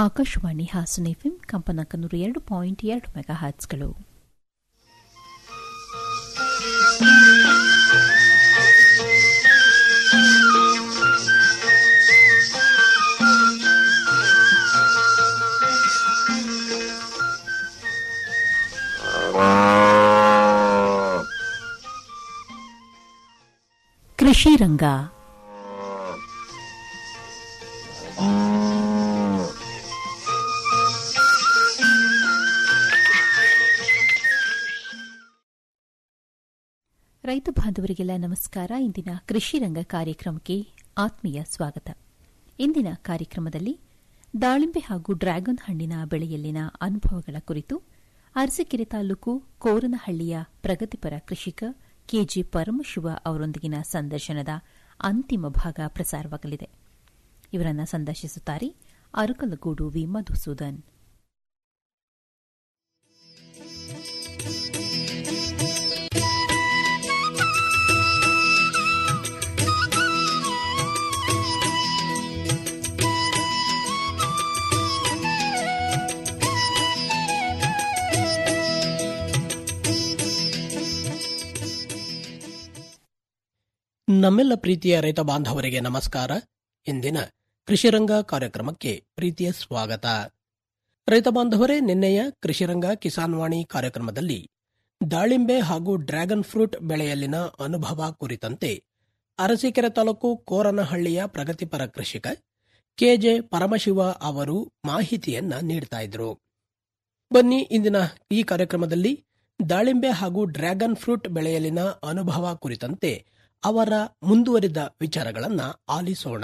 Akashvani Hassan FM ಕಂಪನಾಂಕ ನೂರ ಎರಡು ಪಾಯಿಂಟ್ ಎರಡು ಮೆಗಾ ಹರ್ಟ್ಸ್ಗಳು ಕೃಷಿ ರಂಗ ರೈತ ಬಾಂಧವರಿಗೆಲ್ಲ ನಮಸ್ಕಾರ ಇಂದಿನ ಕೃಷಿ ರಂಗ ಕಾರ್ಯಕ್ರಮಕ್ಕೆ ಆತ್ಮೀಯ ಸ್ವಾಗತ ಇಂದಿನ ಕಾರ್ಯಕ್ರಮದಲ್ಲಿ ದಾಳಿಂಬೆ ಹಾಗೂ ಡ್ರ್ಯಾಗನ್ ಹಣ್ಣಿನ ಬೆಳೆಯಲ್ಲಿನ ಅನುಭವಗಳ ಕುರಿತು ಅರಸೀಕೆರೆ ತಾಲೂಕು ಕೋರನಹಳ್ಳಿಯ ಪ್ರಗತಿಪರ ಕೃಷಿಕ ಕೆಜಿ ಪರಮಶಿವ ಅವರೊಂದಿಗಿನ ಸಂದರ್ಶನದ ಅಂತಿಮ ಭಾಗ ಪ್ರಸಾರವಾಗಲಿದೆ ಇವರನ್ನ ಸಂದರ್ಶಿಸುತ್ತಾರೆ ಅರಕಲಗೂಡು ವಿ ಮಧುಸೂದನ್ ನಮ್ಮೆಲ್ಲ ಪ್ರೀತಿಯ ರೈತ ಬಾಂಧವರಿಗೆ ನಮಸ್ಕಾರ ಇಂದಿನ ಕೃಷಿರಂಗ ಕಾರ್ಯಕ್ರಮಕ್ಕೆ ಪ್ರೀತಿಯ ಸ್ವಾಗತ ರೈತ ಬಾಂಧವರೇ ನಿನ್ನೆಯ ಕೃಷಿರಂಗ ಕಿಸಾನ್ ವಾಣಿ ಕಾರ್ಯಕ್ರಮದಲ್ಲಿ ದಾಳಿಂಬೆ ಹಾಗೂ ಡ್ರ್ಯಾಗನ್ ಫ್ರೂಟ್ ಬೆಳೆಯಲ್ಲಿನ ಅನುಭವ ಕುರಿತಂತೆ ಅರಸೀಕೆರೆ ತಾಲೂಕು ಕೋರನಹಳ್ಳಿಯ ಪ್ರಗತಿಪರ ಕೃಷಿಕ ಕೆಜೆ ಪರಮಶಿವ ಅವರು ಮಾಹಿತಿಯನ್ನ ನೀಡ್ತಾ ಇದ್ರು ಬನ್ನಿ ಇಂದಿನ ಈ ಕಾರ್ಯಕ್ರಮದಲ್ಲಿ ದಾಳಿಂಬೆ ಹಾಗೂ ಡ್ರ್ಯಾಗನ್ ಫ್ರೂಟ್ ಬೆಳೆಯಲ್ಲಿನ ಅನುಭವ ಕುರಿತಂತೆ ಅವರ ಮುಂದುವರಿದ ವಿಚಾರಗಳನ್ನ ಆಲಿಸೋಣ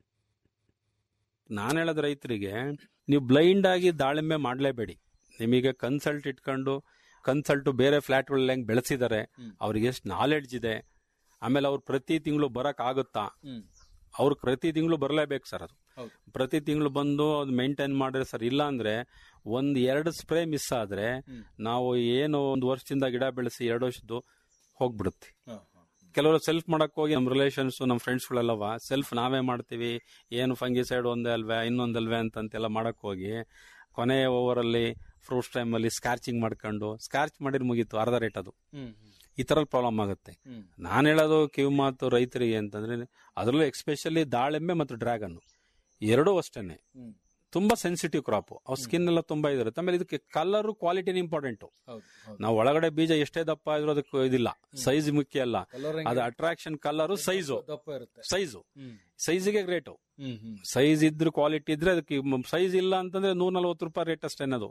ನಾನು ಹೇಳೋದು ರೈತರಿಗೆ ನೀವು ಬ್ಲೈಂಡ್ ಆಗಿ ದಾಳಿಂಬೆ ಮಾಡಲೇಬೇಡಿ ನಿಮಗೆ ಕನ್ಸಲ್ಟ್ ಇಟ್ಕೊಂಡು ಕನ್ಸಲ್ಟ್ ಬೇರೆ ಫ್ಲಾಟ್ಗಳಲ್ಲಿ ಹೆಂಗ್ ಬೆಳೆಸಿದ್ದಾರೆ ಅವ್ರಿಗೆ ಎಷ್ಟು ನಾಲೆಡ್ಜ್ ಇದೆ ಆಮೇಲೆ ಅವ್ರು ಪ್ರತಿ ತಿಂಗಳು ಬರಕ್ ಆಗುತ್ತಾ ಅವ್ರು ಪ್ರತಿ ತಿಂಗಳು ಬರಲೇಬೇಕು ಸರ್ ಅದು ಹೌದು. ಪ್ರತಿ ತಿಂಗಳು ಬಂದು ಅದು ಮೇಂಟೈನ್ ಮಾಡಿದ್ರೆ ಸರ್ ಇಲ್ಲ ಅಂದ್ರೆ ಒಂದ್ ಎರಡು ಸ್ಪ್ರೇ ಮಿಸ್ ಆದ್ರೆ ನಾವು ಏನು ಒಂದು ವರ್ಷದಿಂದ ಗಿಡ ಬೆಳೆಸಿ ಎರಡು ವರ್ಷದ್ದು ಹೋಗ್ಬಿಡುತ್ತೆ ಕೆಲವರು ಸೆಲ್ಫ್ ಮಾಡಕ್ ಹೋಗಿ ನಮ್ಮ ರಿಲೇಷನ್ಸ್ ನಮ್ಮ ಫ್ರೆಂಡ್ಸ್ಗಳೆಲ್ಲವ ಸೆಲ್ಫ್ ನಾವೇ ಮಾಡ್ತೀವಿ ಏನು ಫಂಗಿಸೈಡ್ ಒಂದೇ ಅಲ್ವೇ ಇನ್ನೊಂದಲ್ವೇ ಅಂತಂತೆಲ್ಲ ಮಾಡಕ್ ಹೋಗಿ ಕೊನೆಯ ಓವರ್ ಅಲ್ಲಿ ಫ್ರೂಟ್ಸ್ ಟೈಮ್ ಅಲ್ಲಿ ಸ್ಕಾರ್ಚಿಂಗ್ ಮಾಡ್ಕೊಂಡು ಸ್ಕಾರ್ಚ್ ಮಾಡಿದ್ರೆ ಮುಗೀತು ಅರ್ಧ ರೇಟ್ ಅದು ಈ ತರ ಪ್ರಾಬ್ಲಮ್ ಆಗುತ್ತೆ ನಾನು ಹೇಳೋದು ಕಿವಿ ಮಾತು ರೈತರಿಗೆ ಅಂತಂದ್ರೆ ಅದರಲ್ಲೂ ಎಕ್ಸ್ಪೆಷಲಿ ದಾಳಿಂಬೆ ಮತ್ತು ಡ್ರ್ಯಾಗನ್ ಎರಡೂ ಅಷ್ಟೇನೆ ತುಂಬಾ ಸೆನ್ಸಿಟಿವ್ ಕ್ರಾಪ್ ಅವ್ರ ಸ್ಕಿನ್ ಎಲ್ಲ ತುಂಬಾ ಇದಿರುತ್ತೆ ಆಮೇಲೆ ಇದಕ್ಕೆ ಕಲರ್ ಕ್ವಾಲಿಟಿನ ಇಂಪಾರ್ಟೆಂಟ್ ನಾವು ಒಳಗಡೆ ಬೀಜ ಎಷ್ಟೇ ದಪ್ಪ ಇದ್ರೂ ಅದಕ್ಕೆ ಇದಿಲ್ಲ ಸೈಜ್ ಮುಖ್ಯ ಅಲ್ಲ ಅದು ಅಟ್ರಾಕ್ಷನ್ ಕಲರ್ ಸೈಜು ದಪ್ಪ ಇರುತ್ತೆ ಸೈಜು ಸೈಜಿಗೆ ರೇಟು ಸೈಜ್ ಇದ್ರೆ ಕ್ವಾಲಿಟಿ ಇದ್ರೆ ಅದಕ್ಕೆ ಸೈಜ್ ಇಲ್ಲ ಅಂತಂದ್ರೆ ನೂರ ನಲ್ವತ್ತು ರೂಪಾಯಿ ರೇಟ್ ಅಷ್ಟೇನದು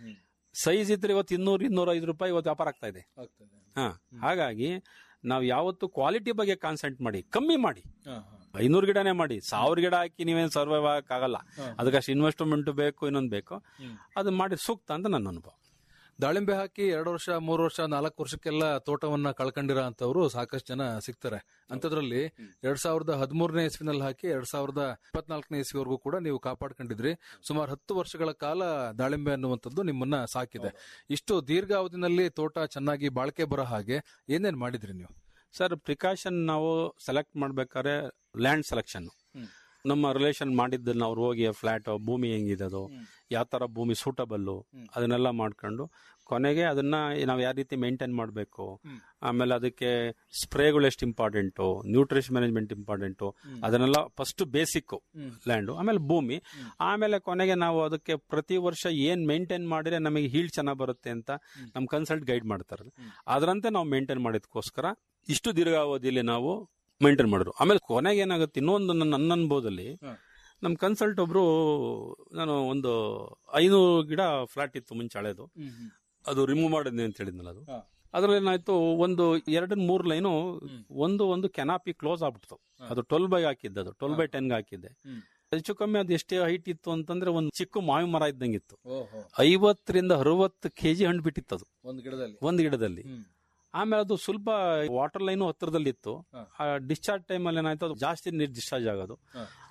ಸೈಜ್ ಇದ್ರೆ ಇವತ್ತು ಇನ್ನೂರು ಇನ್ನೂರ ಐದು ರೂಪಾಯಿ ಇವತ್ತು ವ್ಯಾಪಾರ ಆಗ್ತಾ ಇದೆ ಆಗ್ತದೆ ಹಾ ಹಾಗಾಗಿ ನಾವು ಯಾವತ್ತು ಕ್ವಾಲಿಟಿ ಬಗ್ಗೆ ಕಾನ್ಸಂಟ್ ಮಾಡಿ ಕಮ್ಮಿ ಮಾಡಿ ಐನೂರು ಗಿಡನೇ ಮಾಡಿ ಸಾವಿರ ಗಿಡ ಹಾಕಿ ನೀವೇನು ಸರ್ವೈವ್ ಆಗಕ್ಕಾಗಲ್ಲ ಅದಕ್ಕಷ್ಟು ಇನ್ವೆಸ್ಟ್ಮೆಂಟ್ ಬೇಕು ಇನ್ನೊಂದು ಬೇಕು ಅದು ಮಾಡಿ ಸೂಕ್ತ ಅಂತ ನನ್ನ ಅನುಭವ ದಾಳಿಂಬೆ ಹಾಕಿ ಎರಡು ವರ್ಷ ಮೂರು ವರ್ಷ ನಾಲ್ಕು ವರ್ಷಕ್ಕೆಲ್ಲ ತೋಟವನ್ನ ಕಳ್ಕೊಂಡಿರೋ ಅಂತವ್ರು ಸಾಕಷ್ಟು ಜನ ಸಿಗ್ತಾರೆ ಅಂತದ್ರಲ್ಲಿ ಎರಡ್ ಸಾವಿರದ ಹದಿಮೂರನೇ ಇಸ್ವಿನಲ್ಲಿ ಹಾಕಿ ಎರಡ್ ಸಾವಿರದ ಇಪ್ಪತ್ನಾಲ್ಕನೇ ಇಸ್ವಿವರೆಗೂ ಕೂಡ ನೀವು ಕಾಪಾಡ್ಕೊಂಡಿದ್ರಿ ಸುಮಾರು ಹತ್ತು ವರ್ಷಗಳ ಕಾಲ ದಾಳಿಂಬೆ ಅನ್ನುವಂಥದ್ದು ನಿಮ್ಮನ್ನ ಸಾಕಿದೆ ಇಷ್ಟು ದೀರ್ಘಾವಧಿನಲ್ಲಿ ತೋಟ ಚೆನ್ನಾಗಿ ಬಾಳಿಕೆ ಬರೋ ಹಾಗೆ ಏನೇನ್ ಮಾಡಿದ್ರಿ ನೀವು ಸರ್ ಪ್ರಿಕಾಷನ್ ನಾವು ಸೆಲೆಕ್ಟ್ ಮಾಡ್ಬೇಕಾದ್ರೆ ಲ್ಯಾಂಡ್ ಸೆಲೆಕ್ಷನ್ ನಮ್ಮ ರಿಲೇಷನ್ ಮಾಡಿದ್ದನ್ನ ಅವ್ರು ಹೋಗಿ ಫ್ಲಾಟ್ ಭೂಮಿ ಹೆಂಗಿದೆ ಅದು ಯಾವ ತರ ಭೂಮಿ ಸೂಟಬಲ್ಲು ಅದನ್ನೆಲ್ಲ ಮಾಡ್ಕೊಂಡು ಕೊನೆಗೆ ಅದನ್ನ ನಾವು ಯಾವ ರೀತಿ ಮೇಂಟೈನ್ ಮಾಡಬೇಕು ಆಮೇಲೆ ಅದಕ್ಕೆ ಸ್ಪ್ರೇಗಳು ಎಷ್ಟು ಇಂಪಾರ್ಟೆಂಟು ನ್ಯೂಟ್ರಿಷನ್ ಮ್ಯಾನೇಜ್ಮೆಂಟ್ ಇಂಪಾರ್ಟೆಂಟು ಅದನ್ನೆಲ್ಲ ಫಸ್ಟ್ ಬೇಸಿಕ್ ಲ್ಯಾಂಡು ಆಮೇಲೆ ಭೂಮಿ ಆಮೇಲೆ ಕೊನೆಗೆ ನಾವು ಅದಕ್ಕೆ ಪ್ರತಿ ವರ್ಷ ಏನ್ ಮೇಂಟೈನ್ ಮಾಡಿದ್ರೆ ನಮಗೆ ಹೀಲ್ಡ್ ಚೆನ್ನಾಗಿ ಬರುತ್ತೆ ಅಂತ ನಮ್ ಕನ್ಸಲ್ಟ್ ಗೈಡ್ ಮಾಡ್ತಾರೆ ಅದರಂತೆ ನಾವು ಮೇಂಟೈನ್ ಮಾಡಿದ್ಕೋಸ್ಕರ ಇಷ್ಟು ದೀರ್ಘಾವಧಿಯಲ್ಲಿ ನಾವು ಮೇಂಟೈನ್ ಮಾಡಿದ್ರು ಆಮೇಲೆ ಕೊನೆಗೆ ಏನಾಗುತ್ತೆ ಇನ್ನೊಂದು ನನ್ನ ನನ್ನ ಅನುಭವದಲ್ಲಿ ನಮ್ಮ ಕನ್ಸಲ್ಟ್ ಒಬ್ರು ನಾನು ಒಂದು ಐನೂರು ಗಿಡ ಫ್ಲಾಟ್ ಇತ್ತು ಮುಂಚೆ ಹಳೇದು ಅದು ರಿಮೂವ್ ಮಾಡಿದ್ನಿ ಅಂತ ಹೇಳಿದ್ನಲ್ಲ ಅದು ಹಾ. ಅದ್ರಲ್ಲಿ ಏನಾಯ್ತು ಒಂದು ಎರಡು ಮೂರು ಲೈನು ಒಂದು ಒಂದು ಕೆನಾಪಿ ಕ್ಲೋಸ್ ಆಗ್ಬಿಡ್ತು ಅದು ಟ್ವೆಲ್ ಬೈ ಹಾಕಿದ್ದು ಟ್ವೆಲ್ ಬೈ ಟೆನ್ಗೆ ಹಾಕಿದ್ದೆ ಹ್ಮ್. ಹೆಚ್ಚು ಕಮ್ಮಿ ಅದು ಎಷ್ಟೇ ಹೈಟ್ ಇತ್ತು ಅಂತಂದ್ರೆ ಒಂದು ಚಿಕ್ಕ ಮಾವಿ ಮರ ಇದ್ದಂಗಿತ್ತು ಐವತ್ತರಿಂದ ಅರವತ್ತು ಕೆಜಿ ಹಣ್ಣು ಬಿಟ್ಟಿತ್ತು ಅದು ಒಂದು ಗಿಡದಲ್ಲಿ ಒಂದು ಗಿಡದಲ್ಲಿ ಆಮೇಲೆ ಅದು ಸ್ವಲ್ಪ ವಾಟರ್ ಲೈನು ಹತ್ರದಲ್ಲಿತ್ತು ಹಾ. ಆ ಡಿಸ್ಚಾರ್ಜ್ ಟೈಮಲ್ಲಿ ಏನಾಯ್ತು ಅದು ಜಾಸ್ತಿ ನೀರು ಡಿಸ್ಚಾರ್ಜ್ ಆಗೋದು ಹಾ.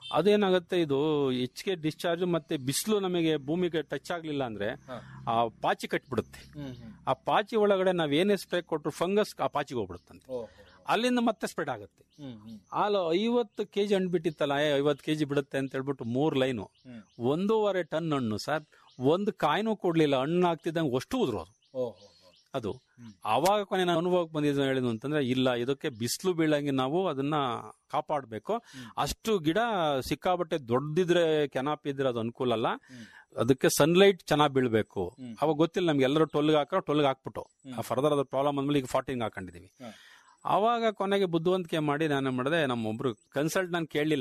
ಅದೇನಾಗುತ್ತೆ ಇದು ಹೆಚ್ಚಿಗೆ ಡಿಸ್ಚಾರ್ಜ್ ಮತ್ತೆ ಬಿಸಿಲು ನಮಗೆ ಭೂಮಿಗೆ ಟಚ್ ಆಗ್ಲಿಲ್ಲ ಅಂದ್ರೆ ಆ ಪಾಚಿ ಕಟ್ಬಿಡುತ್ತೆ ಆ ಪಾಚಿ ಒಳಗಡೆ ನಾವ್ ಏನೇ ಸ್ಪ್ರೇ ಕೊಟ್ಟರು ಫಂಗಸ್ ಆ ಪಾಚಿಗೆ ಹೋಗ್ಬಿಡುತ್ತಂತೆ ಅಲ್ಲಿಂದ ಮತ್ತೆ ಸ್ಪ್ರೆಡ್ ಆಗುತ್ತೆ ಹಾಲು ಐವತ್ತು ಕೆಜಿ ಹಣ್ಣು ಬಿಟ್ಟಿತ್ತಲ್ಲ ಏ ಐವತ್ತು ಕೆಜಿ ಬಿಡುತ್ತೆ ಅಂತ ಹೇಳ್ಬಿಟ್ಟು ಮೂರ್ ಲೈನು ಒಂದೂವರೆ ಟನ್ ಹಣ್ಣು ಸರ್ ಒಂದು ಕಾಯಿನೂ ಕೊಡ್ಲಿಲ್ಲ ಹಣ್ಣು ಆಗ್ತಿದ್ದಂಗೆ ಅಷ್ಟು ಉದ್ರೋದು ಅದು ಆವಾಗ ಕೊನೆ ನಾನು ಅನುಭವಕ್ಕೆ ಬಂದಿದ್ದು ಹೇಳಿದ್ದು ಅಂತಂದ್ರೆ ಇಲ್ಲ ಇದಕ್ಕೆ ಬಿಸಿಲು ಬೀಳಂಗೆ ನಾವು ಅದನ್ನ ಕಾಪಾಡಬೇಕು ಅಷ್ಟು ಗಿಡ ಸಿಕ್ಕಾಬಟ್ಟೆ ದೊಡ್ಡದಿದ್ರೆ ಕೆನಾಪ್ ಇದ್ರೆ ಅದು ಅನುಕೂಲ ಅಲ್ಲ ಅದಕ್ಕೆ ಸನ್ಲೈಟ್ ಚೆನ್ನಾಗಿ ಬೀಳ್ಬೇಕು ಅವಾಗ ಗೊತ್ತಿಲ್ಲ ನಮ್ಗೆ ಎಲ್ಲರೂ ಟೊಲ್ಗೆ ಹಾಕೋ ಟೊಲ್ಗೆ ಹಾಕ್ಬಿಟ್ಟು ಫರ್ದರ್ ಅದ್ರ ಪ್ರಾಬ್ಲಮ್ ಅಂದ್ಮೇಲೆ ಈಗ ಫಾರ್ಟಿಂಗ್ ಹಾಕೊಂಡಿದೀವಿ ಅವಾಗ ಕೊನೆಗೆ ಬುದ್ಧಿವಂತಿಕೆ ಮಾಡಿ ನಾನು ಮಾಡಿದೆ ನಮ್ಮ ಒಬ್ರು ಕನ್ಸಲ್ಟ್ ನಾನು ಕೇಳಲಿಲ್ಲ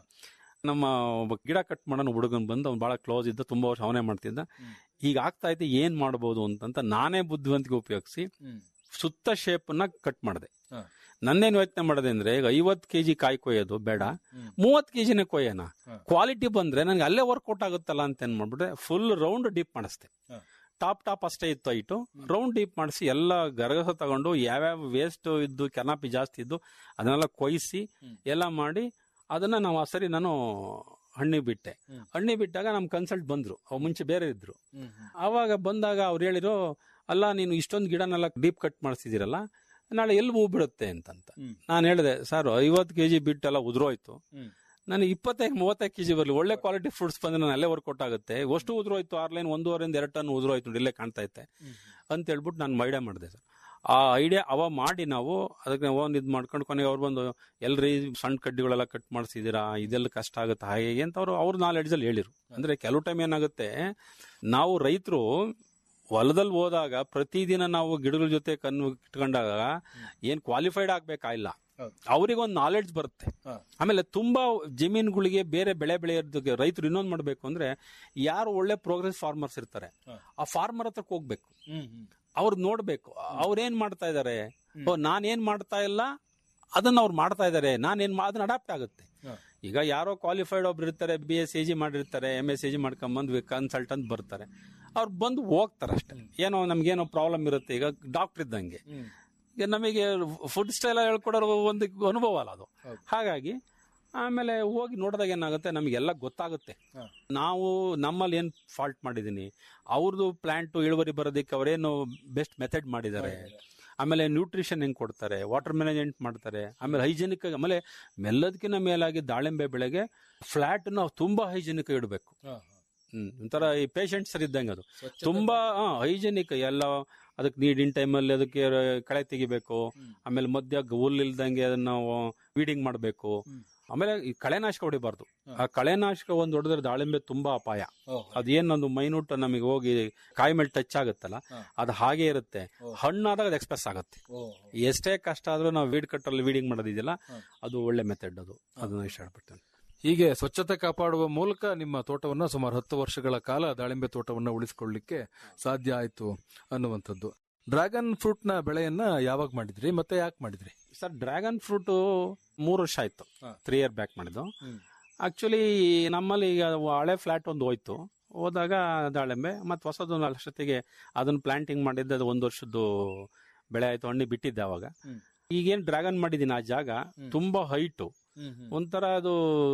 ನಮ್ಮ ಒಬ್ಬ ಗಿಡ ಕಟ್ ಮಾಡೋಣ ಹುಡುಗನ್ ಬಂದು ಅವ್ನು ಬಹಳ ಕ್ಲೋಸ್ ಇದ್ದ ತುಂಬಾ ವರ್ಷ ಅವನೇ ಮಾಡ್ತಿದ್ದ ಈಗ ಆಗ್ತಾ ಐತೆ ಏನ್ ಮಾಡಬಹುದು ಅಂತಂತ ನಾನೇ ಬುದ್ಧಿವಂತಿಕೆ ಉಪಯೋಗಿಸಿ ಸುತ್ತ ಶೇಪ್ ನ ಕಟ್ ಮಾಡಿದೆ ಹ. ನನ್ನೇನ್ ಯೋಚನೆ ಮಾಡಿದೆ ಅಂದ್ರೆ ಈಗ ಐವತ್ ಕೆಜಿ ಕಾಯಿ ಕೊಯ್ಯೋದು ಬೇಡ ಮೂವತ್ ಕೆಜಿನೇ ಕೊಯ್ಯೋಣ ಹ. ಕ್ವಾಲಿಟಿ ಬಂದ್ರೆ ನನಗೆ ಅಲ್ಲೇ ವರ್ಕೌಟ್ ಆಗುತ್ತಲ್ಲ ಅಂತ ಏನ್ ಮಾಡ್ಬಿಟ್ರೆ ಫುಲ್ ರೌಂಡ್ ಡೀಪ್ ಮಾಡಿಸ್ದೆ ಹ. ಟಾಪ್ ಟಾಪ್ ಅಷ್ಟೇ ಇತ್ತು ಐಟು ರೌಂಡ್ ಡೀಪ್ ಮಾಡಿಸಿ ಎಲ್ಲ ಗರಗಸ ತಗೊಂಡು ಯಾವ್ಯಾವ ವೇಸ್ಟ್ ಇದ್ದು ಕೆನಾಪಿ ಜಾಸ್ತಿ ಇದ್ದು ಅದನ್ನೆಲ್ಲ ಕೊಯ್ಸಿ ಹ್ಮ್. ಎಲ್ಲ ಮಾಡಿ ಅದನ್ನ ನಾವು ಆ ಸರಿ ನಾನು ಹಣ್ಣಿಗೆ ಬಿಟ್ಟೆ ಹ್ಮ್. ಹಣ್ಣಿಗೆ ಬಿಟ್ಟಾಗ ನಮ್ ಕನ್ಸಲ್ಟ್ ಬಂದ್ರು ಅವ್ ಮುಂಚೆ ಬೇರೆ ಇದ್ರು ಆವಾಗ ಬಂದಾಗ ಅವ್ರು ಹೇಳಿರೋ ಅಲ್ಲ ನೀನು ಇಷ್ಟೊಂದು ಗಿಡನೆಲ್ಲ ಡೀಪ್ ಕಟ್ ಮಾಡಿಸಿದಿರಲ್ಲ ನಾಳೆ ಎಲ್ಲಿ ಹೂ ಬಿಡುತ್ತೆ ಅಂತಂತ ಹ್ಮ್. ನಾನು ಹೇಳಿದೆ ಸರ್ ಐವತ್ತು ಕೆಜಿ ಬಿಟ್ಟೆಲ್ಲ ಉದುರೋಯ್ತು ಹ್ಮ್. ನನಗೆ ಇಪ್ಪತ್ತೈದು ಮೂವತ್ತೈದು ಕೆಜಿ ಬರಲಿ ಒಳ್ಳೆ ಕ್ವಾಲಿಟಿ ಫ್ರೂಟ್ಸ್ ಬಂದ್ರೆ ನಾನು ಅಲ್ಲೇ ವರ್ಕೌಟ್ ಆಗುತ್ತೆ ಅಷ್ಟು ಉದುರೋಯ್ತು ಆರ್ ಲೈನ್ ಒಂದೂವರೆಯಿಂದ ಎರಡು ಟನ್ ಉದುರೋಯ್ತು ನೋಡಿ, ಇಲ್ಲೇ ಕಾಣ್ತಾ ಇತ್ತೆ ಅಂತ ಹೇಳ್ಬಿಟ್ಟು ನಾನು ಐಡಿಯಾ ಮಾಡಿದೆ ಸರ್ ಆ ಐಡಿಯಾ ಅವ ಮಾಡಿ ನಾವು ಅದಕ್ಕೆ ಒಂದು ಇದು ಮಾಡ್ಕೊಂಡು ಕೊನೆಗೆ ಅವ್ರು ಬಂದು ಎಲ್ರಿ ಸಣ್ಣ ಕಡ್ಡಿಗಳೆಲ್ಲ ಕಟ್ ಮಾಡಿಸಿದೀರಾ ಇದೆಲ್ಲ ಕಷ್ಟ ಆಗುತ್ತೆ ಹಾಗೆ ಹೀಗೆ ಅಂತ ಅವರು ಅವ್ರ ನಾಲೆಡ್ಜ್ ಅಲ್ಲಿ ಹೇಳಿರು ಅಂದ್ರೆ ಕೆಲವು ಟೈಮ್ ಏನಾಗುತ್ತೆ ನಾವು ರೈತರು ಹೊಲದಲ್ಲಿ ಹೋದಾಗ ಪ್ರತಿದಿನ ನಾವು ಗಿಡಗಳ ಜೊತೆ ಕಣ್ಣು ಇಟ್ಕೊಂಡಾಗ ಏನ್ ಕ್ವಾಲಿಫೈಡ್ ಆಗ್ಬೇಕಾಗಿಲ್ಲ ಹೌದು. ಅವರಿಗೊಂದು ನಾಲೆಡ್ಜ್ ಬರುತ್ತೆ ಹಾ. ಆಮೇಲೆ ತುಂಬಾ ಜಮೀನುಗಳಿಗೆ ಬೇರೆ ಬೆಳೆ ಬೆಳೆಯೋದಕ್ಕೆ ರೈತರು ಇನ್ನೊಂದು ಮಾಡ್ಬೇಕು ಅಂದ್ರೆ ಯಾರು ಒಳ್ಳೆ ಪ್ರೋಗ್ರೆಸ್ ಫಾರ್ಮರ್ಸ್ ಇರ್ತಾರೆ ಹಾ. ಆ ಫಾರ್ಮರ್ ಹತ್ರಕ್ಕೆ ಹೋಗ್ಬೇಕು ಅವ್ರು ನೋಡ್ಬೇಕು ಅವ್ರೇನ್ ಮಾಡ್ತಾ ಇದಾರೆ ಓ ನಾನೇನ್ ಮಾಡ್ತಾ ಇಲ್ಲ ಅದನ್ನ ಅವ್ರು ಮಾಡ್ತಾ ಇದಾರೆ ನಾನೇನ್ ಮಾ- ಅದನ್ನ ಅಡಾಪ್ಟ್ ಆಗುತ್ತೆ ಹಾ. ಈಗ ಯಾರೋ ಕ್ವಾಲಿಫೈಡ್ ಒಬ್ರು ಇರ್ತಾರೆ ಬಿ ಎಸ್ ಸಿ ಜಿ ಮಾಡಿರ್ತಾರೆ ಎಂ ಎಸ್ ಸಿ ಜಿ ಮಾಡ್ಕೊಂಬಂದು ಕನ್ಸಲ್ಟೆಂಟ್ ಬರ್ತಾರೆ ಅವ್ರು ಬಂದು ಹೋಗ್ತಾರೆ ಅಷ್ಟೇ ಏನೋ ನಮ್ಗೇನೋ ಪ್ರಾಬ್ಲಮ್ ಇರುತ್ತೆ ಈಗ ಡಾಕ್ಟರ್ ಇದ್ದಂಗೆ ಈಗ ನಮಗೆ ಫುಡ್ ಸ್ಟೈಲ್ ಹೇಳ್ಕೊಡೋರು ಒಂದು ಅನುಭವ ಅಲ್ಲ ಅದು ಹೌದು. ಹಾಗಾಗಿ ಆಮೇಲೆ ಹೋಗಿ ನೋಡಿದಾಗ ಏನಾಗುತ್ತೆ ನಮಗೆಲ್ಲ ಗೊತ್ತಾಗುತ್ತೆ ಹಾ. ನಾವು ನಮ್ಮಲ್ಲಿ ಏನ್ ಫಾಲ್ಟ್ ಮಾಡಿದೀನಿ ಅವ್ರದ್ದು ಪ್ಲಾಂಟ್ ಇಳುವರಿ ಬರೋದಕ್ಕೆ ಅವರೇನು ಬೆಸ್ಟ್ ಮೆಥಡ್ ಮಾಡಿದ್ದಾರೆ ಆಮೇಲೆ ನ್ಯೂಟ್ರಿಷನ್ ಹೆಂಗ್ ಕೊಡ್ತಾರೆ ವಾಟರ್ ಮ್ಯಾನೇಜ್ಮೆಂಟ್ ಮಾಡ್ತಾರೆ ಆಮೇಲೆ ಹೈಜೆನಿಕ್ ಆಮೇಲೆ ಮೆಲ್ಲದಕ್ಕಿಂತ ಮೇಲಾಗಿ ದಾಳಿಂಬೆ ಬೆಳೆಗೆ ಫ್ಲಾಟ್ ನಾವು ತುಂಬಾ ಹೈಜೆನಿಕ್ ಇಡಬೇಕು ಹ್ಮ್ ಒಂಥರ ಈ ಪೇಷಂಟ್ಸ್ ಇದ್ದಂಗೆ ಅದು ತುಂಬಾ ಹೈಜೆನಿಕ್ ಎಲ್ಲ ಅದಕ್ಕೆ ನೀರಿನ ಟೈಮಲ್ಲಿ ಅದಕ್ಕೆ ಕಳೆ ತೆಗಿಬೇಕು ಆಮೇಲೆ ಮಧ್ಯ ಹುಲ್ ಇಲ್ದಂಗೆ ಅದನ್ನ ನಾವು ವೀಡಿಂಗ್ ಮಾಡಬೇಕು ಆಮೇಲೆ ಈ ಕಳೆನಾಶಕ ಹೊಡಿಬಾರ್ದು ಆ ಕಳೆನಾಶಕ ಒಂದು ಹೊಡೆದ್ರೆ ದಾಳಿಂಬೆ ತುಂಬಾ ಅಪಾಯ ಅದೇನೊಂದು ಮೈನ್ಯೂಟ್ ನಮಗೆ ಹೋಗಿ ಕಾಯಿ ಮೇಲೆ ಟಚ್ ಆಗುತ್ತಲ್ಲ ಹಾ. ಅದು ಹಾಗೆ ಇರುತ್ತೆ ಓ. ಹಣ್ಣಾದಾಗ ಅದು ಎಕ್ಸ್ಪ್ರೆಸ್ ಆಗುತ್ತೆ ಎಷ್ಟೇ ಕಷ್ಟ ಆದ್ರೂ ನಾವು ವೀಡ್ ಕಟ್ಟಲ್ಲಿ ವೀಡಿಂಗ್ ಮಾಡೋದಿದೆಯಲ್ಲ ಹಾ. ಅದು ಒಳ್ಳೆ ಮೆಥಡ್ ಅದು ಅದನ್ನ ಇಷ್ಟಪಡ್ತೇನೆ ಹೀಗೆ ಸ್ವಚ್ಛತೆ ಕಾಪಾಡುವ ಮೂಲಕ ನಿಮ್ಮ ತೋಟವನ್ನ ಸುಮಾರು ಹತ್ತು ವರ್ಷಗಳ ಕಾಲ ದಾಳಿಂಬೆ ತೋಟವನ್ನ ಉಳಿಸಿಕೊಳ್ಳಿಕ್ಕೆ ಸಾಧ್ಯ ಆಯ್ತು ಅನ್ನುವಂಥದ್ದು ಡ್ರ್ಯಾಗನ್ ಫ್ರೂಟ್ ನ ಬೆಳೆಯನ್ನ ಯಾವಾಗ ಮಾಡಿದ್ರಿ ಮತ್ತೆ ಯಾಕೆ ಮಾಡಿದ್ರಿ ಸರ್ ಡ್ರ್ಯಾಗನ್ ಫ್ರೂಟ್ ಮೂರು ವರ್ಷ ಆಯ್ತು ಹಾ. ತ್ರೀ ಇಯರ್ ಬ್ಯಾಕ್ ಮಾಡಿದ್ದು ಹ್ಮ್. ಆಕ್ಚುಲಿ ನಮ್ಮಲ್ಲಿ ಈಗ ಹಳೆ ಫ್ಲಾಟ್ ಒಂದು ಹೋಯ್ತು ಹೋದಾಗ ದಾಳಿಂಬೆ ಮತ್ತೆ ಹೊಸದು ಅಷ್ಟೊತ್ತಿಗೆ ಅದನ್ನ ಪ್ಲಾಂಟಿಂಗ್ ಮಾಡಿದ್ದೆ ಅದು ಒಂದು ವರ್ಷದ್ದು ಬೆಳೆ ಆಯ್ತು ಹಣ್ಣಿ ಬಿಟ್ಟಿದ್ದೆ ಅವಾಗ ಹ್ಮ್. ಈಗೇನ್ ಡ್ರ್ಯಾಗನ್ ಮಾಡಿದೀನಿ ಆ ಜಾಗ ತುಂಬಾ ಹೈಟು ಒಂಥರ ಅದು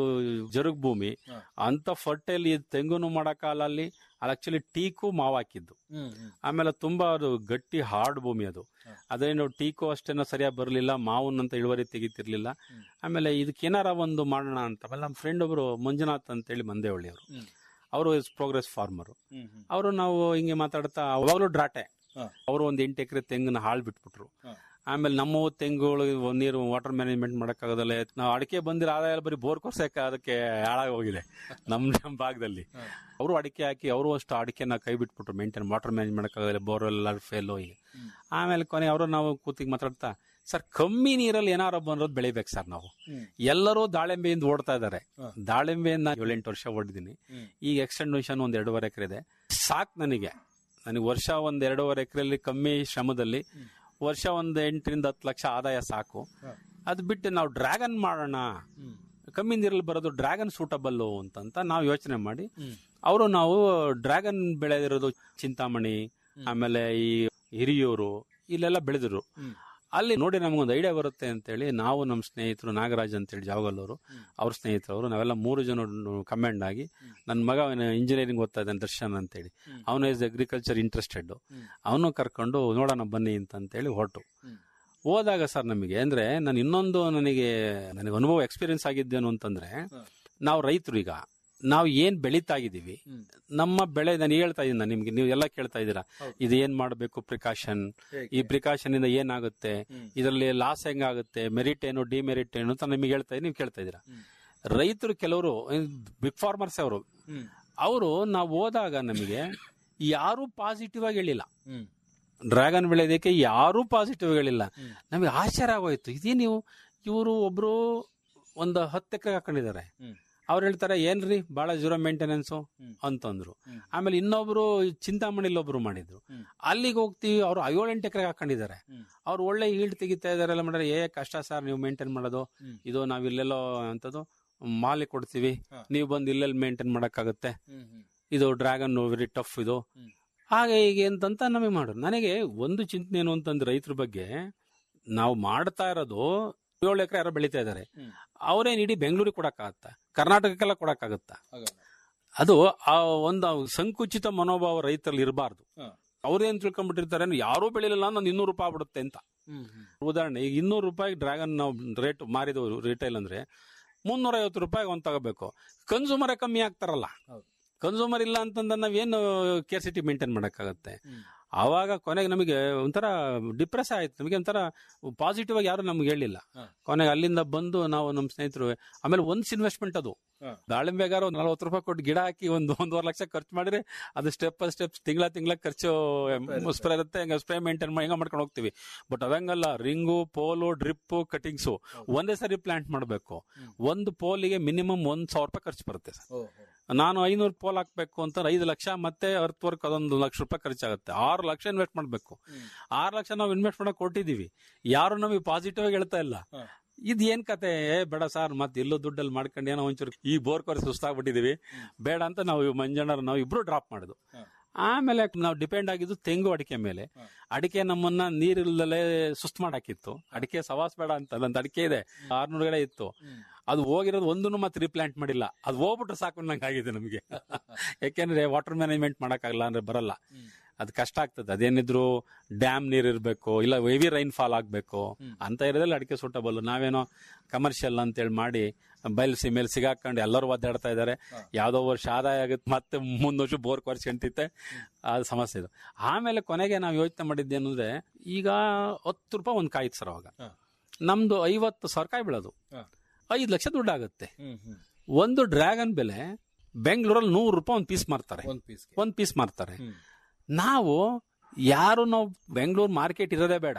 ಜರುಗ್ ಭೂಮಿ ಹಾ. ಅಂತ ಫರ್ಟೈಲ್ ತೆಂಗುನು ಮಾಡಕ್ಕಾಗಲ್ಲ ಅಲ್ಲಿ ಅಲ್ಲಿ ಆಕ್ಚುಲಿ ಟೀಕು ಮಾವು ಹಾಕಿದ್ದು ಆಮೇಲೆ ತುಂಬಾ ಅದು ಗಟ್ಟಿ ಹಾರ್ಡ್ ಭೂಮಿ ಅದು ಹಾ. ಅದೇನು ಟೀಕು ಅಷ್ಟೇನೋ ಸರಿಯಾಗಿ ಬರಲಿಲ್ಲ ಮಾವನ್ನಂತ ಇಳುವರಿ ತೆಗಿತಿರ್ಲಿಲ್ಲ ಹ್ಮ್. ಆಮೇಲೆ ಇದಕ್ಕೆ ಏನಾರ ಒಂದು ಮಾಡೋಣ ಅಂತ ಆಮೇಲೆ ನಮ್ಮ ಫ್ರೆಂಡ್ ಒಬ್ರು ಮಂಜುನಾಥ್ ಅಂತೇಳಿ ಮಂದೇವಳ್ಳಿ ಅವರು ಹ್ಮ್. ಅವರು ಪ್ರೋಗ್ರೆಸ್ ಫಾರ್ಮರ್ ಅವರು ನಾವು ಹಿಂಗೆ ಮಾತಾಡ್ತಾ ಅವಾಗಲೂ ಡ್ರಾಟೆ ಹಾ. ಅವರು ಒಂದು ಎಂಟು ಎಕರೆ ತೆಂಗನ್ನ ಹಾಳು ಬಿಟ್ಬಿಟ್ರು ಹಾ. ಆಮೇಲೆ ನಮ್ಮ ತೆಂಗುಗಳು ನೀರು ವಾಟರ್ ಮ್ಯಾನೇಜ್ಮೆಂಟ್ ಮಾಡಕ್ಕಾಗೋದಲ್ಲ ನಾವು ಅಡಿಕೆ ಬಂದಿರೋ ಆದಾಯ ಎಲ್ಲ ಬರೀ ಬೋರ್ ಕೊರ್ಸಕ್ಕೆ ಅದಕ್ಕೆ ಹಾಳಾಗಿ ಹೋಗಿದೆ ನಮ್ ನಮ್ಮ ಭಾಗದಲ್ಲಿ ಹಾ. ಅವರು ಅಡಿಕೆ ಹಾಕಿ ಅವರು ಅಷ್ಟು ಅಡಿಕೆನ ಕೈ ಬಿಟ್ಬಿಟ್ರು ಮೇಂಟೈನ್ ವಾಟರ್ ಮ್ಯಾನೇಜ್ ಮಾಡಕ್ಕಾಗಲ್ಲ ಬೋರ್ ಎಲ್ಲ ಫೇಲ್ ಹೋಗಿ ಹ್ಮ್. ಆಮೇಲೆ ಕೊನೆ ಅವರು ನಾವು ಕೂತಿಗೆ ಮಾತಾಡ್ತಾ ಸರ್ ಕಮ್ಮಿ ನೀರಲ್ಲಿ ಏನಾರ ಬಂರೋದು ಬೆಳಿಬೇಕು ಸರ್ ನಾವು ಎಲ್ಲರೂ ದಾಳಿಂಬೆಯಿಂದ ಓಡ್ತಾ ಇದ್ದಾರೆ ಹಾ. ದಾಳಿಂಬೆಯಿಂದ ಏಳೆಂಟು ವರ್ಷ ಓಡಿದೀನಿ ಹ್ಮ್. ಈಗ ಎಕ್ಸ್ಟೆಂಡೇಷನ್ ಒಂದ್ ಎರಡೂವರೆ ಎಕರೆ ಇದೆ ಸಾಕ್ ನನಗೆ ನನಗೆ ವರ್ಷ ಒಂದ್ ಎರಡೂವರೆ ಎಕರೆಯಲ್ಲಿ ಕಮ್ಮಿ ಶ್ರಮದಲ್ಲಿ ವರ್ಷ ಒಂದ್ ಎಂಟರಿಂದ ಹತ್ತು ಲಕ್ಷ ಆದಾಯ ಸಾಕು ಹಾ. ಅದು ಬಿಟ್ಟು ನಾವು ಡ್ರ್ಯಾಗನ್ ಮಾಡೋಣ ಕಮ್ಮಿ ನೀರಲ್ಲಿ ಬರೋದು ಡ್ರ್ಯಾಗನ್ ಸೂಟಬಲ್ ಅಂತಂತ ನಾವು ಯೋಚನೆ ಮಾಡಿ ಹ್ಮ್. ಅವರು ನಾವು ಡ್ರ್ಯಾಗನ್ ಬೆಳೆದಿರೋದು ಚಿಂತಾಮಣಿ ಆಮೇಲೆ ಈ ಹಿರಿಯೂರು ಇಲ್ಲೆಲ್ಲ ಬೆಳೆದ್ರು ಹ್ಮ್. ಅಲ್ಲಿ ನೋಡಿ ನಮಗೊಂದು ಐಡಿಯಾ ಬರುತ್ತೆ ಅಂತೇಳಿ ನಾವು ನಮ್ಮ ಸ್ನೇಹಿತರು ನಾಗರಾಜ್ ಅಂತೇಳಿ ಜಾವಗಲ್ಲವರು ಅವ್ರ ಸ್ನೇಹಿತರವರು ನಾವೆಲ್ಲ ಮೂರು ಜನ ಕಮೆಂಡ್ ಆಗಿ ನನ್ನ ಮಗ ಇಂಜಿನಿಯರಿಂಗ್ ಓದ್ತಾ ಇದ್ದಾನೆ ದರ್ಶನ್ ಅಂತೇಳಿ ಅವನು ಇಸ್ ಅಗ್ರಿಕಲ್ಚರ್ ಇಂಟ್ರೆಸ್ಟೆಡ್ ಅವನು ಕರ್ಕೊಂಡು ನೋಡೋಣ ಬನ್ನಿ ಅಂತಂತೇಳಿ ಹೊರಟು ಹೋದಾಗ ಸರ್ ನಮಗೆ ಅಂದ್ರೆ ನಾನು ಇನ್ನೊಂದು ನನಗೆ ನನಗೆ ಅನುಭವ ಎಕ್ಸ್ಪೀರಿಯನ್ಸ್ ಆಗಿದ್ದೇನು ಅಂತಂದ್ರೆ ನಾವು ರೈತರು ಈಗ ನಾವು ಏನ್ ಬೆಳೀತಾ ಇದೀವಿ ನಮ್ಮ ಬೆಳೆ ನಾನು ಹೇಳ್ತಾ ಇದ್ದೀನಿ ನಿಮ್ಗೆ ನೀವು ಎಲ್ಲ ಕೇಳ್ತಾ ಇದ್ದೀರಾ ಇದು ಏನ್ ಮಾಡಬೇಕು ಪ್ರಿಕಾಷನ್ ಈ ಪ್ರಿಕಾಷನ್ ಇಂದ ಏನಾಗುತ್ತೆ ಇದರಲ್ಲಿ ಲಾಸ್ ಹೆಂಗಾಗುತ್ತೆ ಮೆರಿಟ್ ಏನು ಡಿಮೆರಿಟ್ ಏನು ಅಂತ ನಿಮಗೆ ಹೇಳ್ತಾ ಇದ್ದೀನಿ ನೀವು ಕೇಳ್ತಾ ಇದ್ದೀರಾ ರೈತರು ಕೆಲವರು ಬಿಗ್ ಫಾರ್ಮರ್ಸ್ ಅವರು ಅವರು ನಾವು ಹೋದಾಗ ನಮಗೆ ಯಾರು ಪಾಸಿಟಿವ್ ಆಗಿ ಹೇಳಿಲ್ಲ ಡ್ರ್ಯಾಗನ್ ಬೆಳೆಯೋದಕ್ಕೆ ಯಾರೂ ಪಾಸಿಟಿವ್ ಹೇಳಿಲ್ಲ ನಮಗೆ ಆಶ್ಚರ್ಯ ಆಗೋಯ್ತು ಇದೇ ನೀವು ಇವರು ಒಬ್ರು ಒಂದು ಹತ್ತು ಎಕರೆ ಹಾಕೊಂಡಿದ್ದಾರೆ ಅವ್ರು ಹೇಳ್ತಾರೆ ಏನ್ರಿ ಬಹಳ ಜೀರೋ ಮೇಂಟೆನೆನ್ಸ್ ಅಂತಂದ್ರು ಆಮೇಲೆ ಇನ್ನೊಬ್ರು ಚಿಂತಾಮಣಿಲಿ ಒಬ್ರು ಮಾಡಿದ್ರು ಅಲ್ಲಿಗೆ ಹೋಗ್ತೀವಿ ಅವ್ರು ಏಳೆಂಟು ಎಕರೆ ಹಾಕೊಂಡಿದ್ದಾರೆ ಅವ್ರು ಒಳ್ಳೆ ಈಲ್ಡ್ ತೆಗಿತಾ ಇದಾರೆ ಎಲ್ಲ ಮಾಡ್ರೆ ಏ ಕಷ್ಟ ಸರ್ ನೀವು ಮೇಂಟೈನ್ ಮಾಡೋದು ಇದು ನಾವ್ ಇಲ್ಲೆಲ್ಲೋ ಅಂತದ್ದು ಮಾಲಿ ಕೊಡ್ತೀವಿ ನೀವು ಬಂದು ಇಲ್ಲೆಲ್ಲಿ ಮೇಂಟೈನ್ ಮಾಡಕ್ಕಾಗುತ್ತೆ ಇದು ಡ್ರ್ಯಾಗನ್ ವೆರಿ ಟಫ್ ಇದು ಹಾಗೆ ಹೀಗೆ ಅಂತಂತ ನಮಗೆ ಮಾಡೋದು ನನಗೆ ಒಂದು ಚಿಂತನೆ ಏನು ಅಂತಂದ್ರೆ ರೈತರ ಬಗ್ಗೆ ನಾವು ಮಾಡ್ತಾ ಇರೋದು ಏಳು ಎಕರೆ ಯಾರೋ ಬೆಳೀತಾ ಇದಾರೆ ಅವ್ರೇನ್ ಇಡೀ ಬೆಂಗಳೂರಿಗೆ ಕೊಡಕ್ಕಾಗತ್ತ ಕರ್ನಾಟಕಕ್ಕೆಲ್ಲ ಕೊಡಕ್ಕಾಗತ್ತ ಅದು ಆ ಒಂದು ಸಂಕುಚಿತ ಮನೋಭಾವ ರೈತರಲ್ಲಿ ಇರಬಾರ್ದು ಅವ್ರೇನ್ ತಿಳ್ಕೊಂಡ್ಬಿಟ್ಟಿರ್ತಾರೆ ಯಾರೂ ಬೆಳಿಲಿಲ್ಲ ನಾನು ಇನ್ನೂರು ರೂಪಾಯಿ ಬಿಡುತ್ತೆ ಅಂತ ಉದಾಹರಣೆ ಈಗ ಇನ್ನೂರು ರೂಪಾಯಿ ಡ್ರ್ಯಾಗನ್ ನಾವು ರೇಟ್ ಮಾರಿದವರು ರಿಟೈಲ್ ಅಂದ್ರೆ ಮುನ್ನೂರ ಐವತ್ತು ರೂಪಾಯಿ ಒಂದ್ ತಗೋಬೇಕು ಕನ್ಸೂಮರೇ ಕಮ್ಮಿ ಆಗ್ತಾರಲ್ಲ ಕನ್ಸೂಮರ್ ಇಲ್ಲ ಅಂತಂದ್ರೆ ನಾವೇನು ಕೇರ್ಸಿಟಿ ಮೇಂಟೈನ್ ಮಾಡಕ್ಕಾಗತ್ತೆ ಆವಾಗ ಕೊನೆಗೆ ನಮಗೆ ಒಂಥರ ಡಿಪ್ರೆಸ್ ಆಯ್ತು ನಮಗೆ ಒಂಥರ ಪಾಸಿಟಿವ್ ಆಗಿ ಯಾರು ನಮ್ಗೆ ಹೇಳಿಲ್ಲ ಕೊನೆಗೆ ಅಲ್ಲಿಂದ ಬಂದು ನಾವು ನಮ್ಮ ಸ್ನೇಹಿತರು ಆಮೇಲೆ ಒಂದ್ಸ್ ಇನ್ವೆಸ್ಟ್ಮೆಂಟ್ ಅದು ದಾಳಿಂಬೆಗಾರ ಒಂದು ನಲ್ವತ್ತು ರೂಪಾಯಿ ಕೊಟ್ಟು ಗಿಡ ಹಾಕಿ ಒಂದು ಒಂದೂವರೆ ಲಕ್ಷ ಖರ್ಚು ಮಾಡಿದ್ರೆ ಅದು ಸ್ಟೆಪ್ ಸ್ಟೆಪ್ ತಿಂಗಳ ತಿಂಗಳ ಖರ್ಚು ಸ್ಪ್ರೇ ಇರುತ್ತೆ ಹಂಗ ಸ್ಪ್ರೇ ಮೇಂಟೈನ್ ಮಾಡಿ ಹೆಂಗ ಮಾಡ್ಕೊಂಡು ಹೋಗ್ತೀವಿ ಬಟ್ ಅದಂಗಲ್ಲ ರಿಂಗು ಪೋಲು ಡ್ರಿಪ್ ಕಟಿಂಗ್ಸು ಒಂದೇ ಸರಿ ಪ್ಲಾಂಟ್ ಮಾಡಬೇಕು ಒಂದು ಪೋಲಿಗೆ ಮಿನಿಮಮ್ ಒಂದ್ ಸಾವಿರ ರೂಪಾಯಿ ಖರ್ಚು ಬರುತ್ತೆ ಸರ್ ನಾನು ಐನೂರು ಪೋಲ್ ಹಾಕ್ಬೇಕು ಅಂತ ಐದು ಲಕ್ಷ ಮತ್ತೆ ಅರ್ತ್ ವರ್ಕ್ ಅದೊಂದು ಲಕ್ಷ ರೂಪಾಯಿ ಖರ್ಚಾಗುತ್ತೆ ಆರು ಲಕ್ಷ ಇನ್ವೆಸ್ಟ್ ಮಾಡ್ಬೇಕು ಆರು ಲಕ್ಷ ನಾವು ಇನ್ವೆಸ್ಟ್ ಮಾಡಕ್ ಕೊಟ್ಟಿದೀವಿ ಯಾರು ನಮಗೆ ಪಾಸಿಟಿವ್ ಆಗಿ ಹೇಳ್ತಾ ಇಲ್ಲ ಇದ್ ಏನ್ ಕತೆ ಏ ಬೇಡ ಸರ್ ಮತ್ತೆ ಎಲ್ಲೋ ದುಡ್ಡಲ್ಲಿ ಮಾಡ್ಕೊಂಡು ಏನೋ ಒಂಚೂರು ಈ ಬೋರ್ ಕೊರೆ ಸುಸ್ತಾಗ್ಬಿಟ್ಟಿದೀವಿ ಬೇಡ ಅಂತ ನಾವು ಮಂಜಣ್ಣರು ನಾವು ಇಬ್ರು ಡ್ರಾಪ್ ಮಾಡುದು ಆಮೇಲೆ ನಾವು ಡಿಪೆಂಡ್ ಆಗಿದ್ದು ತೆಂಗು ಅಡಿಕೆ ಮೇಲೆ ಅಡಿಕೆ ನಮ್ಮನ್ನ ನೀರಿಲ್ಲದಲ್ಲೇ ಸುಸ್ತು ಮಾಡಾಕಿತ್ತು ಅಡಿಕೆ ಸವಾಸ್ ಬೇಡ ಅಂತ ನಂದು ಅಡಿಕೆ ಇದೆ ಆರ್ನೂರು ಗಿಡ ಇತ್ತು ಅದು ಹೋಗಿರೋದು ಒಂದನ್ನು ಮತ್ತೆ ರೀಪ್ಲಾಂಟ್ ಮಾಡಿಲ್ಲ ಅದು ಹೋಗ್ಬಿಟ್ರೆ ಸಾಕು ನಂಗೆ ಆಗಿದೆ ನಮಗೆ ಯಾಕೆಂದ್ರೆ ವಾಟರ್ ಮ್ಯಾನೇಜ್ಮೆಂಟ್ ಮಾಡಕ್ಕಾಗಲ್ಲ ಅಂದ್ರೆ ಬರಲ್ಲ ಅದು ಕಷ್ಟ ಆಗ್ತದೆ ಅದೇನಿದ್ರು ಡ್ಯಾಮ್ ನೀರ್ ಇರಬೇಕು ಇಲ್ಲ ಹೆವಿ ರೈನ್ ಫಾಲ್ ಆಗ್ಬೇಕು ಅಂತ ಇರೋದ್ರಲ್ಲಿ ಅಡಿಕೆ ಸೂಟಬಲ್ ನಾವೇನೋ ಕಮರ್ಷಿಯಲ್ ಅಂತೇಳಿ ಮಾಡಿ ಬಯಲು ಮೇಲೆ ಸಿಗಾಕೊಂಡು ಎಲ್ಲರೂ ಒದ್ದಾಡ್ತಾ ಇದ್ದಾರೆ ಯಾವ್ದೋ ವರ್ಷ ಆದಾಯ ಆಗುತ್ತೆ ಮತ್ತೆ ಮುಂದ್ ವರ್ಷ ಬೋರ್ ಕೊರ್ಸ್ಕೊಂತಿತ್ತೆ ಅದು ಸಮಸ್ಯೆ ಇದು ಆಮೇಲೆ ಕೊನೆಗೆ ನಾವು ಯೋಚನೆ ಮಾಡಿದ್ದೇನು ಅಂದ್ರೆ ಈಗ ಹತ್ತು ರೂಪಾಯಿ ಒಂದ್ ಕಾಯಿತು ಸರ್ ಅವಾಗ ನಮ್ದು ಐವತ್ತು ಸಾವಿರ ಕಾಯಿ ಬೀಳೋದು ಐದು ಲಕ್ಷ ದುಡ್ಡು ಆಗುತ್ತೆ ಒಂದು ಡ್ರ್ಯಾಗನ್ ಬೆಲೆ ಬೆಂಗಳೂರಲ್ಲಿ ನೂರು ರೂಪಾಯಿ ಒಂದು ಪೀಸ್ ಮಾರ್ತಾರೆ ಒಂದ್ ಪೀಸ್ ಒಂದ್ ಪೀಸ್ ಮಾರ್ತಾರೆ ನಾವು ಯಾರು ನಾವು ಬೆಂಗಳೂರು ಮಾರ್ಕೆಟ್ ಇರೋದೇ ಬೇಡ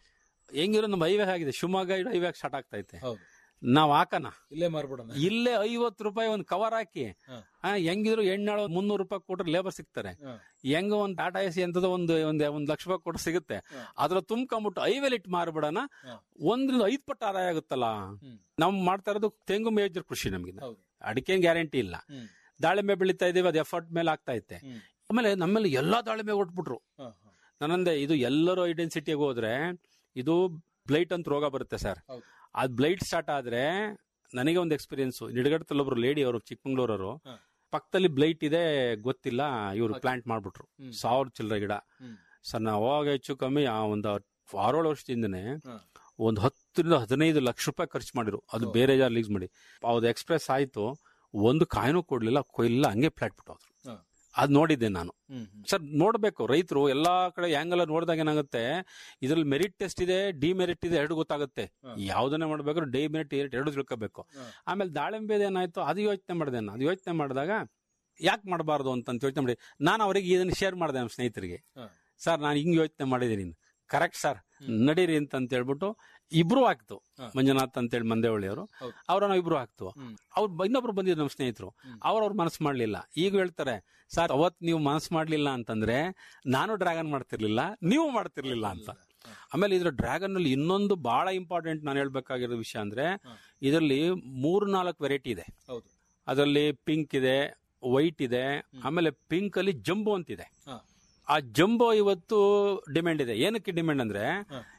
ಹೆಂಗಿರೋ ನಮ್ಮ ಹೈವೇ ಆಗಿದೆ ಶಿವಮೊಗ್ಗ ಹೈವೇ ಸ್ಟಾರ್ಟ್ ಆಗ್ತೈತೆ ಹೌದು ನಾವ್ ಹಾಕನ ಇಲ್ಲೇ ಮಾರ್ಬಿಡೋಣ ಇಲ್ಲೇ ಐವತ್ತು ರೂಪಾಯಿ ಒಂದ್ ಕವರ್ ಹಾಕಿ ಹ. ಆ, ಹೆಂಗಿದ್ರು ಎಣ್ಣಾಳು ಮುನ್ನೂರು ರೂಪಾಯಿ ಕೊಟ್ರೆ ಲೇಬರ್ ಸಿಗ್ತಾರೆ ಹ. ಹೆಂಗ ಒಂದ್ ಟಾಟಾ ಎಸಿ ಅಂತದ ಒಂದು ಒಂದ್ ಒಂದ್ ಲಕ್ಷ ರೂಪಾಯಿ ಕೊಟ್ರೆ ಸಿಗುತ್ತೆ ಅದ್ರ ತುಂಬ್ಕೊಂಬಿಟ್ಟು ಐವೇಲಿ ಇಟ್ಟು ಮಾರ್ಬಿಡೋಣ ಹ. ಒಂದ್ರಿಂದ ಐದ್ ಪಟ್ಟು ಆದಾಯ ಆಗುತ್ತಲ್ಲ ಹ್ಮ್. ನಾವು ಮಾಡ್ತಾ ಇರೋದು ತೆಂಗು ಮೇಜರ್ ಕೃಷಿ ನಮ್ಗೆ ಹೌದು ಅಡಿಕೆ ಗ್ಯಾರಂಟಿ ಇಲ್ಲ ಹ್ಮ್. ದಾಳಿಂಬೆ ಬೆಳೀತಾ ಇದೀವಿ ಅದು ಎಫರ್ಟ್ ಮೇಲೆ ಆಗ್ತಾ ಐತೆ ಹ್ಮ್. ಆಮೇಲೆ ನಮ್ಮಲ್ಲಿ ಎಲ್ಲಾ ದಾಳಿಂಬೆ ಕೊಟ್ಬಿಟ್ರು ಹ, ಹ. ನಾನಂದೆ ಇದು ಎಲ್ಲರೂ ಐಡೆನ್ಸಿಟಿಗೆ ಹೋದ್ರೆ ಇದು ಬ್ಲೈಟ್ ಅಂತ ರೋಗ ಬರುತ್ತೆ ಸರ್ ಹೌದು. ಅದ್ ಬ್ಲೈಟ್ ಸ್ಟಾರ್ಟ್ ಆದ್ರೆ ನನಗೆ ಒಂದು ಎಕ್ಸ್ಪೀರಿಯನ್ಸ್ ನಿಡಗಡದಲ್ಲಿ ಒಬ್ರು ಲೇಡಿ ಅವರು ಚಿಕ್ಕಮಂಗ್ಳೂರವರು ಹ. ಪಕ್ಕದಲ್ಲಿ ಬ್ಲೈಟ್ ಇದೆ ಗೊತ್ತಿಲ್ಲ ಇವ್ರು ಹಾಗೆ. ಪ್ಲಾಂಟ್ ಮಾಡ್ಬಿಟ್ರು ಹ್ಮ್. ಸಾವಿರ ಚಿಲ್ಲರೆ ಗಿಡ ಹ್ಮ್. ಸರ್ ನಾವು ಅವಾಗ ಹೆಚ್ಚು ಕಮ್ಮಿ ಆ ಒಂದು ಆರೇಳು ವರ್ಷದಿಂದನೇ ಹ. ಒಂದು ಹತ್ತರಿಂದ ಹದಿನೈದು ಲಕ್ಷ ರೂಪಾಯಿ ಖರ್ಚು ಮಾಡಿರು ಅದು ಓ. ಬೇರೆ ಜಾರ್ ಲೀಸ್ ಮಾಡಿ ಅವ್ದು ಎಕ್ಸ್ಪ್ರೆಸ್ ಆಯ್ತು ಒಂದು ಕಾಯಿನೂ ಕೊಡ್ಲಿಲ್ಲ ಕೊಯ್ಲಿಲ್ಲ ಹಂಗೆ ಫ್ಲಾಟ್ ಬಿಟ್ಟು ಹೋದ್ರು ಹ. ಅದ್ ನೋಡಿದ್ದೆ ನಾನು ಹ್ಮ್, ಹ್ಮ್. ಸರ್ ನೋಡ್ಬೇಕು ರೈತರು ಎಲ್ಲಾ ಕಡೆ ಆಂಗಲ್ ನೋಡಿದಾಗ ಏನಾಗುತ್ತೆ ಇದ್ರಲ್ಲಿ ಮೆರಿಟ್ ಟೆಸ್ಟ್ ಇದೆ ಡಿಮೆರಿಟ್ ಇದೆ ಎರಡು ಗೊತ್ತಾಗುತ್ತೆ ಹ. ಯಾವ್ದನ್ನೇ ಮಾಡ್ಬೇಕಾದ್ರೆ ಡಿ ಮೆರಿಟ್ ಎರಡು ತಿಳ್ಕೋಬೇಕು ಹ. ಆಮೇಲೆ ದಾಳಿಂಬೆದು ಏನಾಯ್ತು ಅದು ಯೋಚನೆ ಮಾಡಿದೆ ನಾನು ಅದು ಯೋಚನೆ ಮಾಡಿದಾಗ ಯಾಕೆ ಮಾಡಬಾರ್ದು ಅಂತ ಯೋಚನೆ ಮಾಡಿ ನಾನು ಅವರಿಗೆ ಇದನ್ನ ಶೇರ್ ಮಾಡಿದೆ ನಮ್ಮ ಸ್ನೇಹಿತರಿಗೆ ಹ. ಸರ್ ನಾನು ಹಿಂಗ್ ಯೋಚನೆ ಮಾಡಿದೀನಿ ಕರೆಕ್ಟ್ ಸರ್ ನಡೀರಿ ಅಂತ ಅಂತ ಹೇಳ್ಬಿಟ್ಟು ಇಬ್ರು ಆಗ್ತು ಹ. ಮಂಜುನಾಥ್ ಅಂತೇಳಿ ಮಂದೇವಳ್ಳಿ ಅವರು ಹೌದು. ಅವ್ರ ನಾವು ಇಬ್ರು ಆಗ್ತು ಹ್ಮ್. ಅವ್ರು ಇನ್ನೊಬ್ರು ಬಂದಿದ್ರು ನಮ್ಮ ಸ್ನೇಹಿತರು ಹ್ಮ್. ಅವ್ರವ್ರ ಮನಸ್ಸು ಮಾಡ್ಲಿಲ್ಲ ಈಗ ಹೇಳ್ತಾರೆ ಸರ್ ಅವತ್ ನೀವು ಮನಸ್ಸು ಮಾಡ್ಲಿಲ್ಲ ಅಂತಂದ್ರೆ ನಾನು ಡ್ರ್ಯಾಗನ್ ಮಾಡ್ತಿರ್ಲಿಲ್ಲ ನೀವು ಮಾಡ್ತಿರ್ಲಿಲ್ಲ ಅಂತ ಹ. ಆಮೇಲೆ ಇದ್ರ ಡ್ರ್ಯಾಗನ್ ಅಲ್ಲಿ ಇನ್ನೊಂದು ಬಹಳ ಇಂಪಾರ್ಟೆಂಟ್ ನಾನು ಹೇಳ್ಬೇಕಾಗಿರೋ ವಿಷಯ ಅಂದ್ರೆ ಹ. ಇದರಲ್ಲಿ ಮೂರು ನಾಲ್ಕು ವೆರೈಟಿ ಇದೆ ಹೌದು ಅದರಲ್ಲಿ ಪಿಂಕ್ ಇದೆ ವೈಟ್ ಇದೆ ಆಮೇಲೆ ಪಿಂಕ್ ಅಲ್ಲಿ ಜಂಬೋ ಅಂತಿದೆ ಹ. ಆ ಜಂಬೋ ಇವತ್ತು ಡಿಮ್ಯಾಂಡ್ ಇದೆ ಏನಕ್ಕೆ ಡಿಮ್ಯಾಂಡ್ ಅಂದ್ರೆ ಹ.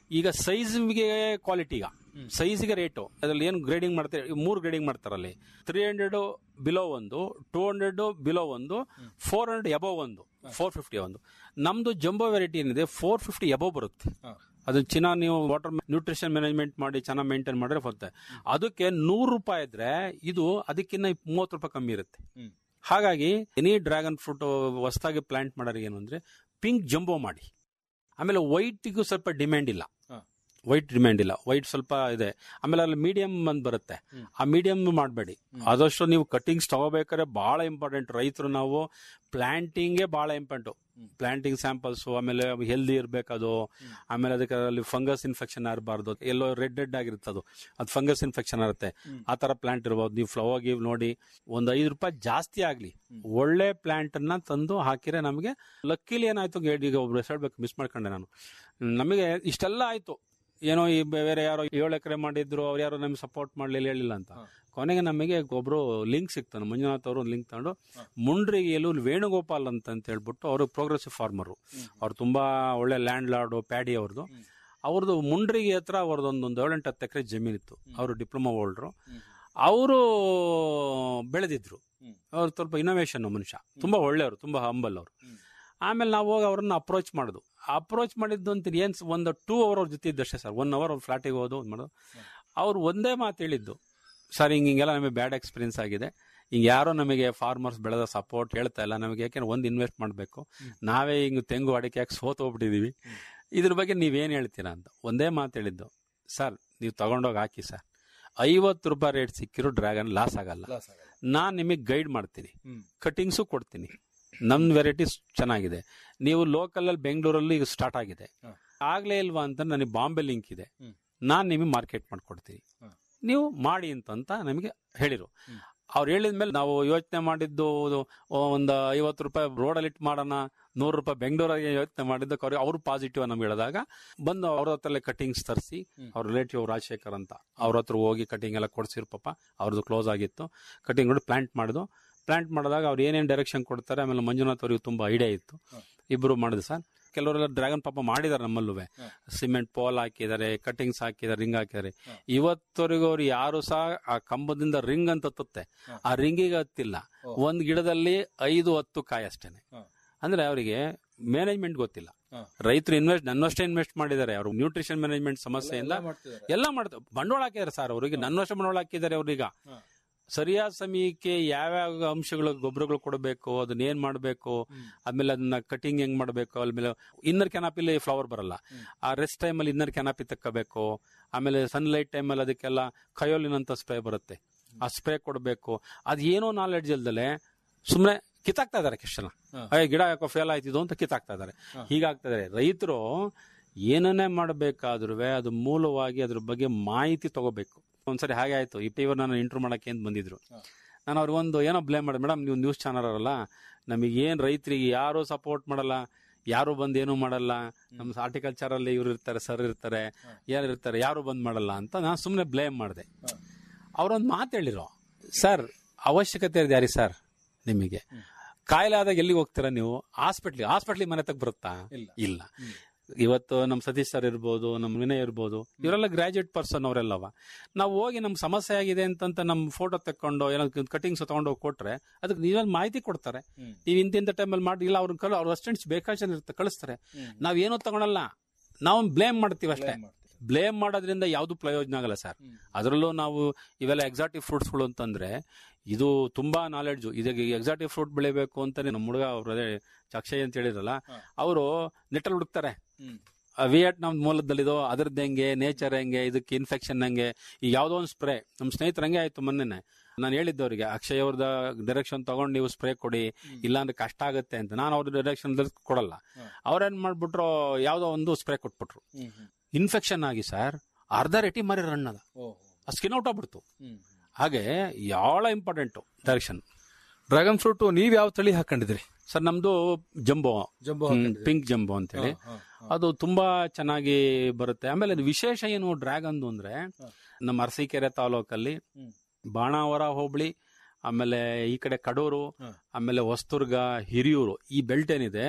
ಈಗ ಸೈಜ್ಗೆ ಕ್ವಾಲಿಟಿ ಈಗ ಸೈಜ್ಗೆ ರೇಟು ಅದ್ರಲ್ಲಿ ಏನು ಗ್ರೇಡಿಂಗ್ ಮಾಡ್ತಾರೆ ಮೂರು ಗ್ರೇಡಿಂಗ್ ಮಾಡ್ತಾರಲ್ಲಿ ತ್ರೀ ಹಂಡ್ರೆಡ್ ಬಿಲೋ ಒಂದು ಟೂ ಹಂಡ್ರೆಡ್ ಬಿಲೋ ಒಂದು ಫೋರ್ ಹಂಡ್ರೆಡ್ ಎಬೋ ಒಂದು ಫೋರ್ ಫಿಫ್ಟಿ ಒಂದು ನಮ್ದು ಜಂಬೋ ವೆರೈಟಿ ಏನಿದೆ ಫೋರ್ ಫಿಫ್ಟಿ ಎಬೋ ಬರುತ್ತೆ ಅದು ಚೆನ್ನಾಗಿ ನೀವು ವಾಟರ್ ನ್ಯೂಟ್ರಿಷನ್ ಮ್ಯಾನೇಜ್ಮೆಂಟ್ ಮಾಡಿ ಚೆನ್ನಾಗಿ ಮೇಂಟೈನ್ ಮಾಡಿದ್ರೆ ಬರುತ್ತೆ ಅದಕ್ಕೆ ನೂರು ರೂಪಾಯಿ ಇದ್ರೆ ಇದು ಅದಕ್ಕಿಂತ ಮೂವತ್ತು ರೂಪಾಯಿ ಕಮ್ಮಿ ಇರುತ್ತೆ ಹಾಗಾಗಿ ಎನಿ ಡ್ರ್ಯಾಗನ್ ಫ್ರೂಟ್ ಹೊಸದಾಗಿ ಪ್ಲಾಂಟ್ ಮಾಡೋರಿಗೆ ಏನು ಅಂದ್ರೆ ಪಿಂಕ್ ಜಂಬೋ ಮಾಡಿ ಆಮೇಲೆ ವೈಟ್ಗೂ ಸ್ವಲ್ಪ ಡಿಮ್ಯಾಂಡ್ ಇಲ್ಲ ಹಾ. ವೈಟ್ ಡಿಮ್ಯಾಂಡ್ ಇಲ್ಲ ವೈಟ್ ಸ್ವಲ್ಪ ಇದೆ ಆಮೇಲೆ ಅಲ್ಲಿ ಮೀಡಿಯಂ ಅಂತ ಬರುತ್ತೆ ಆ ಮೀಡಿಯಂ ಮಾಡಬೇಡಿ ಆದಷ್ಟು ನೀವು ಕಟಿಂಗ್ಸ್ ತಗೋಬೇಕಾದ್ರೆ ಬಹಳ ಇಂಪಾರ್ಟೆಂಟ್ ರೈತರು ನಾವು ಪ್ಲಾಂಟಿಂಗೇ ಬಹಳ ಇಂಪಾರ್ಟೆಂಟ್ ಪ್ಲಾಂಟಿಂಗ್ ಸ್ಯಾಂಪಲ್ಸ್ ಆಮೇಲೆ ಹೆಲ್ದಿ ಇರಬೇಕದು ಆಮೇಲೆ ಅದಕ್ಕೆ ಅಲ್ಲಿ ಫಂಗಸ್ ಇನ್ಫೆಕ್ಷನ್ ಇರಬಾರ್ದು ಎಲ್ಲೋ ರೆಡ್ ರೆಡ್ ಆಗಿರುತ್ತೆ ಅದು ಅದು ಫಂಗಸ್ ಇನ್ಫೆಕ್ಷನ್ ಇರುತ್ತೆ ಆ ತರ ಪ್ಲಾಂಟ್ ಇರ್ಬೋದು ನೀವು ಫ್ಲವರ್ ಗಿವ್ ನೋಡಿ ಒಂದು ಐದು ರೂಪಾಯಿ ಜಾಸ್ತಿ ಆಗ್ಲಿ ಒಳ್ಳೆ ಪ್ಲಾಂಟ್ ಅನ್ನ ತಂದು ಹಾಕಿದ್ರೆ ನಮಗೆ ಲಕ್ಕಿಲಿ ಏನಾಯ್ತು ಈಗ ಒಬ್ರು ಹೇಳ್ಬೇಕು ಮಿಸ್ ಮಾಡ್ಕೊಂಡೆ ನಾನು ನಮಗೆ ಇಷ್ಟೆಲ್ಲ ಆಯ್ತು ಏನೋ ಈ ಬೇರೆ ಯಾರೋ ಏಳು ಎಕರೆ ಮಾಡಿದ್ರು ಅವ್ರು ಯಾರೋ ನಮ್ಗೆ ಸಪೋರ್ಟ್ ಮಾಡ್ಲಿಲ್ಲ ಹೇಳಿಲ್ಲ ಅಂತ ಕೊನೆಗೆ ನಮಗೆ ಒಬ್ರು ಲಿಂಕ್ ಸಿಗ್ತಾನೆ ಮಂಜುನಾಥ್ ಅವರು ಲಿಂಕ್ ತಗೊಂಡು ಮುಂಡ್ರಿಗೆ ಎಲ್ಲೂ ವೇಣುಗೋಪಾಲ್ ಅಂತ ಅಂತ ಹೇಳ್ಬಿಟ್ಟು ಅವರು ಪ್ರೋಗ್ರೆಸಿವ್ ಫಾರ್ಮರು ಅವ್ರು ತುಂಬಾ ಒಳ್ಳೆ ಲ್ಯಾಂಡ್ ಲಾರ್ಡು ಪ್ಯಾಡಿ ಅವ್ರದ್ದು ಅವ್ರದ್ದು ಮುಂಡ್ರಿಗೆ ಹತ್ರ ಅವ್ರದ್ದು ಒಂದು ಏಳೆಂಟು ಹತ್ತು ಎಕರೆ ಜಮೀನಿತ್ತು ಅವರು ಡಿಪ್ಲೊಮಾ ಹೋಲ್ಡ್ರು ಅವರು ಬೆಳೆದಿದ್ರು ಅವ್ರು ಸ್ವಲ್ಪ ಇನೋವೇಷನ್ ಮನುಷ್ಯ ತುಂಬಾ ಒಳ್ಳೆಯವರು ತುಂಬಾ ಹಂಬಲ್ ಅವರು ಆಮೇಲೆ ನಾವು ಹೋಗಿ ಅವ್ರನ್ನ ಅಪ್ರೋಚ್ ಮಾಡೋದು ಅಪ್ರೋಚ್ ಮಾಡಿದ್ದು ಅಂತ ಏನ್ ಸ- ಒಂದು ಟೂ ಅವರ್ ಅವ್ರ ಜೊತೆ ಇದ್ದಷ್ಟೇ ಸರ್ ಒನ್ ಅವರ್ ಅವ್ರ ಫ್ಲಾಟಿಗೆ ಹೋದು ಇದ್ ಮಾಡೋದು ಅವ್ರು ಒಂದೇ ಮಾತು ಹೇಳಿದ್ದು ಸರ್ ಹಿಂಗೆ ಹಿಂಗೆಲ್ಲ ನಮಗೆ ಬ್ಯಾಡ್ ಎಕ್ಸ್ಪೀರಿಯನ್ಸ್ ಆಗಿದೆ ಹಿಂಗೆ ಯಾರೋ ನಮಗೆ ಫಾರ್ಮರ್ಸ್ ಬೆಳೆದ ಸಪೋರ್ಟ್ ಹೇಳ್ತಾ ಇಲ್ಲ ನಮಗೆ ಯಾಕೆಂದ್ರೆ ಒಂದು ಇನ್ವೆಸ್ಟ್ ಮಾಡಬೇಕು ನಾವೇ ಹಿಂಗೆ ತೆಂಗು ಅಡಿಕೆ ಹಾಕಿ ಸೋತು ಹೋಗ್ಬಿಟ್ಟಿದೀವಿ ಇದ್ರ ಬಗ್ಗೆ ನೀವೇನು ಹೇಳ್ತೀರಾ ಅಂತ ಒಂದೇ ಮಾತು ಹೇಳಿದ್ದು ಸರ್ ನೀವು ತಗೊಂಡೋಗಿ ಹಾಕಿ ಸರ್ ಐವತ್ತು ರೂಪಾಯಿ ರೇಟ್ ಸಿಕ್ಕಿರೋ ಡ್ರ್ಯಾಗನ್ ಲಾಸ್ ಆಗಲ್ಲ ನಾನು ನಿಮಗೆ ಗೈಡ್ ಮಾಡ್ತೀನಿ ಕಟಿಂಗ್ಸು ಕೊಡ್ತೀನಿ ನಮ್ ವೆರೈಟೀಸ್ ಚೆನ್ನಾಗಿದೆ ನೀವು ಲೋಕಲ್ ಅಲ್ಲಿ ಬೆಂಗಳೂರಲ್ಲಿ ಈಗ ಸ್ಟಾರ್ಟ್ ಆಗಿದೆ ಹ. ಆಗ್ಲೇ ಇಲ್ವಾ ಅಂತ ನನಗೆ ಬಾಂಬೆ ಲಿಂಕ್ ಇದೆ ಹ್ಮ್. ನಾನ್ ನಿಮಗೆ ಮಾರ್ಕೆಟ್ ಮಾಡ್ಕೊಡ್ತೀನಿ ಹ. ನೀವು ಮಾಡಿ ಅಂತಂತ ನಮಗೆ ಹೇಳಿರು ಹ್ಮ್. ಅವ್ರು ಹೇಳಿದ್ಮೇಲೆ ನಾವು ಯೋಚನೆ ಮಾಡಿದ್ದು ಒಂದು ಐವತ್ತು ರೂಪಾಯಿ ರೋಡಲ್ಲಿ ಇಟ್ಟು ಮಾಡೋಣ ನೂರು ರೂಪಾಯಿ ಬೆಂಗಳೂರಿಗೆ ಯೋಚನೆ ಮಾಡಿದ್ದಕ್ಕೆ ಅವ್ರಿಗೆ ಅವರು ಪಾಸಿಟಿವ್ ನಮ್ಗೆ ಹೇಳಿದಾಗ ಬಂದು ಅವ್ರ ಹತ್ರಲ್ಲೇ ಕಟಿಂಗ್ಸ್ ತರಿಸಿ ಹ್ಮ್. ಅವ್ರ ರಿಲೇಟಿವ್ ರಾಜಶೇಖರ್ ಅಂತ ಅವ್ರ ಹತ್ರ ಹೋಗಿ ಕಟಿಂಗ್ ಎಲ್ಲ ಕೊಡ್ಸಿರು ಪಾಪ ಅವ್ರದ್ದು ಕ್ಲೋಸ್ ಆಗಿತ್ತು ಕಟಿಂಗ್ ನೋಡಿ ಪ್ಲಾಂಟ್ ಮಾಡಿದ್ವು ಪ್ಲಾಂಟ್ ಮಾಡಿದಾಗ ಅವ್ರು ಏನೇನು ಡೈರೆಕ್ಷನ್ ಕೊಡ್ತಾರೆ ಆಮೇಲೆ ಮಂಜುನಾಥ್ ಅವ್ರಿಗೆ ತುಂಬಾ ಐಡಿಯಾ ಇತ್ತು ಹ. ಇಬ್ರು ಮಾಡಿದ್ರು ಸರ್ ಕೆಲವರೆಲ್ಲ ಡ್ರ್ಯಾಗನ್ ಪಾಪ ಮಾಡಿದಾರೆ ನಮ್ಮಲ್ಲೂ ಹ. ಸಿಮೆಂಟ್ ಪೋಲ್ ಹಾಕಿದ್ದಾರೆ ಕಟಿಂಗ್ಸ್ ಹಾಕಿದ್ದಾರೆ ರಿಂಗ್ ಹಾಕಿದ್ದಾರೆ ಹ. ಇವತ್ತವರೆಗೂ ಅವ್ರು ಯಾರು ಸಹ ಆ ಕಂಬದಿಂದ ರಿಂಗ್ ಅಂತ ಹತ್ತುತ್ತೆ ಹ. ಆ ರಿಂಗಿಗೆ ಹತ್ತಿಲ್ಲ ಓ. ಒಂದ್ ಗಿಡದಲ್ಲಿ ಐದು ಹತ್ತು ಕಾಯಿ ಅಷ್ಟೇನೆ ಹ. ಅಂದ್ರೆ ಅವರಿಗೆ ಮ್ಯಾನೇಜ್ಮೆಂಟ್ ಗೊತ್ತಿಲ್ಲ ಹ. ರೈತರು ಇನ್ವೆಸ್ಟ್ ನನ್ನಷ್ಟೇ ಇನ್ವೆಸ್ಟ್ ಮಾಡಿದ್ದಾರೆ ಅವರು ನ್ಯೂಟ್ರಿಷನ್ ಮ್ಯಾನೇಜ್ಮೆಂಟ್ ಸಮಸ್ಯೆಯಿಂದ ಎಲ್ಲ ಮಾಡ್ತಾರೆ ಬಂಡವಾಳ ಹಾಕಿದ್ದಾರೆ ಸರ್ ಅವರಿಗೆ ನನ್ನಷ್ಟು ಬಂಡವಾಳ ಹಾಕಿದ್ದಾರೆ ಅವ್ರೀಗ ಹ. ಸರಿಯಾದ ಸಮಯಕ್ಕೆ ಯಾವ್ಯಾವ ಅಂಶಗಳು ಗೊಬ್ಬರಗಳು ಕೊಡಬೇಕು ಅದನ್ನ ಏನ್ ಮಾಡಬೇಕು ಆಮೇಲೆ ಅದನ್ನ ಕಟಿಂಗ್ ಹೆಂಗ್ ಮಾಡಬೇಕು ಆಮೇಲೆ ಇನ್ನರ್ ಕ್ಯಾನಾಪಿಲಿ ಫ್ಲವರ್ ಬರಲ್ಲ ಹ್ಮ್. ಆ ರೆಸ್ಟ್ ಟೈಮಲ್ಲಿ ಇನ್ನರ್ ಕ್ಯಾನಾಪಿ ತಕ್ಕಬೇಕು ಆಮೇಲೆ ಸನ್ಲೈಟ್ ಟೈಮಲ್ಲಿ ಅದಕ್ಕೆಲ್ಲ ಕಯೋಲಿನ್ ಅಂತ ಸ್ಪ್ರೇ ಬರುತ್ತೆ ಆ ಸ್ಪ್ರೇ ಕೊಡಬೇಕು ಅದ್ ಏನೋ ನಾಲೆಡ್ಜ್ ಇಲ್ದಲೆ ಸುಮ್ಮನೆ ಕಿತ್ತಾಕ್ತಾ ಇದಾರೆ ಕಿಶನ ಹ. ಅಯ್ಯ ಗಿಡ ಯಾಕೋ ಫೇಲ್ ಆಯ್ತಿದ್ದು ಅಂತ ಕಿತ್ತಾಕ್ತಾ ಇದಾರೆ ಹ. ಹೀಗಾಗ್ತಾ ಇದಾರೆ ರೈತರು ಏನನ್ನೇ ಮಾಡಬೇಕಾದ್ರೂ ಅದು ಮೂಲವಾಗಿ ಅದ್ರ ಬಗ್ಗೆ ಮಾಹಿತಿ ತಗೋಬೇಕು ಒಂದ್ಸರಿ ಹಾಗೆ ಆಯ್ತು ಇಪ್ಪ ಇವರು ನಾನು ಇಂಟ್ರೂ ಮಾಡಕ್ಕೆ ಅಂತ ಬಂದಿದ್ರು ಹ. ನಾನು ಅವ್ರಿಗೊಂದು ಏನೋ ಬ್ಲೇಮ್ ಮಾಡಿದೆ ಮೇಡಮ್ ನೀವು ನ್ಯೂಸ್ ಚಾನಲ್ ಅಲ್ಲ ನಮಗೆ ಏನ್ ರೈತರಿಗೆ ಯಾರು ಸಪೋರ್ಟ್ ಮಾಡಲ್ಲ ಯಾರು ಬಂದ್ ಏನು ಮಾಡಲ್ಲ ನಮ್ಮ ಹಾರ್ಟಿಕಲ್ಚರ್ ಅಲ್ಲಿ ಇವ್ರು ಇರ್ತಾರೆ ಸರ್ ಇರ್ತಾರೆ ಯಾರು ಇರ್ತಾರೆ ಯಾರು ಬಂದ್ ಮಾಡಲ್ಲ ಅಂತ ನಾನು ಸುಮ್ಮನೆ ಬ್ಲೇಮ್ ಮಾಡಿದೆ ಹ. ಅವ್ರೊಂದು ಮಾತು ಹೇಳಿರೋ ಸರ್ ಅವಶ್ಯಕತೆ ಇದೆ ಯಾರಿ ಸರ್ ನಿಮಗೆ ಕಾಯಿಲೆ ಆದಾಗ ಎಲ್ಲಿಗೆ ಹೋಗ್ತೀರಾ ನೀವು ಹಾಸ್ಪಿಟ್ಲಿಗೆ ಹಾಸ್ಪಿಟ್ಲಿಗೆ ಮನೆ ತಗ ಬರುತ್ತಾ ಇಲ್ಲ. ಇಲ್ಲ ಹ್ಮ್. ಇವತ್ತು ನಮ್ಮ ಸತೀಶ್ ಸರ್ ಇರ್ಬೋದು ನಮ್ಮ ವಿನಯ್ ಇರ್ಬೋದು ಇವರೆಲ್ಲ ಗ್ರಾಜುಯೇಟ್ ಪರ್ಸನ್ ಅವರೆಲ್ಲವ ನಾವು ಹೋಗಿ ನಮ್ಮ ಸಮಸ್ಯೆ ಆಗಿದೆ ಅಂತಂತ ನಮ್ಮ ಫೋಟೋ ತಕೊಂಡು ಏನೋ ಕಟಿಂಗ್ಸ್ ತಗೊಂಡು ಹೋಗಿ ಕೊಟ್ರೆ ಅದಕ್ಕೆ ನೀವೊಂದು ಮಾಹಿತಿ ಕೊಡ್ತಾರೆ ಹ್ಮ್. ನೀವು ಇಂತಿಂತ ಟೈಮಲ್ಲಿ ಮಾಡಿ ಇಲ್ಲ ಅವ್ರನ್ನ ಕಲ್ ಅವ್ರ ಅಸ್ಟೆಂಟ್ಸ್ ಬೇಕಾದ ಜನ ಇರ್ತಾರೆ ಕಳಿಸ್ತಾರೆ ಹ್ಮ್. ನಾವೇನೋ ತಗೊಳಲ್ಲ ನಾವು ಬ್ಲೇಮ್ ಮಾಡ್ತೀವಿ ಅಷ್ಟೇ Blame ಮಾಡ್ತೀವಿ. ಬ್ಲೇಮ್ ಮಾಡೋದ್ರಿಂದ ಯಾವ್ದು ಪ್ರಯೋಜನ ಆಗಲ್ಲ ಸರ್ ಹ್ಮ್. ಅದರಲ್ಲೂ ನಾವು ಇವೆಲ್ಲ ಎಕ್ಸಾಟಿಕ್ ಫ್ರೂಟ್ಸ್ಗಳು ಅಂತಂದ್ರೆ ಇದು ತುಂಬಾ ನಾಲೆಡ್ಜು ಇದಕ್ಕೆ ಎಕ್ಸಾಟಿಕ್ ಫ್ರೂಟ್ ಬೆಳಿಬೇಕು ಅಂತಾನೆ ನಮ್ಮ ಹುಡುಗ ಅವ್ರು ಅದೇ ಅಕ್ಷಯ್ ಅಂತ ಹೇಳಿರಲ್ಲ ಹ. ಅವರು ನೆಟ್ಟಲ್ಲಿ ಹುಡುಕ್ತಾರೆ ಹ್ಮ್. ವಿಯಟ್ನಾಂ ಮೂಲದಲ್ಲಿದೋ ಅದ್ರದ್ದು ಹೆಂಗೆ ನೇಚರ್ ಹೆಂಗೆ ಇದಕ್ಕೆ ಇನ್ಫೆಕ್ಷನ್ ಹೆಂಗೆ ಈಗ ಯಾವ್ದೋ ಒಂದು ಸ್ಪ್ರೇ ನಮ್ಮ ಸ್ನೇಹಿತರ ಹಂಗೆ ಆಯ್ತು ಮೊನ್ನೆ ನಾನು ಹೇಳಿದ್ದವರಿಗೆ ಅಕ್ಷಯ್ ಅವ್ರದ ಡೈರೆಕ್ಷನ್ ತಗೊಂಡು ನೀವು ಸ್ಪ್ರೇ ಕೊಡಿ ಇಲ್ಲಾಂದ್ರೆ ಕಷ್ಟ ಆಗುತ್ತೆ ಅಂತ ನಾನು ಅವ್ರ ಡೈರೆಕ್ಷನ್ ಕೊಡಲ್ಲ ಹ. ಅವ್ರೇನ್ ಮಾಡ್ಬಿಟ್ರು ಯಾವ್ದೋ ಒಂದು ಸ್ಪ್ರೇ ಕೊಟ್ಬಿಟ್ರು ಹ್ಮ್. ಹ್ಮ್. ಇನ್ಫೆಕ್ಷನ್ ಆಗಿ ಸರ್ ಅರ್ಧ ರೆಟಿ ಮರಿ ರನ್ ಅದ ಓ. ಆ ಸ್ಕಿನ್ ಔಟ್ ಆಗ್ಬಿಡ್ತು ಹ್ಮ್. ಹಾಗೆ ಯಾಳ ಇಂಪಾರ್ಟೆಂಟ್ ಡೈರೆಕ್ಷನ್ ಡ್ರ್ಯಾಗನ್ ಫ್ರೂಟ್ ನೀವ್ ಯಾವ ತಳಿ ಹಾಕೊಂಡಿದ್ರಿ ಸರ್ ನಮ್ದು ಜಂಬೋ ಜಂಬೋ ಪಿಂಕ್ ಜಂಬೋ ಅಂತೇಳಿ ಅದು ತುಂಬಾ ಚೆನ್ನಾಗಿ ಬರುತ್ತೆ ಆಮೇಲೆ ಅದು ವಿಶೇಷ ಏನು ಡ್ರ್ಯಾಗನ್ ಅಂದ್ರೆ ನಮ್ಮ ಅರಸೀಕೆರೆ ತಾಲೂಕಲ್ಲಿ ಹ್ಮ್. ಬಾಣಾವರ ಹೋಬಳಿ ಆಮೇಲೆ ಈ ಕಡೆ ಕಡೂರು ಹ. ಆಮೇಲೆ ಹೊಸ್ತುರ್ಗ ಹಿರಿಯೂರು ಈ ಬೆಲ್ಟ್ ಏನಿದೆ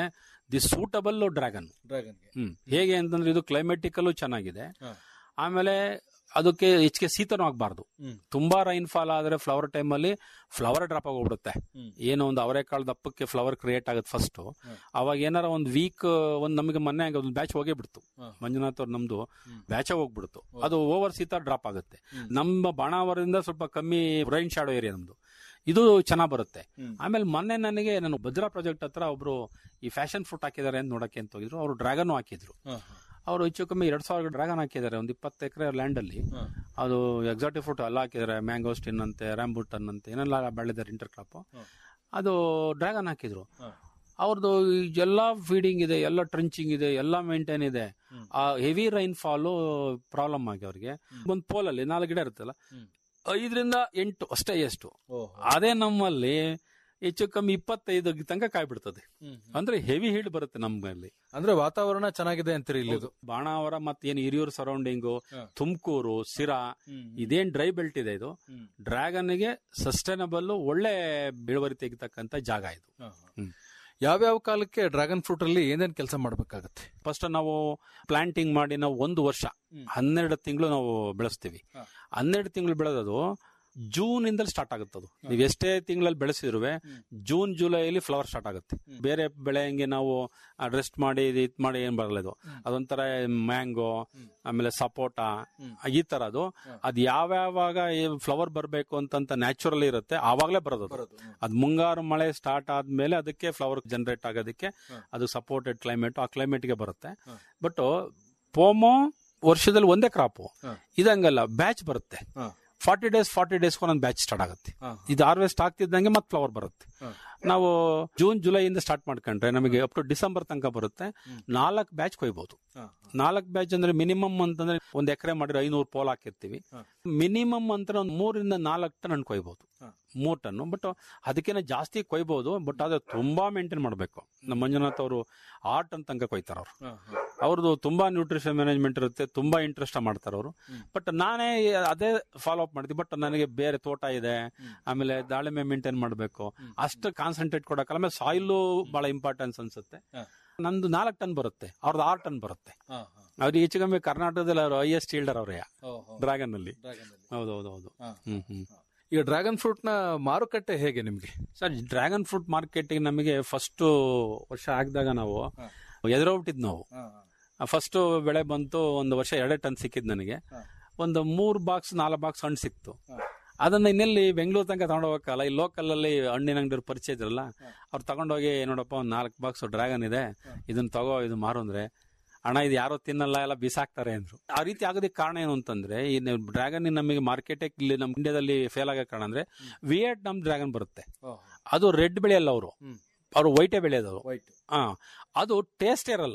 ದಿ ಸೂಟಬಲ್ ಡ್ರ್ಯಾಗನ್ ಡ್ರ್ಯಾಗನ್ಗೆ ಹ್ಮ್ ಹೇಗೆ ಅಂತಂದ್ರೆ ಇದು ಕ್ಲೈಮೆಟಿಕಲ್ಲೂ ಚೆನ್ನಾಗಿದೆ ಹಾ. ಆಮೇಲೆ ಅದಕ್ಕೆ ಹೆಚ್ಚಿಗೆ ಶೀತನೂ ಆಗಬಾರ್ದು ಹ್ಮ್. ತುಂಬಾ ರೈನ್ ಫಾಲ್ ಆದ್ರೆ ಫ್ಲವರ್ ಟೈಮ್ ಅಲ್ಲಿ ಫ್ಲವರ್ ಡ್ರಾಪ್ ಆಗೋಗ್ಬಿಡುತ್ತೆ ಹ್ಮ್. ಏನೋ ಒಂದು ಅವರೆಕಾಳು ದಪ್ಪಕ್ಕೆ ಫ್ಲವರ್ ಕ್ರಿಯೇಟ್ ಆಗುತ್ತೆ ಫಸ್ಟ್ ಹ್ಮ್. ಅವಾಗ ಏನಾರ ಒಂದು ವೀಕ್ ಒಂದ್ ನಮಗೆ ಮೊನ್ನೆ ಒಂದು ಬ್ಯಾಚ್ ಹೋಗೇ ಬಿಡ್ತು ಹಾ. ಮಂಜುನಾಥ್ ಅವ್ರು ನಮ್ದು ಹ್ಮ್. ಬ್ಯಾಚ್ ಹೋಗ್ಬಿಡ್ತು ಹೌದು. ಅದು ಓವರ್ ಶೀತ ಡ್ರಾಪ್ ಆಗುತ್ತೆ ಹ್ಮ್. ನಮ್ಮ ಬಾಣಾವರದಿಂದ ಸ್ವಲ್ಪ ಕಮ್ಮಿ ರೈನ್ ಶಾಡೋ ಏರಿಯಾ ನಮ್ದು ಇದು ಚೆನ್ನಾಗ್ ಬರುತ್ತೆ ಹ್ಮ್. ಆಮೇಲೆ ಮೊನ್ನೆ ನನಗೆ ನಾನು ಭದ್ರಾ ಪ್ರಾಜೆಕ್ಟ್ ಹತ್ರ ಒಬ್ರು ಈ ಫ್ಯಾಷನ್ ಫ್ರೂಟ್ ಹಾಕಿದ್ದಾರೆ ಅಂತ ನೋಡಕ್ಕೆ ಅಂತ ಹೋಗಿದ್ರು ಅವರು ಡ್ರ್ಯಾಗನ್ ಹಾಕಿದ್ರು ಹಾ, ಅವರು ಹೆಚ್ಚು ಕಮ್ಮಿ ಎರಡ್ ಸಾವಿರ ಡ್ರ್ಯಾಗನ್ ಹಾಕಿದ್ದಾರೆ ಒಂದು ಇಪ್ಪತ್ತು ಎಕರೆ ಲ್ಯಾಂಡ್ ಅಲ್ಲಿ ಹಾ. ಅದು ಎಕ್ಸಾಟಿಕ್ ಫ್ರೂಟ್ ಎಲ್ಲ ಹಾಕಿದ್ದಾರೆ ಮ್ಯಾಂಗೋಸ್ಟಿನ್ ಅಂತೆ ರ್ಯಾಂಬುಟನ್ ಅಂತೆ ಏನೆಲ್ಲ ಬೆಳೆದಿದ್ದಾರೆ ಇಂಟರ್ ಕ್ರಾಪ್ ಹಾ. ಅದು ಡ್ರ್ಯಾಗನ್ ಹಾಕಿದ್ರು ಹಾ. ಅವ್ರದ್ದು ಎಲ್ಲ ಫೀಡಿಂಗ್ ಇದೆ ಎಲ್ಲ ಟ್ರಂಚಿಂಗ್ ಇದೆ ಎಲ್ಲ ಮೇಂಟೈನ್ ಇದೆ ಹ್ಮ್. ಆ ಹೆವಿ ರೈನ್ ಫಾಲು ಪ್ರಾಬ್ಲಮ್ ಆಗಿ ಅವ್ರಿಗೆ ಒಂದು ಪೋಲಲ್ಲಿ ನಾಲ್ಕು ಗಿಡ ಇರುತ್ತಲ್ಲ ಹ್ಮ್. ಐದರಿಂದ ಎಂಟು ಅಷ್ಟೇ ಎಷ್ಟು ಓಹೋ. ಅದೇ ನಮ್ಮಲ್ಲಿ ಹೆಚ್ಚು ಕಮ್ಮಿ ಇಪ್ಪತ್ತೈದು ತನಕ ಕಾಯಿ ಬಿಡ್ತದೆ ಹ್ಮ್. ಅಂದ್ರೆ ಹೆವಿ ಹೀಲ್ಡ್ ಬರುತ್ತೆ ನಮ್ಮಲ್ಲಿ ಅಂದ್ರೆ ವಾತಾವರಣ ಚೆನ್ನಾಗಿದೆ ಅಂತೀರಿ ಇಲ್ಲಿ ಇದು ಬಾಣಾವರ ಮತ್ತೆ ಏನು ಹಿರಿಯೂರು ಸರೌಂಡಿಂಗು ಹಾ. ತುಮಕೂರು ಸಿರಾ ಇದೇನ್ ಡ್ರೈ ಬೆಲ್ಟ್ ಇದೆ ಇದು ಹ್ಮ್. ಡ್ರ್ಯಾಗನ್ ಗೆ ಸಸ್ಟೈನಬಲ್ ಒಳ್ಳೆ ಇಳುವರಿ ತೆಗಿತಕ್ಕಂತ ಜಾಗ ಇದು ಹಾ, ಹಾ. ಹ್ಮ್. ಯಾವ್ಯಾವ ಕಾಲಕ್ಕೆ ಡ್ರ್ಯಾಗನ್ ಫ್ರೂಟ್ ಅಲ್ಲಿ ಏನೇನ್ ಕೆಲಸ ಮಾಡ್ಬೇಕಾಗತ್ತೆ ಫಸ್ಟ್ ನಾವು ಪ್ಲಾಂಟಿಂಗ್ ಮಾಡಿ ನಾವು ಒಂದು ವರ್ಷ ಹ್ಮ್. ಹನ್ನೆರಡು ತಿಂಗಳು ನಾವು ಬೆಳೆಸ್ತೀವಿ ಹಾ. ಹನ್ನೆರಡು ತಿಂಗಳು ಬೆಳೆದದು ಜೂನ್ ಇಂದಲೇ ಸ್ಟಾರ್ಟ್ ಆಗುತ್ತೆ ಅದು ನೀವು ಎಷ್ಟೇ ತಿಂಗಳಲ್ಲಿ ಬೆಳೆಸಿರುವೆ ಜೂನ್ ಜುಲೈಲಿ ಫ್ಲವರ್ ಸ್ಟಾರ್ಟ್ ಆಗುತ್ತೆ ಬೇರೆ ಬೆಳೆ ಹಂಗೆ ನಾವು ರೆಸ್ಟ್ ಮಾಡಿ ಇದ್ ಮಾಡಿ ಏನ್ ಬರಲ್ಲ ಇದು ಅದೊಂಥರ ಮ್ಯಾಂಗೋ ಆಮೇಲೆ ಸಪೋಟ ಈ ತರ ಅದು ಅದ್ ಯಾವ್ಯಾವಾಗ ಫ್ಲವರ್ ಬರಬೇಕು ಅಂತಂತ ನ್ಯಾಚುರಲ್ ಇರುತ್ತೆ ಆವಾಗಲೇ ಬರೋದು ಅದು. ಅದ್ ಮುಂಗಾರು ಮಳೆ ಸ್ಟಾರ್ಟ್ ಆದ್ಮೇಲೆ ಅದಕ್ಕೆ ಫ್ಲವರ್ ಜನರೇಟ್ ಆಗೋದಕ್ಕೆ ಅದು ಸಪೋರ್ಟೆಡ್ ಕ್ಲೈಮೇಟ್ ಆ climate ಗೆ ಬರುತ್ತೆ ಬಟ್ ಪೋಮೋ ವರ್ಷದಲ್ಲಿ ಒಂದೇ ಕ್ರಾಪ್ ಹ. ಇದಂಗಲ್ಲ ಬ್ಯಾಚ್ ಬರುತ್ತೆ ಹ. ಫಾರ್ಟಿ ಡೇಸ್ ಫಾರ್ಟಿ ಡೇಸ್ ಒಂದೊಂದು ಬ್ಯಾಚ್ ಸ್ಟಾರ್ಟ್ ಆಗುತ್ತೆ ಹ. ಇದು ಹಾರ್ವೆಸ್ಟ್ ಆಗ್ತಿದ್ದಂಗೆ ಮತ್ತೆ ಫ್ಲವರ್ ಬರುತ್ತೆ ಹ. ನಾವು ಜೂನ್ ಜುಲೈಯಿಂದ ಸ್ಟಾರ್ಟ್ ಮಾಡ್ಕೊಂಡ್ರೆ ನಮಗೆ ಅಪ್ ಟು ಡಿಸೆಂಬರ್ ತನಕ ಬರುತ್ತೆ ನಾಲ್ಕು ಬ್ಯಾಚ್ ಕೊಯ್ಬಹುದು ನಾಲ್ಕು ಬ್ಯಾಚ್ ಅಂದ್ರೆ ಮಿನಿಮಮ್ ಅಂತಂದ್ರೆ ಒಂದ್ ಎಕರೆ ಮಾಡಿದ್ರೆ ಐನೂರು ಪೋಲ್ ಹಾಕಿರ್ತೀವಿ ಹ. ಮಿನಿಮಮ್ ಅಂತ ಒಂದು ಮೂರಿಂದ ನಾಲ್ಕು ಟನ್ ಹಣ್ಣು ಕೊಯ್ಬಹುದು ಹ. ಮೂರ್ ಟನ್ ಬಟ್ ಅದಕ್ಕಿಂತ ಜಾಸ್ತಿ ಕೊಯ್ಬಹುದು ಬಟ್ ಅದು ತುಂಬಾ ಮೇಂಟೈನ್ ಮಾಡಬೇಕು ನಮ್ಮ ಮಂಜುನಾಥ್ ಅವರು ಆರು ಟನ್ ತನಕ ಕೊಯ್ತಾರ ಅವರು ಅವ್ರದ್ದು ತುಂಬಾ ನ್ಯೂಟ್ರಿಷನ್ ಮ್ಯಾನೇಜ್ಮೆಂಟ್ ಇರುತ್ತೆ ತುಂಬಾ ಇಂಟ್ರೆಸ್ಟ್ ಮಾಡ್ತಾರೆ ಅವರು ಬಟ್ ನಾನೇ ಅದೇ ಫಾಲೋ ಅಪ್ ಮಾಡ್ತೀವಿ ಬಟ್ ನನಗೆ ಬೇರೆ ತೋಟ ಇದೆ ಆಮೇಲೆ ದಾಳಿಂಬೆ ಮೇಂಟೈನ್ ಮಾಡಬೇಕು ಅಷ್ಟು ಕಾನ್ಸಂಟ್ರೇಟ್ ಕೊಡಕ್ಕಲ್ಲ ಆಮೇಲೆ ಸಾಯಿಲು ಬಹಳ ಇಂಪಾರ್ಟೆನ್ಸ್ ಅನ್ಸುತ್ತೆ ಹ. ನಂದು ನಾಲ್ಕು ಟನ್ ಬರುತ್ತೆ ಅವ್ರದ್ದು ಆರು ಟನ್ ಬರುತ್ತೆ ಅವ್ರಿಗೆ ಹೆಚ್ಚು ಕಮ್ಮಿ ಕರ್ನಾಟಕದಲ್ಲಿ ಅವರು ಹೈಯೆಸ್ಟ್ ಈಲ್ಡರ್ ಅವರೇ ಡ್ರ್ಯಾಗನ್ ಅಲ್ಲಿ ಹೌದು ಹೌದು ಹೌದು ಹ್ಮ್ ಹ್ಮ್ ಈಗ ಡ್ರ್ಯಾಗನ್ ಫ್ರೂಟ್ ನ ಮಾರುಕಟ್ಟೆ ಹೇಗೆ ನಿಮ್ಗೆ ಸರ್ ಡ್ರ್ಯಾಗನ್ ಫ್ರೂಟ್ ಮಾರ್ಕೆಟಿಗೆ ನಮಗೆ ಫಸ್ಟ್ ವರ್ಷ ಹಾಕಿದಾಗ ನಾವು ಎದುರೋಗ್ಬಿಟ್ಟಿದ್ ನಾವು ಫಸ್ಟ್ ಬೆಳೆ ಬಂತು ಒಂದು ವರ್ಷ ಎರಡೇ ಟನ್ ಸಿಕ್ಕಿದ್ ನನಗೆ ಒಂದು ಮೂರ್ ಬಾಕ್ಸ್ ನಾಲ್ಕು ಬಾಕ್ಸ್ ಹಣ್ಣು ಸಿಕ್ತು ಅದನ್ನ ಇನ್ನೆಲ್ಲಿ ಬೆಂಗಳೂರು ತನಕ ತಗೊಂಡೋಗಕ್ಕಲ್ಲ ಈ ಲೋಕಲ್ ಅಲ್ಲಿ ಹಣ್ಣಿನ ಅಂಗಡಿ ಪರಿಚಯ ಇದ್ರಲ್ಲ ಅವ್ರು ತಗೊಂಡೋಗಿ ನೋಡಪ್ಪ ಒಂದು ನಾಲ್ಕು ಬಾಕ್ಸ್ ಡ್ರ್ಯಾಗನ್ ಇದೆ ಇದನ್ನ ತಗೋ ಇದು ಮಾರು ಅಂದ್ರೆ ಹಣ ಇದು ಯಾರೋ ತಿನ್ನಲ್ಲ ಎಲ್ಲ ಬಿಸಾಕ್ತಾರೆ ಅಂದ್ರು ಆ ರೀತಿ ಆಗೋದಕ್ಕೆ ಕಾರಣ ಏನು ಅಂತಂದ್ರೆ ಈ ಡ್ರ್ಯಾಗನ್ ನಮಗೆ ಮಾರ್ಕೆಟ್ ಇಲ್ಲಿ ನಮ್ಮ ಇಂಡಿಯಾದಲ್ಲಿ ಫೇಲ್ ಆಗೋ ಕಾರಣ ಅಂದ್ರೆ ವಿಯೆಟ್ನಾಮ್ ಡ್ರ್ಯಾಗನ್ ಬರುತ್ತೆ ಅದು ರೆಡ್ ಬೆಳೆಯಲ್ಲ ಅವರು ಅವರು ವೈಟೇ ಬೆಳೆಯೋದು ಅವರು ವೈಟ್ ಹಾ ಅದು ಟೇಸ್ಟ್ ಇರಲ್ಲ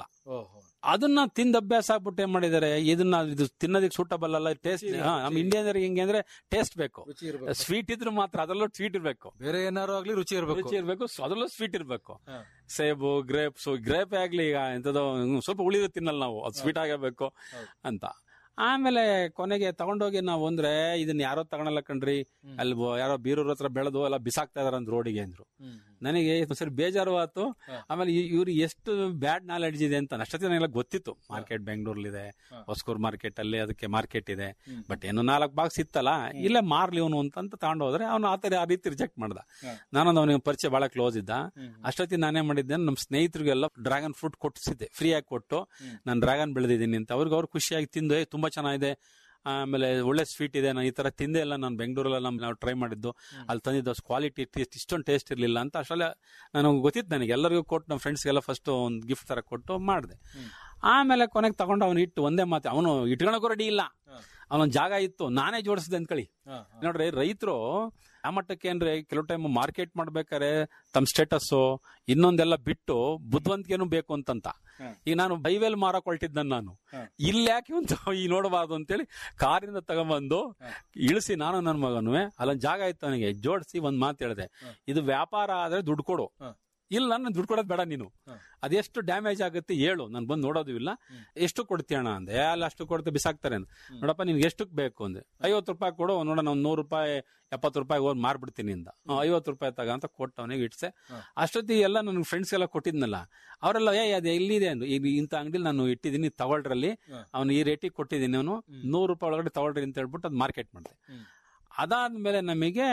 ಅದನ್ನ ತಿಂದ ಅಭ್ಯಾಸ ಆಗ್ಬಿಟ್ಟು ಏನ್ ಮಾಡಿದ್ದಾರೆ ಇದನ್ನ ಇದು ತಿನ್ನೋದಕ್ಕೆ ಸೂಟಬಲ್ ಅಲ್ಲ ಟೇಸ್ಟ್ ನಮ್ಮ ಇಂಡಿಯನ್ರಿಗೆ ಹೆಂಗೆ ಅಂದ್ರೆ ಟೇಸ್ಟ್ ಬೇಕು ರುಚಿ ಇರ್ಬೇಕು ಸ್ವೀಟ್ ಇದ್ರೆ ಮಾತ್ರ ಅದರಲ್ಲೂ ಸ್ವೀಟ್ ಇರ್ಬೇಕು ಬೇರೆ ಏನಾರು ಆಗ್ಲಿ ರುಚಿ ಇರ್ಬೇಕು ರುಚಿ ಇರ್ಬೇಕು ಅದರಲ್ಲೂ ಸ್ವೀಟ್ ಇರ್ಬೇಕು ಹಾ. ಸೇಬು ಗ್ರೇಪ್ಸ್ ಗ್ರೇಪ್ ಆಗ್ಲಿ ಈಗ ಎಂತದೋ ಹ್ಮ್, ಸ್ವಲ್ಪ ಉಳಿದು ತಿನ್ನಲ್ಲ ನಾವು ಅದು ಸ್ವೀಟ್ ಆಗಬೇಕು ಹೌದು. ಅಂತ ಆಮೇಲೆ ಕೊನೆಗೆ ತಗೊಂಡೋಗಿ ನಾವು ಅಂದ್ರೆ ಇದನ್ನ ಯಾರೋ ತಗೊಳಲ್ಲ ಕಣ್ರಿ ಅಲ್ಲಿ ಬೊ- ಯಾರೋ ಬೀರೂರ್ ಹತ್ರ ಬೆಳೆದು ಎಲ್ಲ ಬಿಸಾಕ್ತಾ ಇದಾರೆ ಅಂದ್ ರೋಡಿಗೆ ಅಂದ್ರು ನನಗೆ ಸರಿ ಬೇಜಾರು ಆಯ್ತು ಹಾ. ಆಮೇಲೆ ಇ- ಇವ್ರು ಎಷ್ಟು ಬ್ಯಾಡ್ ನಾಲೆಡ್ಜ್ ಇದೆ ಅಂತ ಅಷ್ಟೊತ್ತಿಗೆ ನನಗೆಲ್ಲ ಗೊತ್ತಿತ್ತು ಮಾರ್ಕೆಟ್ ಬೆಂಗಳೂರಲ್ಲಿದೆ ಹಾ. ಹೊಸಕೂರ್ ಮಾರ್ಕೆಟ್ ಅಲ್ಲಿ ಅದಕ್ಕೆ ಮಾರ್ಕೆಟ್ ಇದೆ ಹ್ಮ್. ಬಟ್ ಏನು ನಾಲ್ಕು ಬಾಕ್ಸ್ ಇತ್ತಲ್ಲ ಇಲ್ಲೇ ಮಾರ್ಲಿ ಅವನು ಅಂತ ತಗೊಂಡು ಹೋದ್ರೆ ಅವ್ನು ಆತರ ಆ ರೀತಿ ರಿಜೆಕ್ಟ್ ಮಾಡ್ದ ಹಾ. ನಾನೊಂದು ಅವನಿಗೆ ಪರಿಚಯ ಬಹಳ ಕ್ಲೋಸ್ ಇದ್ದ ಅಷ್ಟೊತ್ತಿಗೆ ನಾನೇ ಮಾಡಿದ್ದೆ ನಮ್ಮ ಸ್ನೇಹಿತರಿಗೆಲ್ಲ ಡ್ರ್ಯಾಗನ್ ಫ್ರೂಟ್ ಕೊಟ್ಟಿಸಿದ್ದೆ ಫ್ರೀ ಆಗಿ ಕೊಟ್ಟು ಹ್ಮ್. ನಾನು ಡ್ರ್ಯಾಗನ್ ಬೆಳೆದಿದ್ದೀನಿ ಅಂತ ಅವ್ರಿಗೆ ಅವ್ರು ಖುಷಿಯಾಗಿ ತಿಂದು "ಏ, ತುಂಬಾ ಚೆನ್ನಾಗಿದೆ ಆಮೇಲೆ ಒಳ್ಳೆ ಸ್ವೀಟ್ ಇದೆ ನಾನು ಈ ತರ ತಿಂದೆ ಇಲ್ಲ ನಾನು ಬೆಂಗಳೂರಲ್ಲಿ ನಮ್ ನಾವು ಟ್ರೈ ಮಾಡಿದ್ದು ಅಲ್ಲಿ ತಂದಿದ್ದು ಕ್ವಾಲಿಟಿ ಟೇಸ್ಟ್ ಇಷ್ಟೊಂದು ಟೇಸ್ಟ್ ಇರಲಿಲ್ಲ ಅಂತ ಅಷ್ಟೆಲ್ಲ ನನಗೆ ಗೊತ್ತಿತ್ತು ನನಗೆ ಎಲ್ಲರಿಗೂ ಕೊಟ್ಟು ನಮ್ಮ ಫ್ರೆಂಡ್ಸ್ಗೆಲ್ಲ ಫಸ್ಟ್ ಒಂದು ಗಿಫ್ಟ್ ತರ ಕೊಟ್ಟು ಮಾಡಿದೆ ಆಮೇಲೆ ಕೊನೆಗೆ ತಗೊಂಡು ಅವನು ಇಟ್ಟು ಒಂದೇ ಮಾತು ಅವನು ಇಟ್ಕೊಳಕ್ಕೂ ರೆಡಿ ಇಲ್ಲ ಅವನೊಂದು ಜಾಗ ಇತ್ತು ನಾನೇ ಜೋಡಿಸಿದೆ ಅಂದ್ಕೊಳ್ಳಿ ನೋಡ್ರಿ ರೈತರು ಆ ಮಟ್ಟಕ್ಕೆ ಅಂದ್ರೆ ಕೆಲವು ಟೈಮ್ ಮಾರ್ಕೆಟ್ ಮಾಡ್ಬೇಕಾದ್ರೆ ತಮ್ಮ ಸ್ಟೇಟಸ್ ಇನ್ನೊಂದೆಲ್ಲ ಬಿಟ್ಟು ಬುದ್ಧಿವಂತಿಕೆನೂ ಬೇಕು ಅಂತಂತ ಹ. ಈಗ ನಾನು ಬೈವೇಲ್ ಮಾರಕ್ ಹೊರಟಿದ್ದ ನಾನು ಹ. ಇಲ್ಲಿ ಯಾಕೆ ಒಂದು ಈ ನೋಡಬಾರ್ದು ಅಂತೇಳಿ ಕಾರಿಂದ ತಗೊಂಬಂದು ಇಳಿಸಿ ನಾನು ನನ್ನ ಮಗನು ಅಲ್ಲೊಂದ್ ಜಾಗ ಇತ್ತು ನನಗೆ ಜೋಡಿಸಿ ಒಂದ್ ಮಾತು ಹೇಳಿದೆ ಹ. ಇದು ವ್ಯಾಪಾರ ಆದ್ರೆ ದುಡ್ಡು ಕೊಡು ಹ. ಇಲ್ಲ ನಾನು ದುಡ್ಡು ಕೊಡೋದು ಬೇಡ ನೀನು ಹ. ಅದೆಷ್ಟು ಡ್ಯಾಮೇಜ್ ಆಗುತ್ತೆ ಹೇಳು ನಾನು ಬಂದು ನೋಡೋದು ಇಲ್ಲ ಹ್ಮ್. ಎಷ್ಟು ಕೊಡ್ತೀಯಣ್ಣ ಅಂದೆ "ಏ, ಅಲ್ಲ ಅಷ್ಟು ಕೊಡ್ತೆ ಬಿಸಾಕ್ತಾರೆ ಅಂತ ಹ್ಮ್. ನೋಡಪ್ಪ ನಿನ್ಗೆ ಎಷ್ಟಕ್ಕೆ ಬೇಕು ಅಂದೆ ಐವತ್ತು ರೂಪಾಯಿ ಕೊಡು ನೋಡೋಣ ಒಂದು ನೂರು ರೂಪಾಯಿ ಎಪ್ಪತ್ತು ರೂಪಾಯಿ ಹೋಗಿ ಮಾರ್ಬಿಡ್ತೀನಿ ಇಂದ ಐವತ್ತು ರೂಪಾಯಿ ತಗ ಅಂತ ಕೊಟ್ಟು ಅವನಿಗೆ ಇಡ್ಸೆ ಹ. ಅಷ್ಟೊತ್ತಿಗೆ ಎಲ್ಲ ನನ್ನ ಫ್ರೆಂಡ್ಸ್ ಎಲ್ಲ ಕೊಟ್ಟಿದ್ನಲ್ಲ ಅವರೆಲ್ಲ ಏ ಅದು ಎಲ್ಲಿದೆ ಅಂದ್ರು ಈಗ ಇಂಥ ಅಂಗಡಿಲಿ ನಾನು ಇಟ್ಟಿದ್ದೀನಿ ತಗೊಳ್ರಲ್ಲಿ ಹ. ಅವನು ಈ ರೇಟಿಗೆ ಕೊಟ್ಟಿದ್ದೀನಿ ಅವನು ಹ್ಮ್. ನೂರು ರೂಪಾಯಿ ಒಳಗಡೆ ತಗೊಳ್ರಿ ಅಂತ ಹೇಳ್ಬಿಟ್ಟು ಅದು ಮಾರ್ಕೆಟ್ ಮಾಡಿದೆ ಹ್ಮ್. ಅದಾದ್ಮೇಲೆ ನಮಗೆ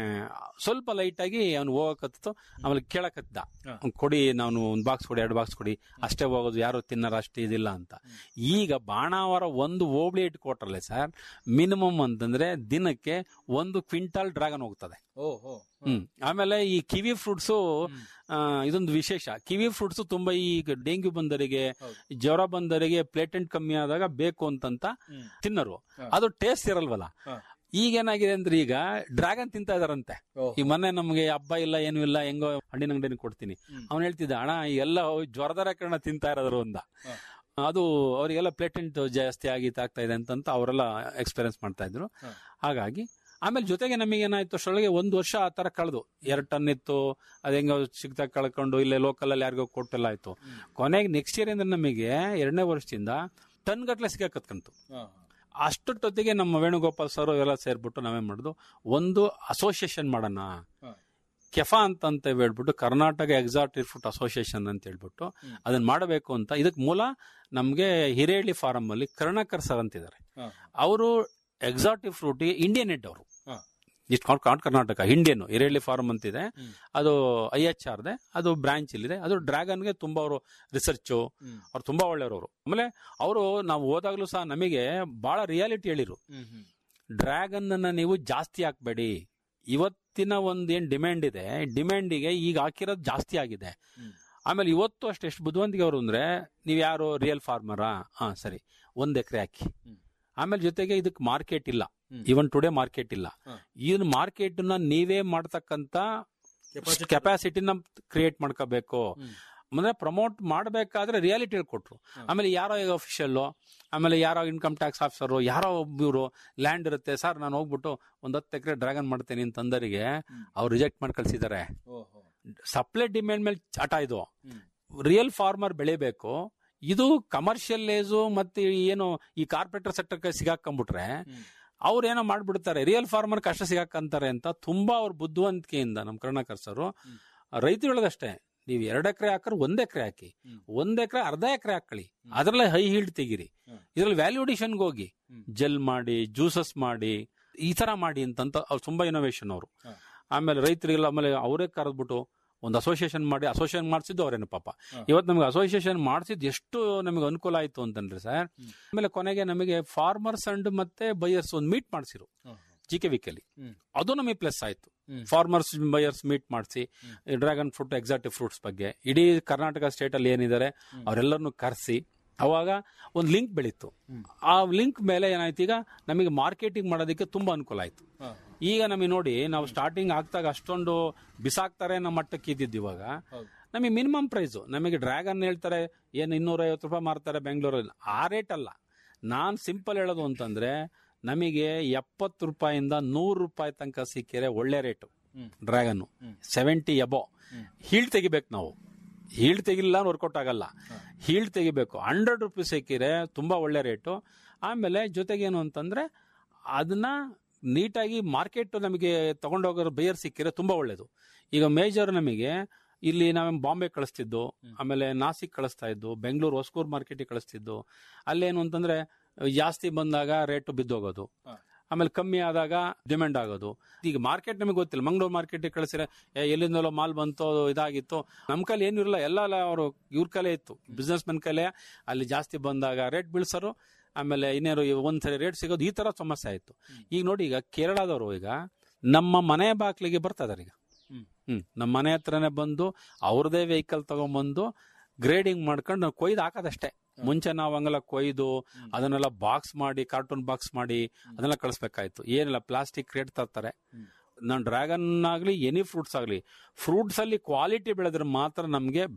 ಸ್ವಲ್ಪ ಲೈಟ್ ಆಗಿ ಅವ್ನು ಹೋಗಕತ್ತು ಆಮೇಲೆ ಕೇಳಕತ್ತಿದ್ದ ಹ. ಅವ್ನ್ ಕೊಡಿ ನಾನು ಒಂದು ಬಾಕ್ಸ್ ಕೊಡಿ ಎರಡು ಬಾಕ್ಸ್ ಕೊಡಿ ಅಷ್ಟೇ ಹೋಗೋದು ಯಾರು ತಿನ್ನರ ಅಷ್ಟು ಇದಿಲ್ಲ ಅಂತ ಈಗ ಬಾಣಾವರ ಒಂದು ಹೋಬಳಿ ಇಟ್ಕೊಟ್ರಲ್ಲ ಸರ್ ಮಿನಿಮಮ್ ಅಂತಂದ್ರೆ ದಿನಕ್ಕೆ ಒಂದು ಕ್ವಿಂಟಲ್ ಡ್ರ್ಯಾಗನ್ ಹೋಗ್ತದೆ ಓ ಓ ಹ್ಮ್ ಆಮೇಲೆ ಈ ಕಿವಿ ಫ್ರೂಟ್ಸು ಹ್ಮ್. ಇದೊಂದು ವಿಶೇಷ ಕಿವಿ ಫ್ರೂಟ್ಸ್ ತುಂಬಾ ಈಗ ಡೆಂಗ್ಯೂ ಬಂದವರಿಗೆ ಹೌದು. ಜ್ವರ ಬಂದವರಿಗೆ ಪ್ಲೇಟೆಂಟ್ ಕಮ್ಮಿ ಆದಾಗ ಬೇಕು ಅಂತಂತ ಹ್ಮ್. ತಿನ್ನರು ಹ. ಅದು ಟೇಸ್ಟ್ ಇರಲ್ವಲ್ಲ ಹ. ಈಗೇನಾಗಿದೆ ಅಂದ್ರೆ ಈಗ ಡ್ರ್ಯಾಗನ್ ತಿಂತಾ ಇದಾರಂತೆ ಓ. ಈ ಮೊನ್ನೆ ನಮ್ಗೆ ಹಬ್ಬ ಇಲ್ಲ ಏನು ಇಲ್ಲ ಹೆಂಗೋ ಹಣ್ಣಿನ ಅಂಗಡಿನ ಕೊಡ್ತೀನಿ ಹ್ಮ್. ಅವ್ನು ಹೇಳ್ತಿದ್ದ ಅಣ್ಣ ಈ ಎಲ್ಲ ಜ್ವರದರ ಕಾರಣ ತಿಂತಾ ಇರೋದ್ರು ಅಂದ ಹ. ಅದು ಅವರಿಗೆಲ್ಲ ಪ್ಲೇಟೆಂಟ್ ಜಾಸ್ತಿ ಆಗಿ ಆಗ್ತಾ ಇದೆ ಅಂತಂತ ಅವರೆಲ್ಲ ಎಕ್ಸ್ಪೀರಿಯನ್ಸ್ ಮಾಡ್ತಾ ಇದ್ರು ಹ. ಹಾಗಾಗಿ ಆಮೇಲೆ ಜೊತೆಗೆ ನಮಗೆ ಏನಾಯ್ತು ಅಷ್ಟರೊಳಗೆ ಒಂದು ವರ್ಷ ಆ ತರ ಕಳೆದು ಎರಡು ಟನ್ ಇತ್ತು ಅದ್ ಹೆಂಗೋ ಸಿಗ್ದಾಗ ಕಳ್ಕೊಂಡು ಇಲ್ಲೇ ಲೋಕಲ್ ಅಲ್ಲಿ ಯಾರಿಗೋ ಕೊಟ್ಟೆಲ್ಲ ಆಯ್ತು ಹ್ಮ್. ಕೊನೆಗೆ ನೆಕ್ಸ್ಟ್ ಇಯರ್ ಇಂದ ನಮಗೆ ಎರಡನೇ ವರ್ಷದಿಂದ ಟನ್ ಗಟ್ಲೆ ಸಿಗಕತ್ಕಂತು ಹ. ಅಷ್ಟೊತ್ತಿಗೆ ನಮ್ಮ ವೇಣುಗೋಪಾಲ್ ಸರ್ ಎಲ್ಲ ಸೇರ್ಬಿಟ್ಟು ನಾವೇನ್ ಮಾಡುದು ಒಂದು ಅಸೋಸಿಯೇಷನ್ ಮಾಡೋಣ ಹ. ಕೆಫಾ ಅಂತ ಅಂತ ಹೇಳ್ಬಿಟ್ಟು ಕರ್ನಾಟಕ ಎಕ್ಸಾಟಿಕ್ ಫುಡ್ ಅಸೋಸಿಯೇಷನ್ ಅಂತ ಹೇಳ್ಬಿಟ್ಟು ಹ್ಮ್. ಅದನ್ನ ಮಾಡಬೇಕು ಅಂತ ಇದಕ್ ಮೂಲ ನಮ್ಗೆ ಹಿರೇಹಳ್ಳಿ ಫಾರಂ ಅಲ್ಲಿ ಕರುಣಾಕರ್ ಸರ್ ಅಂತಿದ್ದಾರೆ ಹ. ಅವರು ಎಕ್ಸಾಟಿಕ್ ಫ್ರೂಟ್ ಇಂಡಿಯನ್ ಹೆಡ್ ಅವರು ಹ. ಇಷ್ಟು ಕಾಟ್ ಕರ್ನಾಟಕ ಇಂಡಿಯನ್ ಹಿರೇಹಳ್ಳಿ ಫಾರಂ ಅಂತಿದೆ ಹ್ಮ್. ಅದು ಐ ಎಚ್ ಆರ್ದೆ ಅದು ಬ್ರಾಂಚ್ ಇಲ್ಲಿದೆ ಅದು ಡ್ರ್ಯಾಗನ್ಗೆ ತುಂಬಾ ಅವರು ರಿಸರ್ಚು ಹ್ಮ್. ಅವ್ರು ತುಂಬಾ ಒಳ್ಳೆಯವರು ಆಮೇಲೆ ಅವರು ನಾವು ಹೋದಾಗ್ಲೂ ಸಹ ನಮಗೆ ಬಹಳ ರಿಯಾಲಿಟಿ ಹೇಳಿರು ಹ್ಮ್. ಹ್ಮ್. ಡ್ರ್ಯಾಗನ್ ಅನ್ನ ನೀವು ಜಾಸ್ತಿ ಹಾಕ್ಬೇಡಿ ಇವತ್ತಿನ ಒಂದ್ ಏನ್ ಡಿಮ್ಯಾಂಡ್ ಇದೆ ಡಿಮ್ಯಾಂಡಿಗೆ ಈಗ ಹಾಕಿರೋದು ಜಾಸ್ತಿ ಆಗಿದೆ ಹ್ಮ್. ಆಮೇಲೆ ಇವತ್ತು ಅಷ್ಟು ಎಷ್ಟು ಬುದ್ಧಿವಂತಿಗೆ ಅವರು ಅಂದ್ರೆ ನೀವು ಯಾರು ರಿಯಲ್ ಫಾರ್ಮರಾ ಹಾ ಸರಿ ಒಂದ್ ಎಕರೆ ಹಾಕಿ ಹ್ಮ್. ಆಮೇಲೆ ಜೊತೆಗೆ ಇದಕ್ಕೆ ಮಾರ್ಕೆಟ್ ಇಲ್ಲ ಹ್ಮ್. ಇವನ್ ಟುಡೇ ಮಾರ್ಕೆಟ್ ಇಲ್ಲ ಹ. ಇದನ್ನ ಮಾರ್ಕೆಟ್ ನ ನೀವೇ ಮಾಡ್ತಕ್ಕಂತ Capacity. ಕೆಪಾಸಿಟಿನ ಕ್ರಿಯೇಟ್ ಮಾಡ್ಕೋಬೇಕು ಹ್ಮ್. ಅಂದ್ರೆ ಪ್ರಮೋಟ್ ಮಾಡಬೇಕಾದ್ರೆ ರಿಯಾಲಿಟಿ ಕೊಟ್ರು ಹ. ಆಮೇಲೆ ಯಾರೋ ಈಗ ಅಫಿಷಿಯಲ್ ಆಮೇಲೆ ಯಾರೋ ಇನ್ಕಮ್ ಟ್ಯಾಕ್ಸ್ ಆಫೀಸರ್ ಯಾರೋ ಇವರು ಲ್ಯಾಂಡ್ ಇರುತ್ತೆ ಸರ್ ನಾನು ಹೋಗ್ಬಿಟ್ಟು ಒಂದ್ ಹತ್ತು ಎಕರೆ ಡ್ರ್ಯಾಗನ್ ಮಾಡ್ತೀನಿ ಅಂತಂದರಿಗೆ ಹ್ಮ್. ಅವ್ರು ರಿಜೆಕ್ಟ್ ಮಾಡಿ ಕಳ್ಸಿದ್ದಾರೆ ಓ, ಓ. ಸಪ್ಲೈ ಡಿಮ್ಯಾಂಡ್ ಮೇಲೆ ಹಠ ಇದು ಹ್ಮ್. ರಿಯಲ್ ಫಾರ್ಮರ್ ಬೆಳಿಬೇಕು ಇದು ಕಮರ್ಷಿಯಲ್ ಲೇಸು ಮತ್ತೆ ಏನು ಈ ಕಾರ್ಪೊರೇಟರ್ ಸೆಕ್ಟರ್ ಸಿಗಾಕೊಂಡ್ಬಿಟ್ರೆ ಹ್ಮ್. ಅವ್ರು ಏನೋ ಮಾಡ್ಬಿಡ್ತಾರೆ ರಿಯಲ್ ಫಾರ್ಮರ್ ಕಷ್ಟ ಸಿಗಾಕಂತಾರೆ ಅಂತ ತುಂಬಾ ಅವ್ರ ಬುದ್ಧಿವಂತಿಕೆಯಿಂದ ನಮ್ ಕರುಣಾಕರ್ ಸರ್ ಹ್ಮ್. ರೈತರು ಹೇಳೋದಷ್ಟೇ ನೀವು ಎರಡು ಎಕರೆ ಹಾಕ್ರೆ ಒಂದ್ ಎಕರೆ ಹಾಕಿ ಹ್ಮ್. ಒಂದ್ ಎಕರೆ ಅರ್ಧ ಎಕರೆ ಹಾಕೊಳ್ಳಿ ಹ್ಮ್. ಅದ್ರಲ್ಲೇ ಹೈ ಹೀಲ್ಡ್ ತೆಗಿರಿ ಹ್ಮ್. ಇದ್ರಲ್ಲಿ ವ್ಯಾಲ್ಯೂಡೇಷನ್ಗೆ ಹೋಗಿ ಹ್ಮ್. ಜೆಲ್ ಮಾಡಿ ಜ್ಯೂಸಸ್ ಮಾಡಿ ಈ ತರ ಮಾಡಿ ಅಂತಂತ ಅವ್ರು ತುಂಬಾ ಇನೋವೇಷನ್ ಅವರು ಹ. ಆಮೇಲೆ ರೈತರಿಗೆಲ್ಲ ಆಮೇಲೆ ಅವರೇ ಕರೆದ್ಬಿಟ್ಟು ಒಂದು ಅಸೋಸಿಯೇಷನ್ ಮಾಡಿ ಅಸೋಸಿಯೇಷನ್ ಮಾಡಿಸಿದ್ದು ಅವರೇನು ಪಾಪ ಹ. ಇವತ್ತು ನಮಗೆ ಅಸೋಸಿಯೇಷನ್ ಮಾಡಿಸಿದ್ದು ಎಷ್ಟು ನಮಗೆ ಅನುಕೂಲ ಆಯ್ತು ಅಂತಂದ್ರೆ ಸರ್ ಹ್ಮ್. ಆಮೇಲೆ ಕೊನೆಗೆ ನಮಗೆ ಫಾರ್ಮರ್ಸ್ ಅಂಡ್ ಮತ್ತೆ ಬೈಯರ್ಸ್ ಒಂದು ಮೀಟ್ ಮಾಡಿಸಿರು ಹ. ಜಿ ಕೆ ವಿಕಲ್ಲಿ ಹ್ಮ್. ಅದು ನಮಗೆ ಪ್ಲಸ್ ಆಯ್ತು ಹ್ಮ್. ಫಾರ್ಮರ್ಸ್ ಬೈಯರ್ಸ್ ಮೀಟ್ ಮಾಡಿಸಿ ಹ್ಮ್. ಡ್ರ್ಯಾಗನ್ ಫ್ರೂಟ್ ಎಕ್ಸಾಟಿಕ್ ಫ್ರೂಟ್ಸ್ ಬಗ್ಗೆ ಇಡೀ ಕರ್ನಾಟಕ ಸ್ಟೇಟ್ ಅಲ್ಲಿ ಏನಿದ್ದಾರೆ ಹ್ಮ್. ಅವರೆಲ್ಲರನ್ನು ಕರೆಸಿ ಅವಾಗ ಒಂದು ಲಿಂಕ್ ಬೆಳೀತು ಹ್ಮ್. ಆ ಲಿಂಕ್ ಮೇಲೆ ಏನಾಯ್ತು ಈಗ ನಮಗೆ ಮಾರ್ಕೆಟಿಂಗ್ ಮಾಡೋದಕ್ಕೆ ತುಂಬಾ ಅನುಕೂಲ ಆಯ್ತು ಹ. ಈಗ ನಮಗೆ ನೋಡಿ ನಾವು ಸ್ಟಾರ್ಟಿಂಗ್ ಆಗ್ತಾಗ ಅಷ್ಟೊಂದು ಬಿಸಾಕ್ತಾರೆ ನಮ್ಮ ಮಟ್ಟಕ್ಕೆ ಇದ್ದಿದ್ದು ಇವಾಗ ಹೌದು. ನಮಗೆ ಮಿನಿಮಮ್ ಪ್ರೈಸ್ ನಮಗೆ ಡ್ರ್ಯಾಗನ್ ಹೇಳ್ತಾರೆ ಏನು ಇನ್ನೂರೈವತ್ತು ರೂಪಾಯಿ ಮಾರ್ತಾರೆ ಬೆಂಗಳೂರಲ್ಲಿ ಆ ರೇಟ್ ಅಲ್ಲ ನಾನ್ ಸಿಂಪಲ್ ಹೇಳೋದು ಅಂತಂದ್ರೆ ನಮಗೆ ಎಪ್ಪತ್ತು ರೂಪಾಯಿಂದ ನೂರು ರೂಪಾಯಿ ತನಕ ಸಿಕ್ಕಿರೆ ಒಳ್ಳೆ ರೇಟು ಹ್ಮ್. ಡ್ರ್ಯಾಗನ್ ಹ್ಮ್. ಸೆವೆಂಟಿ ಎಬೋ ಹ್ಮ್. ಹೀಲ್ಡ್ ತೆಗಿಬೇಕು ನಾವು ಹೀಲ್ಡ್ ತೆಗಿಲ್ಲ ವರ್ಕೌಟ್ ಆಗಲ್ಲ ಹ. ಹೀಲ್ಡ್ ತೆಗಿಬೇಕು ಹಂಡ್ರೆಡ್ ರುಪೀಸ್ ಸಿಕ್ಕಿರೆ ತುಂಬಾ ಒಳ್ಳೆ ರೇಟು ಆಮೇಲೆ ಜೊತೆಗೇನು ಅಂತಂದ್ರೆ ಅದನ್ನ ನೀಟಾಗಿ ಮಾರ್ಕೆಟ್ ನಮಗೆ ತಗೊಂಡೋಗೋ ಬೈಯರ್ ಸಿಕ್ಕಿದ್ರೆ ತುಂಬಾ ಒಳ್ಳೇದು ಈಗ ಮೇಜರ್ ನಮಗೆ ಇಲ್ಲಿ ನಾವು ಬಾಂಬೆ ಕಳಿಸ್ತಿದ್ದು ಹ್ಮ್. ಆಮೇಲೆ ನಾಸಿಕ್ ಕಳಿಸ್ತಾ ಇದ್ದು ಬೆಂಗಳೂರು ಹೊಸಕೂರು ಮಾರ್ಕೆಟಿಗೆ ಕಳಿಸ್ತಿದ್ದು ಅಲ್ಲೇನು ಅಂತಂದ್ರೆ ಜಾಸ್ತಿ ಬಂದಾಗ ರೇಟು ಬಿದ್ದೋಗೋದು ಹ. ಆಮೇಲೆ ಕಮ್ಮಿ ಆದಾಗ ಡಿಮ್ಯಾಂಡ್ ಆಗೋದು ಈಗ ಮಾರ್ಕೆಟ್ ನಮಗೆ ಗೊತ್ತಿಲ್ಲ ಮಂಗಳೂರು ಮಾರ್ಕೆಟಿಗೆ ಕಳಿಸಿದ್ರೆ ಏ, ಎಲ್ಲಿಂದಲೋ ಮಾಲ್ ಬಂತು ಇದಾಗಿತ್ತು ನಮ್ಮ ಕೈಲಿ ಏನು ಇರಲ್ಲ ಎಲ್ಲ ಅವರು ಇವ್ರ ಕಲೆ ಇತ್ತು ಬಿಸ್ನೆಸ್ ಮನ್ ಕಲೆ ಅಲ್ಲಿ ಜಾಸ್ತಿ ಬಂದಾಗ ರೇಟ್ ಬೀಳ್ಸರು ಆಮೇಲೆ ಇನ್ನೇನು ಒಂದ್ಸರಿ ರೇಟ್ ಸಿಗೋದು ಈ ತರ ಸಮಸ್ಯೆ ಆಯ್ತು ಈಗ ನೋಡಿ ಈಗ ಕೇರಳದವರು ಈಗ ನಮ್ಮ ಮನೆ ಬಾಗ್ಲಿಗೆ ಬರ್ತಾ ಇದಾರೆ ಈಗ ಹ್ಮ್. ಹ್ಮ್ ನಮ್ಮ ಮನೆ ಹತ್ರನೇ ಬಂದು ಅವ್ರದೇ ವೆಹಿಕಲ್ ತಗೊಂಡ್ಬಂದು ಗ್ರೇಡಿಂಗ್ ಮಾಡ್ಕೊಂಡು ನಾವು ಕೊಯ್ದು ಹಾಕೋದಷ್ಟೇ ಮುಂಚೆ ನಾವು ಹಂಗೆಲ್ಲ ಕೊಯ್ದು ಹ್ಮ್. ಅದನ್ನೆಲ್ಲ ಬಾಕ್ಸ್ ಮಾಡಿ ಕಾರ್ಟೂನ್ ಬಾಕ್ಸ್ ಮಾಡಿ ಅದನ್ನೆಲ್ಲ ಕಳಿಸ್ಬೇಕಾಯ್ತು ಏನಿಲ್ಲ ಪ್ಲಾಸ್ಟಿಕ್ ರೇಟ್ ತರ್ತಾರೆ ಹ್ಮ್. ನಾನು ಡ್ರ್ಯಾಗನ್ ಆಗ್ಲಿ ಎನಿ ಫ್ರೂಟ್ಸ್ ಆಗ್ಲಿ ಫ್ರೂಟ್ಸ್ ಅಲ್ಲಿ ಕ್ವಾಲಿಟಿ ಬೆಳೆದ್ರೆ ಮಾತ್ರ ನಮ್ಗೆ ಬೆಲೆ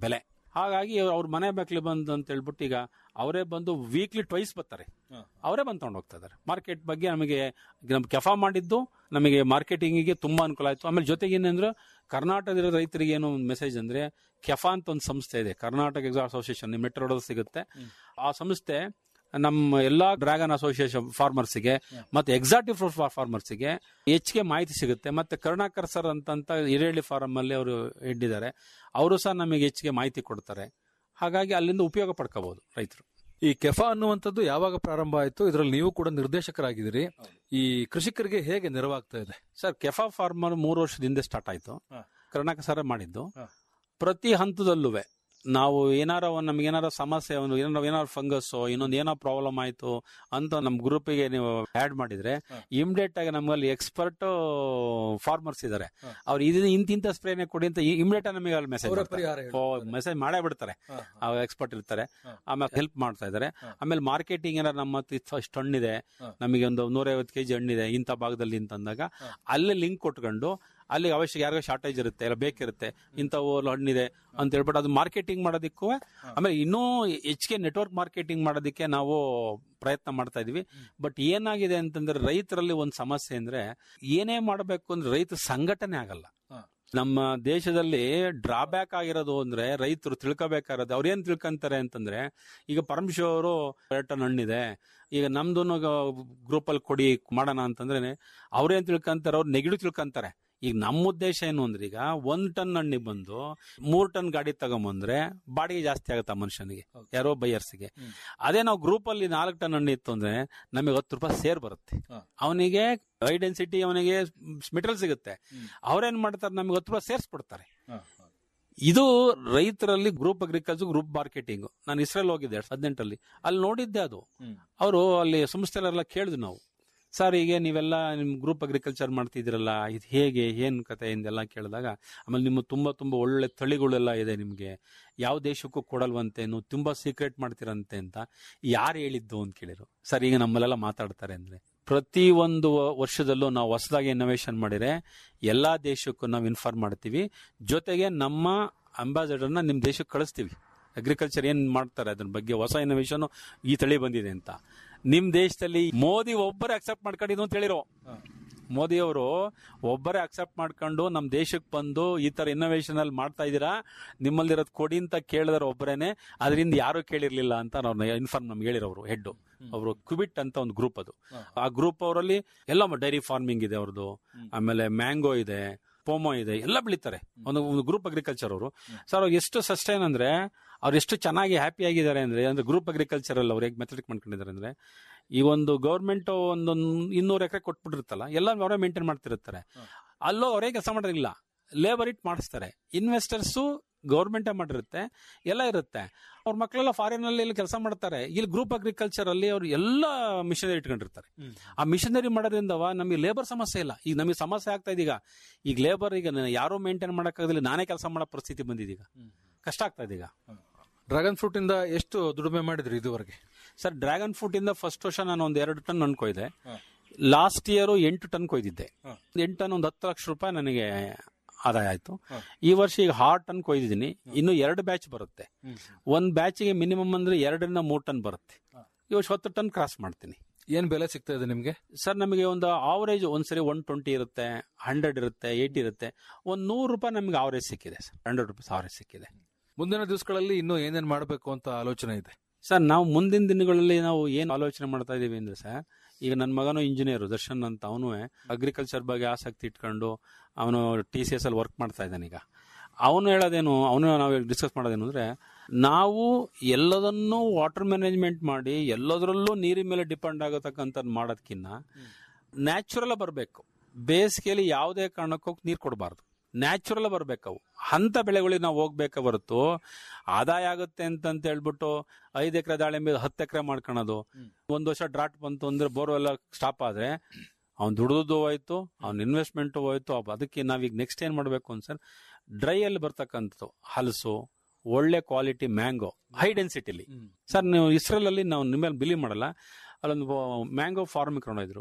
ಹಾಗಾಗಿ ಅವ್ರ ಮನೆ ಬಾಕ್ಲಿ ಬಂದು ಅಂತ ಹೇಳ್ಬಿಟ್ಟು ಈಗ ಅವರೇ ಬಂದು ವೀಕ್ಲಿ ಟ್ವೈಸ್ ಬರ್ತಾರೆ ಅವರೇ ಬಂದು ತಗೊಂಡು ಹೋಗ್ತಾ ಇದ್ದಾರೆ ಮಾರ್ಕೆಟ್ ಬಗ್ಗೆ ನಮಗೆ ನಮ್ಮ ಕೆಫಾ ಮಾಡಿದ್ದು ನಮಗೆ ಮಾರ್ಕೆಟಿಂಗಿಗೆ ತುಂಬಾ ಅನುಕೂಲ ಆಯ್ತು ಆಮೇಲೆ ಜೊತೆಗೆ ಏನಂದ್ರೆ ಕರ್ನಾಟಕದ ರೈತರಿಗೆ ಏನು ಒಂದು ಮೆಸೇಜ್ ಅಂದ್ರೆ ಕೆಫಾ ಅಂತ ಒಂದು ಸಂಸ್ಥೆ ಇದೆ ಕರ್ನಾಟಕ ಎಕ್ಸಾಮ್ ಅಸೋಸಿಯೇಷನ್ ನಿಮ್ಮ ಮೆಟ್ರೋಡಲ್ಲಿ ಸಿಗುತ್ತೆ ಆ ಸಂಸ್ಥೆ ನಮ್ಮ ಎಲ್ಲಾ ಡ್ರ್ಯಾಗನ್ ಅಸೋಸಿಯೇಷನ್ ಫಾರ್ಮರ್ಸ್ಗೆ ಮತ್ತೆ ಎಕ್ಸಾಟಿವ್ ಫ್ರೂಟ್ ಫಾರ್ಮರ್ಸ್ಗೆ ಹೆಚ್ಚಿಗೆ ಮಾಹಿತಿ ಸಿಗುತ್ತೆ ಮತ್ತೆ ಕರುಣಾಕರ್ ಸರ್ ಅಂತಂತ ಹಿರೇಳ್ಳಿ ಫಾರಂ ಅಲ್ಲಿ ಅವರು ಹಿಡಿದ್ದಾರೆ ಅವರು ಸಹ ನಮಗೆ ಹೆಚ್ಚಿಗೆ ಮಾಹಿತಿ ಕೊಡ್ತಾರೆ ಹಾಗಾಗಿ ಅಲ್ಲಿಂದ ಉಪಯೋಗ ಪಡ್ಕೋಬಹುದು ರೈತರು ಈ ಕೆಫಾ ಅನ್ನುವಂಥದ್ದು ಯಾವಾಗ ಪ್ರಾರಂಭ ಆಯ್ತು ಇದರಲ್ಲಿ ನೀವು ಕೂಡ ನಿರ್ದೇಶಕರಾಗಿದ್ದೀರಿ ಈ ಕೃಷಿಕರಿಗೆ ಹೇಗೆ ನೆರವಾಗ್ತಾ ಇದೆ ಸರ್ ಕೆಫಾ ಫಾರ್ಮರ್ ಮೂರು ವರ್ಷದ ಹಿಂದೆ ಸ್ಟಾರ್ಟ್ ಆಯ್ತು ಹ. ಕರ್ನಾಟಕ ಸರ ಮಾಡಿದ್ದು ಹ. ಪ್ರತಿ ಹಂತದಲ್ಲೂ ನಾವು ಏನಾರ ಒಂದ್ ನಮ್ಗೆ ಏನಾರ ಸಮಸ್ಯೆ ಒಂದು ಏನಾರ ಏನಾರ ಫಂಗಸ್ ಇನ್ನೊಂದು ಏನೋ ಪ್ರಾಬ್ಲಮ್ ಆಯ್ತು ಅಂತ ನಮ್ ಗ್ರೂಪಿಗೆ ನೀವು ಆಡ್ ಮಾಡಿದ್ರೆ ಹ. ಇಮಿಡಿಯೇಟ್ ಆಗಿ ನಮ್ಮಲ್ಲಿ ಎಕ್ಸ್ಪರ್ಟ್ ಫಾರ್ಮರ್ಸ್ ಇದಾರೆ ಹ. ಅವ್ರು ಇದು ಇಂತಿಂತ ಸ್ಪ್ರೇನೆ ಕೊಡಿ ಅಂತ ಇಮಿಡಿಯೇಟ್ ನಮಗೆ ಅಲ್ಲಿ ಮೆಸೇಜ್ ಅವರ ಪರಿಹಾರ ಹೇಳ್ತಾರೆ. ಮೆಸೇಜ್ ಮಾಡೇ ಬಿಡ್ತಾರೆ ಹ, ಹ. ಎಕ್ಸ್ಪರ್ಟ್ ಇರ್ತಾರೆ ಹ. ಆಮೇಲೆ ಹೆಲ್ಪ್ ಮಾಡ್ತಾ ಇದ್ದಾರೆ ಹ. ಆಮೇಲೆ ಮಾರ್ಕೆಟಿಂಗ್ ಏನಾರ ನಮ್ಮ ಹತ್ರ ಇಷ್ಟು ಅಷ್ಟು ಹಣ್ಣಿದೆ ಹ. ನಮಗೆ ಒಂದು ನೂರೈವತ್ತು ಕೆಜಿ ಹಣ್ಣಿದೆ ಇಂಥ ಭಾಗದಲ್ಲಿ ಅಂತಂದಾಗ ಹ. ಅಲ್ಲೇ ಲಿಂಕ್ ಕೊಟ್ಕೊಂಡು ಅಲ್ಲಿ ಅವಶ್ಯ ಯಾರಿಗೋ ಶಾರ್ಟೇಜ್ ಇರುತ್ತೆ ಇಲ್ಲ ಬೇಕಿರುತ್ತೆ ಇಂಥವು ಹಣ್ಣಿದೆ ಅಂತ ಹೇಳ್ಬಿಟ್ಟು ಅದು ಮಾರ್ಕೆಟಿಂಗ್ ಮಾಡೋದಕ್ಕೂ ಆಮೇಲೆ ಇನ್ನೂ ಹೆಚ್ಚಿಗೆ ನೆಟ್ವರ್ಕ್ ಮಾರ್ಕೆಟಿಂಗ್ ಮಾಡೋದಕ್ಕೆ ನಾವು ಪ್ರಯತ್ನ ಮಾಡ್ತಾ ಇದೀವಿ ಬಟ್ ಏನಾಗಿದೆ ಅಂತಂದ್ರೆ ರೈತರಲ್ಲಿ ಒಂದು ಸಮಸ್ಯೆ ಅಂದ್ರೆ ಏನೇ ಮಾಡಬೇಕು ಅಂದ್ರೆ ರೈತ ಸಂಘಟನೆ ಆಗಲ್ಲ ಹ. ನಮ್ಮ ದೇಶದಲ್ಲಿ ಡ್ರಾಬ್ಯಾಕ್ ಆಗಿರೋದು ಅಂದ್ರೆ ರೈತರು ತಿಳ್ಕೊಬೇಕಾಗಿರೋದು ಅವ್ರು ಏನ್ ತಿಳ್ಕೊಂತಾರೆ ಅಂತಂದ್ರೆ ಈಗ ಪರಮೇಶ್ವರ್ ಅವರು ಎರಡು ಟನ್ ಹಣ್ಣಿದೆ ಈಗ ನಮ್ದು ಗ್ರೂಪ್ ಅಲ್ಲಿ ಕೊಡಿ ಮಾಡೋಣ ಅಂತಂದ್ರೆ ಅವ್ರೇನ್ ತಿಳ್ಕೊಂತಾರೆ ಅವ್ರು ನೆಗೆಟಿವ್ ತಿಳ್ಕೊಂತಾರೆ ಈಗ ನಮ್ಮ ಉದ್ದೇಶ ಏನು ಅಂದ್ರೆ ಈಗ ಒಂದ್ ಟನ್ ಹಣ್ಣಿಗೆ ಬಂದು ಮೂರ್ ಟನ್ ಗಾಡಿ ತಗೊಂಬಂದ್ರೆ ಬಾಡಿಗೆ ಜಾಸ್ತಿ ಆಗುತ್ತೆ ಆ ಮನುಷ್ಯನಿಗೆ ಹೌದು. ಯಾರೋ ಬೈಯರ್ಸ್ಗೆ ಹ್ಮ್. ಅದೇ ನಾವು ಗ್ರೂಪ್ ಅಲ್ಲಿ ನಾಲ್ಕು ಟನ್ ಹಣ್ಣು ಇತ್ತು ಅಂದ್ರೆ ನಮಗೆ ಹತ್ತು ರೂಪಾಯಿ ಸೇರ್ ಬರುತ್ತೆ ಹ. ಅವನಿಗೆ ಹೈ ಡೆನ್ಸಿಟಿ ಅವನಿಗೆ ಮೆಟೀರಿಯಲ್ ಸಿಗುತ್ತೆ ಹ್ಮ್. ಅವ್ರೇನ್ ಮಾಡ್ತಾರೆ ನಮಗೆ ಹತ್ತು ರೂಪಾಯಿ ಸೇರ್ಸ್ಬಿಡ್ತಾರೆ ಹ, ಹ. ಇದು ರೈತರಲ್ಲಿ ಗ್ರೂಪ್ ಅಗ್ರಿಕಲ್ಚರ್ ಗ್ರೂಪ್ ಮಾರ್ಕೆಟಿಂಗ್ ನಾನು ಇಸ್ರೇಲ್ ಹೋಗಿದ್ದೆ ಎರಡ್ ಹದಿನೆಂಟರಲ್ಲಿ ಅಲ್ಲಿ ನೋಡಿದ್ದೆ ಅದು ಹ್ಮ್. ಅವರು ಅಲ್ಲಿ ಸಂಸ್ಥೆಲೆಲ್ಲ ಕೇಳಿದ್ವಿ ನಾವು ಸರ್ ಈಗ ನೀವೆಲ್ಲ ನಿಮ್ ಗ್ರೂಪ್ ಅಗ್ರಿಕಲ್ಚರ್ ಮಾಡ್ತಿದ್ದೀರಲ್ಲ ಇದು ಹೇಗೆ ಏನ್ ಕತೆ ಎಂದೆಲ್ಲ ಕೇಳಿದಾಗ ಆಮೇಲೆ ನಿಮ್ಮ ತುಂಬಾ ತುಂಬಾ ಒಳ್ಳೆ ತಳಿಗಳೆಲ್ಲ ಇದೆ ನಿಮ್ಗೆ ಯಾವ ದೇಶಕ್ಕೂ ಕೊಡಲ್ವಂತೆ ನೀವು ತುಂಬಾ ಸೀಕ್ರೆಟ್ ಮಾಡ್ತೀರಂತೆ ಅಂತ ಯಾರು ಹೇಳಿದ್ದು ಅಂತ ಕೇಳಿರು ಸರ್ ಈಗ ನಮ್ಮಲ್ಲೆಲ್ಲ ಮಾತಾಡ್ತಾರೆ ಅಂದ್ರೆ ಪ್ರತಿ ಒಂದು ವರ್ಷದಲ್ಲೂ ನಾವು ಹೊಸದಾಗಿ ಇನ್ನೋವೇಷನ್ ಮಾಡಿದ್ರೆ ಎಲ್ಲಾ ದೇಶಕ್ಕೂ ನಾವು ಇನ್ಫಾರ್ಮ್ ಮಾಡ್ತೀವಿ ಜೊತೆಗೆ ನಮ್ಮ ಅಂಬಾಸಡರ್ನ ನಿಮ್ ದೇಶಕ್ಕೆ ಕಳಿಸ್ತೀವಿ ಅಗ್ರಿಕಲ್ಚರ್ ಏನ್ ಮಾಡ್ತಾರೆ ಅದ್ರ ಬಗ್ಗೆ ಹೊಸ ಇನ್ನೋವೇಷನ್ ಈ ತಳಿ ಬಂದಿದೆ ಅಂತ ನಿಮ್ ದೇಶದಲ್ಲಿ ಮೋದಿ ಒಬ್ಬರೇ ಅಕ್ಸೆಪ್ಟ್ ಮಾಡ್ಕೊಂಡಿದ್ದು ಅಂತ ಹೇಳಿರೋ ಹ. ಮೋದಿ ಅವರು ಒಬ್ಬರೇ ಅಕ್ಸೆಪ್ಟ್ ಮಾಡ್ಕೊಂಡು ನಮ್ ದೇಶಕ್ಕೆ ಬಂದು ಈ ತರ ಇನ್ನೋವೇಷನ್ ಅಲ್ಲಿ ಮಾಡ್ತಾ ಇದೀರಾ ನಿಮ್ಮಲ್ಲಿರೋದು ಕೊಡಿ ಅಂತ ಕೇಳಿದಾರೆ ಒಬ್ಬರೇನೆ ಅದರಿಂದ ಯಾರು ಕೇಳಿರ್ಲಿಲ್ಲ ಅಂತ ನಾವು ಇನ್ಫಾರ್ಮ್ ನಮ್ಗೆ ಹೇಳಿರೋರು ಹೆಡ್ ಅವರು ಕ್ವಿಬಿಟ್ ಅಂತ ಒಂದು ಗ್ರೂಪ್ ಅದು ಹ. ಆ ಗ್ರೂಪ್ ಅವರಲ್ಲಿ ಎಲ್ಲ ಡೈರಿ ಫಾರ್ಮಿಂಗ್ ಇದೆ ಅವ್ರದ್ದು ಹ್ಮ್. ಆಮೇಲೆ ಮ್ಯಾಂಗೋ ಇದೆ ಪೋಮೋ ಇದೆ ಎಲ್ಲ ಬೆಳಿತಾರೆ ಒಂದು ಒಂದು ಗ್ರೂಪ್ ಅಗ್ರಿಕಲ್ಚರ್ ಅವರು ಸರ್ ಅವ್ರು ಎಷ್ಟು ಸಸ್ಟೈನ್ ಅಂದ್ರೆ ಅವ್ರು ಎಷ್ಟು ಚೆನ್ನಾಗಿ ಹ್ಯಾಪಿ ಆಗಿದ್ದಾರೆ ಅಂದ್ರೆ ಅಂದ್ರೆ ಗ್ರೂಪ್ ಅಗ್ರಿಕಲ್ಚರ್ ಅಲ್ಲಿ ಅವ್ರು ಹೇಗೆ ಮೆಥಡಿಕ್ ಮಾಡ್ಕೊಂಡಿದ್ದಾರೆ ಅಂದ್ರೆ ಈ ಒಂದು ಗೌರ್ಮೆಂಟ್ ಒಂದು ಇನ್ನೂರು ಎಕರೆ ಕೊಟ್ಬಿಟ್ಟಿರುತ್ತಲ್ಲ ಎಲ್ಲ ಅವರೇ ಮೇಂಟೈನ್ ಮಾಡ್ತಿರ್ತಾರೆ ಹ. ಅಲ್ಲೋ ಅವರೇ ಕೆಲಸ ಮಾಡೋದಿಲ್ಲ ಲೇಬರ್ ಇಟ್ ಮಾಡಿಸ್ತಾರೆ ಇನ್ವೆಸ್ಟರ್ಸು ಗೌರ್ಮೆಂಟೇ ಮಾಡಿರುತ್ತೆ ಎಲ್ಲ ಇರುತ್ತೆ ಅವ್ರ ಮಕ್ಕಳೆಲ್ಲ ಫಾರಿನ್ ಅಲ್ಲಿ ಕೆಲಸ ಮಾಡ್ತಾರೆ ಇಲ್ಲಿ ಗ್ರೂಪ್ ಅಗ್ರಿಕಲ್ಚರ್ ಅಲ್ಲಿ ಅವ್ರು ಎಲ್ಲ ಮಿಷನರಿ ಇಟ್ಕೊಂಡಿರ್ತಾರೆ ಹ್ಮ್. ಆ ಮಿಷನರಿ ಮಾಡೋದ್ರಿಂದ ನಮಗೆ ಲೇಬರ್ ಸಮಸ್ಯೆ ಇಲ್ಲ ಈಗ ನಮಗೆ ಸಮಸ್ಯೆ ಆಗ್ತಾ ಇದೆ ಈಗ ಈಗ ಲೇಬರ್ ಈಗ ನಾನು ಯಾರೋ ಮೇಂಟೈನ್ ಮಾಡೋಕ್ಕಾಗದಿಲ್ಲ ನಾನೇ ಕೆಲಸ ಮಾಡೋ ಪರಿಸ್ಥಿತಿ ಬಂದಿದೆ ಈಗ ಹ್ಮ್. ಕಷ್ಟ ಆಗ್ತಾ ಇದೆ ಈಗ ಡ್ರ್ಯಾಗನ್ ಫ್ರೂಟ್ ಇಂದ ಎಷ್ಟು ದುಡಿಮೆ ಮಾಡಿದ್ರಿ ಇದುವರೆಗೆ ಸರ್ ಡ್ರ್ಯಾಗನ್ ಫ್ರೂಟ್ ಇಂದ ಫಸ್ಟ್ ವರ್ಷ ನಾನು ಒಂದು ಎರಡು ಟನ್ ಅನ್ಕೊಯ್ದೆ ಹ. ಲಾಸ್ಟ್ ಇಯರ್ ಎಂಟು ಟನ್ ಕೊಯ್ದಿದ್ದೆ ಹ. ಎಂಟು ಟನ್ ಒಂದು ಹತ್ತು ಲಕ್ಷ ರೂಪಾಯಿ ನನಗೆ ಆದಾಯ ಆಯ್ತು ಹ. ಈ ವರ್ಷ ಈಗ ಹಾರ್ ಟನ್ ಕೊಯ್ದಿದ್ದೀನಿ ಇನ್ನು ಎರಡು ಬ್ಯಾಚ್ ಬರುತ್ತೆ ಒಂದ್ ಬ್ಯಾಚ್ಗೆ ಮಿನಿಮಮ್ ಅಂದ್ರೆ ಎರಡರಿಂದ ಮೂರ್ ಟನ್ ಬರುತ್ತೆ ಹ. ಈ ವರ್ಷ ಹತ್ತು ಟನ್ ಕ್ರಾಸ್ ಮಾಡ್ತೀನಿ ಏನ್ ಬೆಲೆ ಸಿಗ್ತಾ ಇದೆ ನಿಮ್ಗೆ ಸರ್ ನಮಗೆ ಒಂದು ಆವರೇಜ್ ಒಂದ್ಸರಿ ಒನ್ ಟ್ವೆಂಟಿ ಇರುತ್ತೆ ಹಂಡ್ರೆಡ್ ಇರುತ್ತೆ ಏಯ್ಟಿ ಇರುತ್ತೆ ಒಂದ್ ನೂರು ರೂಪಾಯಿ ನಮಗೆ ಆವರೇಜ್ ಸಿಕ್ಕಿದೆ ಸರ್ ಹಂಡ್ರೆಡ್ ರುಪೀಸ್ ಆವರೇಜ್ ಸಿಕ್ಕಿದೆ ಮುಂದಿನ ದಿವಸಗಳಲ್ಲಿ ಇನ್ನೂ ಏನೇನ್ ಮಾಡಬೇಕು ಅಂತ ಆಲೋಚನೆ ಇದೆ ಸರ್ ನಾವು ಮುಂದಿನ ದಿನಗಳಲ್ಲಿ ನಾವು ಏನ್ ಆಲೋಚನೆ ಮಾಡ್ತಾ ಇದೀವಿ ಅಂದ್ರೆ ಸರ್ ಈಗ ನನ್ನ ಮಗನು ಇಂಜಿನಿಯರ್ ದರ್ಶನ್ ಅಂತ ಅವನು ಅಗ್ರಿಕಲ್ಚರ್ ಬಗ್ಗೆ ಆಸಕ್ತಿ ಇಟ್ಕೊಂಡು ಅವನು ಟಿ ಸಿ ಎಸ್ ಅಲ್ಲಿ ವರ್ಕ್ ಮಾಡ್ತಾ ಇದ್ದಾನೆ ಈಗ ಅವನು ಹೇಳೋದೇನು ಅವನು ನಾವು ಡಿಸ್ಕಸ್ ಮಾಡೋದೇನು ಅಂದ್ರೆ ನಾವು ಎಲ್ಲದನ್ನೂ ವಾಟರ್ ಮ್ಯಾನೇಜ್ಮೆಂಟ್ ಮಾಡಿ ಎಲ್ಲದರಲ್ಲೂ ನೀರಿನ ಮೇಲೆ ಡಿಪೆಂಡ್ ಆಗತಕ್ಕಂಥ ಮಾಡೋದಕ್ಕಿಂತ ನ್ಯಾಚುರಲ್ ಬರಬೇಕು ಬೇಸಿಗೆಯಲ್ಲಿ ಯಾವುದೇ ಕಾರಣಕ್ಕೂ ನೀರು ಕೊಡಬಾರ್ದು ನ್ಯಾಚುರಲ್ ಬರಬೇಕು ಅವು ಅಂತ ಬೆಳೆಗಳಿಗೆ ನಾವು ಹೋಗ್ಬೇಕ ಹೊರತು ಆದಾಯ ಆಗುತ್ತೆ ಅಂತಂತ ಹೇಳ್ಬಿಟ್ಟು ಐದು ಎಕರೆ ದಾಳಿಂಬೆ ಹತ್ತು ಎಕರೆ ಮಾಡ್ಕೊಳೋದು ಒಂದ್ ವರ್ಷ ಡ್ರಾಟ್ ಬಂತು ಅಂದ್ರೆ ಬೋರ್ವೆಲ್ಲ ಸ್ಟಾಪ್ ಆದ್ರೆ ಅವ್ನು ದುಡಿದು ಹೋಯ್ತು ಅವ್ನ ಇನ್ವೆಸ್ಟ್ಮೆಂಟ್ ಹೋಯ್ತು ಅವ್ ಅದಕ್ಕೆ ನಾವೀಗ ನೆಕ್ಸ್ಟ್ ಏನ್ ಮಾಡ್ಬೇಕು ಅಂತ ಸರ್ ಡ್ರೈ ಅಲ್ಲಿ ಬರ್ತಕ್ಕಂಥದ್ದು ಹಲಸು ಒಳ್ಳೆ ಕ್ವಾಲಿಟಿ ಮ್ಯಾಂಗೋ ಹೈ ಡೆನ್ಸಿಟಿಲಿ ಸರ್ ನೀವು ಇಸ್ರೇಲ್ ಅಲ್ಲಿ ನಾವು ನಿಮ್ಮಲ್ಲಿ ಬಿಲೀವ್ ಮಾಡಲ್ಲ ಅಲ್ಲೊಂದು ಮ್ಯಾಂಗೋ ಫಾರ್ಮ್ ಇದ್ರು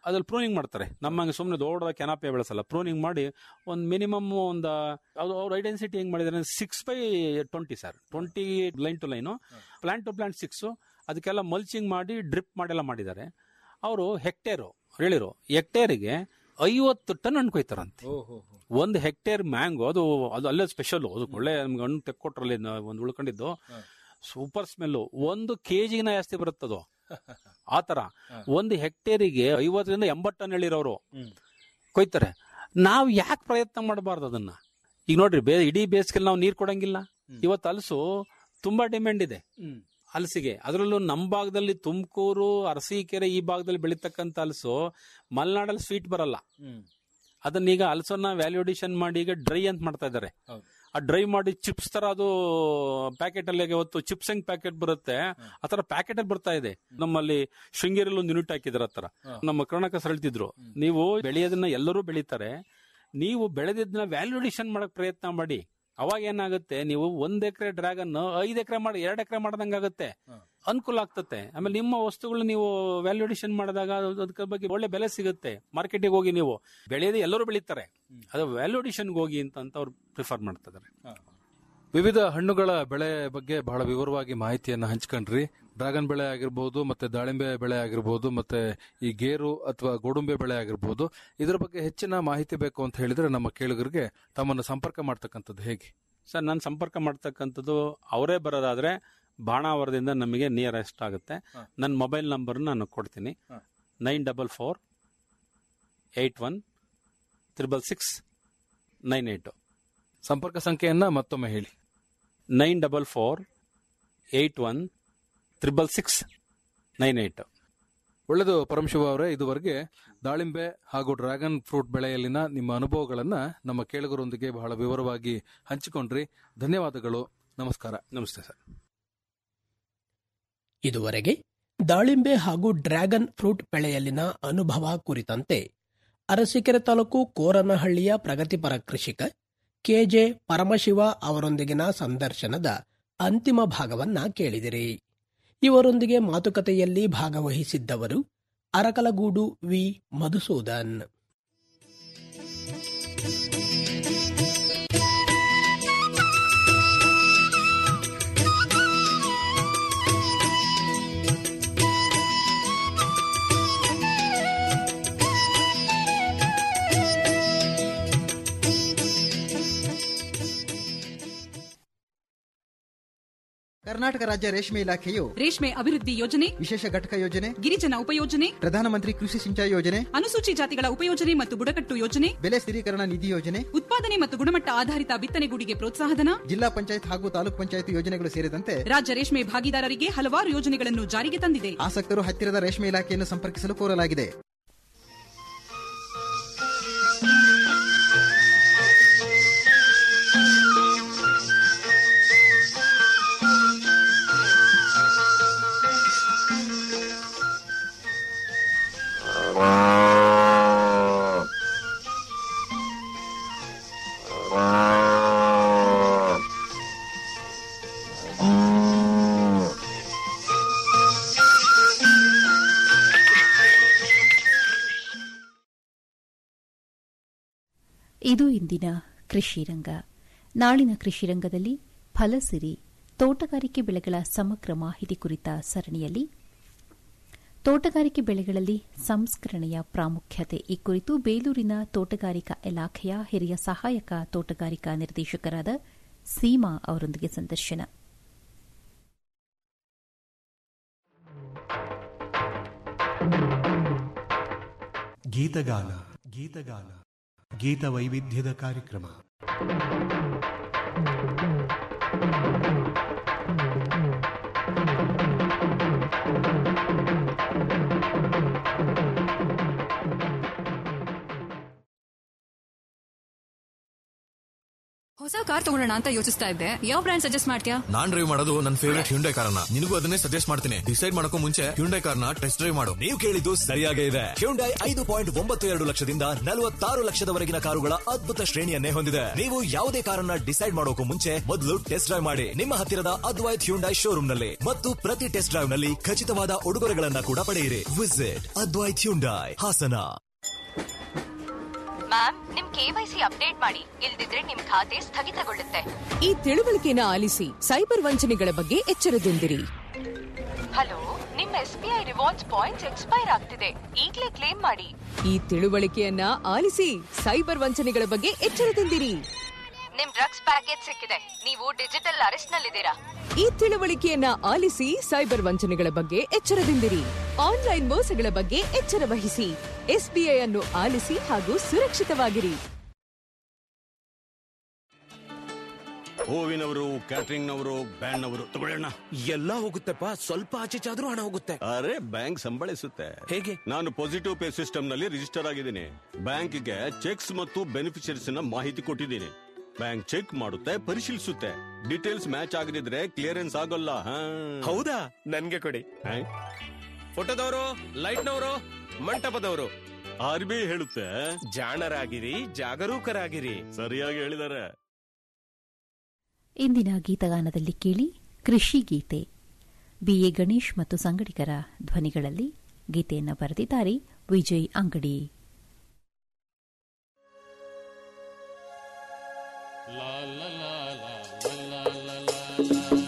ಅದ್ರಲ್ಲಿ ಪ್ರೂನಿಂಗ್ ಮಾಡ್ತಾರೆ ನಮ್ಮಂಗೆ ಸುಮ್ಮನೆ ದೊಡ್ಡ ಕೆನಾಪೆ ಬೆಳೆಸಲ್ಲ ಪ್ರೂನಿಂಗ್ ಮಾಡಿ ಒಂದು ಮಿನಿಮಮ್ ಒಂದು ಅದು ಅವ್ರ ಐಡೆನ್ಸಿಟಿ ಹೆಂಗ್ ಮಾಡಿದ್ದಾರೆ six by twenty sir twenty line to line plant to plant six ಅದಕ್ಕೆಲ್ಲ ಮಲ್ಚಿಂಗ್ ಮಾಡಿ ಡ್ರಿಪ್ ಮಾಡೆಲ್ಲ ಮಾಡಿದ್ದಾರೆ ಅವರು ಹೆಕ್ಟೇರು ಹೇಳಿರು ಹೆಕ್ಟೇರಿಗೆ ಐವತ್ತು ಟನ್ ಹಣ್ಣು ಕೊಯ್ತಾರಂತೆ ಒಂದು ಹೆಕ್ಟೇರ್ ಮ್ಯಾಂಗೋ ಅದು ಅದು ಅಲ್ಲೇ ಸ್ಪೆಷಲ್ ಅದು ಒಳ್ಳೆ ನಮ್ಗೆ ಹಣ್ಣು ತೆಕ್ಕೊಟ್ರಲ್ಲಿ ಒಂದು ಉಳ್ಕೊಂಡಿದ್ದು ಸೂಪರ್ ಸ್ಮೆಲ್ಲು ಒಂದು ಕೆಜಿನ ಜಾಸ್ತಿ ಬರುತ್ತದು ಆ ತರ ಒಂದು ಹೆಕ್ಟೇರಿಗೆ ಐವತ್ತರಿಂದ ಎಂಬತ್ತು ಟನ್ ಹೇಳಿರೋರು ಕೊಯ್ತಾರೆ ನಾವು ಯಾಕೆ ಪ್ರಯತ್ನ ಮಾಡಬಾರ್ದು ಅದನ್ನ ಈಗ ನೋಡ್ರಿ ಬೇ ಇಡೀ ಬೇಸಿಗೆ ನಾವು ನೀರು ಕೊಡಂಗಿಲ್ಲ ಇವತ್ತು ಹಲಸು ತುಂಬಾ ಡಿಮ್ಯಾಂಡ್ ಇದೆ ಹಲಸಿಗೆ ಅದರಲ್ಲೂ ನಮ್ಮ ಭಾಗದಲ್ಲಿ ತುಮಕೂರು ಅರಸೀಕೆರೆ ಈ ಭಾಗದಲ್ಲಿ ಬೆಳೀತಕ್ಕಂಥ ಹಲಸು ಮಲೆನಾಡಲ್ಲಿ ಸ್ವೀಟ್ ಬರಲ್ಲ ಅದನ್ನ ಈಗ ಹಲಸನ್ನ ವ್ಯಾಲ್ಯೂಡೇಷನ್ ಮಾಡಿ ಈಗ ಡ್ರೈ ಅಂತ ಮಾಡ್ತಾ ಇದ್ದಾರೆ ಹೌದು. ಆ ಡ್ರೈ ಮಾಡಿ ಚಿಪ್ಸ್ ತರ ಅದು ಪ್ಯಾಕೆಟ್ ಅಲ್ಲಿ ಇವತ್ತು ಚಿಪ್ಸ್ ಹೆಂಗ್ ಪ್ಯಾಕೆಟ್ ಬರುತ್ತೆ ಆ ತರ ಪ್ಯಾಕೆಟ್ ಅಲ್ಲಿ ಬರ್ತಾ ಇದೆ ನಮ್ಮಲ್ಲಿ ಶೃಂಗೇರಿಯಲ್ಲಿ ಒಂದು ಯೂನಿಟ್ ಹಾಕಿದ್ರ ಆ ತರ ನಮ್ಮ ಕರ್ನಾಟಕ ಹೇಳ್ತಿದ್ರು ನೀವು ಬೆಳೆಯೋದನ್ನ ಎಲ್ಲರೂ ಬೆಳೀತಾರೆ ನೀವು ಬೆಳೆದಿದ್ದನ್ನ ವ್ಯಾಲ್ಯೂಡೇಷನ್ ಮಾಡಕ್ ಪ್ರಯತ್ನ ಮಾಡಿ ಅವಾಗ ಏನಾಗುತ್ತೆ ನೀವು ಒಂದ್ ಎಕರೆ ಡ್ರ್ಯಾಗನ್ ಐದ್ ಎಕರೆ ಮಾಡಿ ಎರಡ್ ಎಕರೆ ಮಾಡ್ದಂಗಾಗುತ್ತೆ ಅನುಕೂಲ ಆಗ್ತತೆ ಆಮೇಲೆ ನಿಮ್ಮ ವಸ್ತುಗಳು ನೀವು ವ್ಯಾಲ್ಯೂಡೇಷನ್ ಮಾಡಿದಾಗ ಅದು- ಅದಕ್ಕೆ ಬಗ್ಗೆ ಒಳ್ಳೆ ಬೆಲೆ ಸಿಗುತ್ತೆ ಮಾರ್ಕೆಟಿಗೆ ಹೋಗಿ ನೀವು ಬೆಳೆಯೋದು ಎಲ್ಲರೂ ಬೆಳೀತಾರೆ ಅದು ವ್ಯಾಲ್ಯೂಡೇಷನ್ಗೆ ಹೋಗಿ ಅಂತ ಅಂತ ಅವ್ರು ಪ್ರಿಫರ್ ಮಾಡ್ತಿದ್ದಾರೆ ವಿವಿಧ ಹಣ್ಣುಗಳ ಬೆಳೆ ಬಗ್ಗೆ ಬಹಳ ವಿವರವಾಗಿ ಮಾಹಿತಿಯನ್ನ ಹಂಚ್ಕೊಂಡ್ರಿ ಡ್ರ್ಯಾಗನ್ ಬೆಳೆ ಆಗಿರ್ಬೋದು ಮತ್ತೆ ದಾಳಿಂಬೆ ಬೆಳೆ ಆಗಿರ್ಬೋದು ಮತ್ತೆ ಈ ಗೇರು ಅಥವಾ ಗೋಡುಂಬೆ ಬೆಳೆ ಆಗಿರ್ಬೋದು ಇದರ ಬಗ್ಗೆ ಹೆಚ್ಚಿನ ಮಾಹಿತಿ ಬೇಕು ಅಂತ ಹೇಳಿದ್ರೆ ನಮ್ಮ ಕೇಳುಗರಿಗೆ ತಮ್ಮನ್ನು ಸಂಪರ್ಕ ಮಾಡ್ತಕ್ಕಂಥದ್ದು ಹೇಗೆ ಸರ್ ನಾನು ಸಂಪರ್ಕ ಮಾಡ್ತಕ್ಕಂಥದ್ದು ಅವರೇ ಬರೋದಾದ್ರೆ ಬಾಣಾವರದಿಂದ ನಮಗೆ ನಿಯರೆಸ್ಟ್ ಆಗುತ್ತೆ ಹ. ನನ್ನ ಮೊಬೈಲ್ ನಂಬರ್ ನಾನು ಕೊಡ್ತೀನಿ ಹ. Nine double four eight one triple six nine eight ಸಂಪರ್ಕ ಸಂಖ್ಯೆಯನ್ನ ಮತ್ತೊಮ್ಮೆ ಹೇಳಿ nine double four eight one triple six nine eight ಒಳ್ಳೆಯದು ಪರಮಶಿವ ಅವರೇ ಇದುವರೆಗೆ ದಾಳಿಂಬೆ ಹಾಗೂ ಡ್ರ್ಯಾಗನ್ ಫ್ರೂಟ್ ಬೆಳೆಯಲ್ಲಿನ ನಿಮ್ಮ ಅನುಭವಗಳನ್ನ ನಮ್ಮ ಕೇಳುಗರೊಂದಿಗೆ ಬಹಳ ವಿವರವಾಗಿ ಹಂಚಿಕೊಂಡ್ರಿ ಧನ್ಯವಾದಗಳು ನಮಸ್ಕಾರ ನಮಸ್ತೆ ಸರ್ ಇದುವರೆಗೆ ದಾಳಿಂಬೆ ಹಾಗೂ ಡ್ರ್ಯಾಗನ್ ಫ್ರೂಟ್ ಬೆಳೆಯಲ್ಲಿನ ಅನುಭವ ಕುರಿತಂತೆ ಅರಸೀಕೆರೆ ತಾಲೂಕು ಕೋರನಹಳ್ಳಿಯ ಪ್ರಗತಿಪರ ಕೃಷಿಕ ಕೆಜೆ ಪರಮಶಿವ ಅವರೊಂದಿಗಿನ ಸಂದರ್ಶನದ ಅಂತಿಮ ಭಾಗವನ್ನ ಕೇಳಿದಿರಿ ಇವರೊಂದಿಗೆ ಮಾತುಕತೆಯಲ್ಲಿ ಭಾಗವಹಿಸಿದ್ದವರು ಅರಕಲಗೂಡು ವಿ ಮಧುಸೂದನ್ ಕರ್ನಾಟಕ ರಾಜ್ಯ ರೇಷ್ಮೆ ಇಲಾಖೆಯು ರೇಷ್ಮೆ ಅಭಿವೃದ್ಧಿ ಯೋಜನೆ ವಿಶೇಷ ಘಟಕ ಯೋಜನೆ ಗಿರಿಜನ ಉಪಯೋಜನೆ ಪ್ರಧಾನಮಂತ್ರಿ ಕೃಷಿ ಸಿಂಚಾಯಿ ಯೋಜನೆ ಅನುಸೂಚಿ ಜಾತಿಗಳ ಉಪಯೋಜನೆ ಮತ್ತು ಬುಡಕಟ್ಟು ಯೋಜನೆ ಬೆಲೆ ಸ್ಥಿರೀಕರಣ ನಿಧಿ ಯೋಜನೆ ಉತ್ಪಾದನೆ ಮತ್ತು ಗುಣಮಟ್ಟ ಆಧಾರಿತ ಬಿತ್ತನೆಗೂಡಿಗೆ ಪ್ರೋತ್ಸಾಹಧನ ಜಿಲ್ಲಾ ಪಂಚಾಯತ್ ಹಾಗೂ ತಾಲೂಕ್ ಪಂಚಾಯತ್ ಯೋಜನೆಗಳು ಸೇರಿದಂತೆ ರಾಜ್ಯ ರೇಷ್ಮೆ ಭಾಗಿದಾರರಿಗೆ ಹಲವಾರು ಯೋಜನೆಗಳನ್ನು ಜಾರಿಗೆ ತಂದಿದೆ ಆಸಕ್ತರು ಹತ್ತಿರದ ರೇಷ್ಮೆ ಇಲಾಖೆಯನ್ನು ಸಂಪರ್ಕಿಸಲು ಕೋರಲಾಗಿದೆ ಇದು ಇಂದಿನ ಕೃಷಿ ರಂಗ ನಾಳಿನ ಕೃಷಿ ರಂಗದಲ್ಲಿ ಫಲಸಿರಿ ತೋಟಗಾರಿಕೆ ಬೆಳೆಗಳ ಸಮಗ್ರ ಮಾಹಿತಿ ಕುರಿತ ಸರಣಿಯಲ್ಲಿ ತೋಟಗಾರಿಕೆ ಬೆಳೆಗಳಲ್ಲಿ ಸಂಸ್ಕರಣೆಯ ಪ್ರಾಮುಖ್ಯತೆ ಈ ಕುರಿತು ಬೇಲೂರಿನ ತೋಟಗಾರಿಕಾ ಇಲಾಖೆಯ ಹಿರಿಯ ಸಹಾಯಕ ತೋಟಗಾರಿಕಾ ನಿರ್ದೇಶಕರಾದ ಸೀಮಾ ಅವರೊಂದಿಗೆ ಸಂದರ್ಶನ ಗೀತಗಾನ ಗೀತಗಾನ ಗೀತ ವೈವಿಧ್ಯದ ಕಾರ್ಯಕ್ರಮ ಹೊಸ ಕಾರ್ ತಗೊಳ್ಳೋಣ ಅಂತ ಯೋಚಿಸ್ತಾ ಇದ್ದೆ ಯಾವ ಬ್ರ್ಯಾಂಡ್ ಸಜೆಸ್ಟ್ ಮಾಡ್ತೀಯಾ ನಾನ್ ಡ್ರೈವ್ ಮಾಡೋದು ನನ್ನ ಫೇವರೇಟ್ ಹ್ಯುಂಡೈ ಕಾರ್ನ ನಿನಗೂ ಅದನ್ನೇ ಸಜೆಸ್ಟ್ ಮಾಡ್ತೀನಿ ಡಿಸೈಡ್ ಮಾಡಕ್ಕೂ ಮುಂಚೆ ಹ್ಯುಂಡೈ ಕಾರ್ನ ಟೆಸ್ಟ್ ಡ್ರೈವ್ ಮಾಡು ನೀವು ಕೇಳಿದ್ದು ಸರಿಯಾಗೇ ಇದೆ ಹ್ಯುಂಡೈ ಐದು ಪಾಯಿಂಟ್ ಒಂಬತ್ತು ಎರಡು ಲಕ್ಷದಿಂದ ನಲವತ್ತಾರು ಲಕ್ಷದವರೆಗಿನ ಕಾರುಗಳ ಅದ್ಭುತ ಶ್ರೇಣಿಯನ್ನೇ ಹೊಂದಿದೆ ನೀವು ಯಾವುದೇ ಕಾರನ್ನ ಡಿಸೈಡ್ ಮಾಡೋಕು ಮುಂಚೆ ಮೊದಲು ಟೆಸ್ಟ್ ಡ್ರೈವ್ ಮಾಡಿ ನಿಮ್ಮ ಹತ್ತಿರದ ಅದ್ವೈತ್ ಹ್ಯುಂಡೈ ಶೋರೂಮ್ ನಲ್ಲಿ ಮತ್ತು ಪ್ರತಿ ಟೆಸ್ಟ್ ಡ್ರೈವ್ ನಲ್ಲಿ ಖಚಿತವಾದ ಉಡುಗೊರೆಗಳನ್ನ ಕೂಡ ಪಡೆಯಿರಿ visit Advaith Hyundai Hassan ma'am ನಿಮ್ ಕೆವೈಸಿ ಅಪ್ಡೇಟ್ ಮಾಡಿ ಇಲ್ದಿದ್ರೆ ನಿಮ್ ಖಾತೆ ಸ್ಥಗಿತಗೊಳ್ಳುತ್ತೆ ಈ ತಿಳುವಳಿಕೆನ ಆಲಿಸಿ ಸೈಬರ್ ವಂಚನೆಗಳ ಬಗ್ಗೆ ಎಚ್ಚರದಿಂದಿರಿ ಹಲೋ ನಿಮ್ S B I rewards points expire ಆಗ್ತಿದೆ ಈಗ್ಲೇ ಕ್ಲೇಮ್ ಮಾಡಿ ಈ ತಿಳುವಳಿಕೆಯನ್ನ ಆಲಿಸಿ ಸೈಬರ್ ವಂಚನೆಗಳ ಬಗ್ಗೆ ಎಚ್ಚರದಿಂದಿರಿ ನಿಮ್ ಡ್ರಗ್ಸ್ ಪ್ಯಾಕೇಜ್ ಸಿಕ್ಕಿದೆ ನೀವು ಡಿಜಿಟಲ್ ಅರೆಸ್ಟ್ ನಲ್ಲಿದ್ದೀರಾ ಈ ತಿಳುವಳಿಕೆಯನ್ನ ಆಲಿಸಿ ಸೈಬರ್ ವಂಚನೆಗಳ ಬಗ್ಗೆ ಎಚ್ಚರದಿಂದಿರಿ ಆನ್ಲೈನ್ ಮೋಸಗಳ ಬಗ್ಗೆ ಎಚ್ಚರ ವಹಿಸಿ ಎಸ್ಬಿಐ ಅನ್ನು ಆಲಿಸಿ ಹಾಗೂ ಸುರಕ್ಷಿತವಾಗಿರಿ ಹೂವಿನವರು ಕ್ಯಾಟರಿಂಗ್ ನವರು ಬ್ಯಾಂಡ್ ನವರು ತಗೊಳ್ಳೋಣ ಎಲ್ಲ ಹೋಗುತ್ತೆಪ್ಪ ಸ್ವಲ್ಪ ಆಚೆ ಚಾದ್ರೂ ಹಣ ಹೋಗುತ್ತೆ ಅರೆ ಬ್ಯಾಂಕ್ ಸಂಬಳಿಸುತ್ತೆ ಹೇಗೆ ನಾನು ಪಾಸಿಟಿವ್ ಪೇ ಸಿಸ್ಟಮ್ ನಲ್ಲಿ ರಿಜಿಸ್ಟರ್ ಆಗಿದ್ದೀನಿ ಬ್ಯಾಂಕ್ಗೆ ಚೆಕ್ಸ್ ಮತ್ತು ಬೆನಿಫಿಷರೀಸ್ ನ ಮಾಹಿತಿ ಕೊಟ್ಟಿದ್ದೀನಿ ಬ್ಯಾಂಕ್ ಚೆಕ್ ಮಾಡುತ್ತೆ ಪರಿಶೀಲಿಸುತ್ತೆ ಡೀಟೇಲ್ಸ್ ಮ್ಯಾಚ್ ಆಗದಿದ್ರೆ ಕ್ಲಿಯರೆನ್ಸ್ ಆಗೋಲ್ಲ ಹಾ. ಹೌದಾ ನನ್ಗೆ ಕೊಡಿ ಹಾ? ಫೋಟೋದವರು ಲೈಟ್ನವರು ಮಂಟಪದವರು ಆರ್ ಬಿ ಐ ಹೇಳುತ್ತೆ ಜಾಣರಾಗಿರಿ ಜಾಗರೂಕರಾಗಿರಿ ಸರಿಯಾಗಿ ಹೇಳಿದ್ದಾರೆ ಇಂದಿನ ಗೀತಗಾನದಲ್ಲಿ ಕೇಳಿ ಕೃಷಿ ಗೀತೆ ಬಿಎ ಗಣೇಶ್ ಮತ್ತು ಸಂಗಡಿಗರ ಧ್ವನಿಗಳಲ್ಲಿ ಗೀತೆಯನ್ನು ಬರೆದಿದ್ದಾರೆ ವಿಜಯ್ ಅಂಗಡಿ la la la la la la la la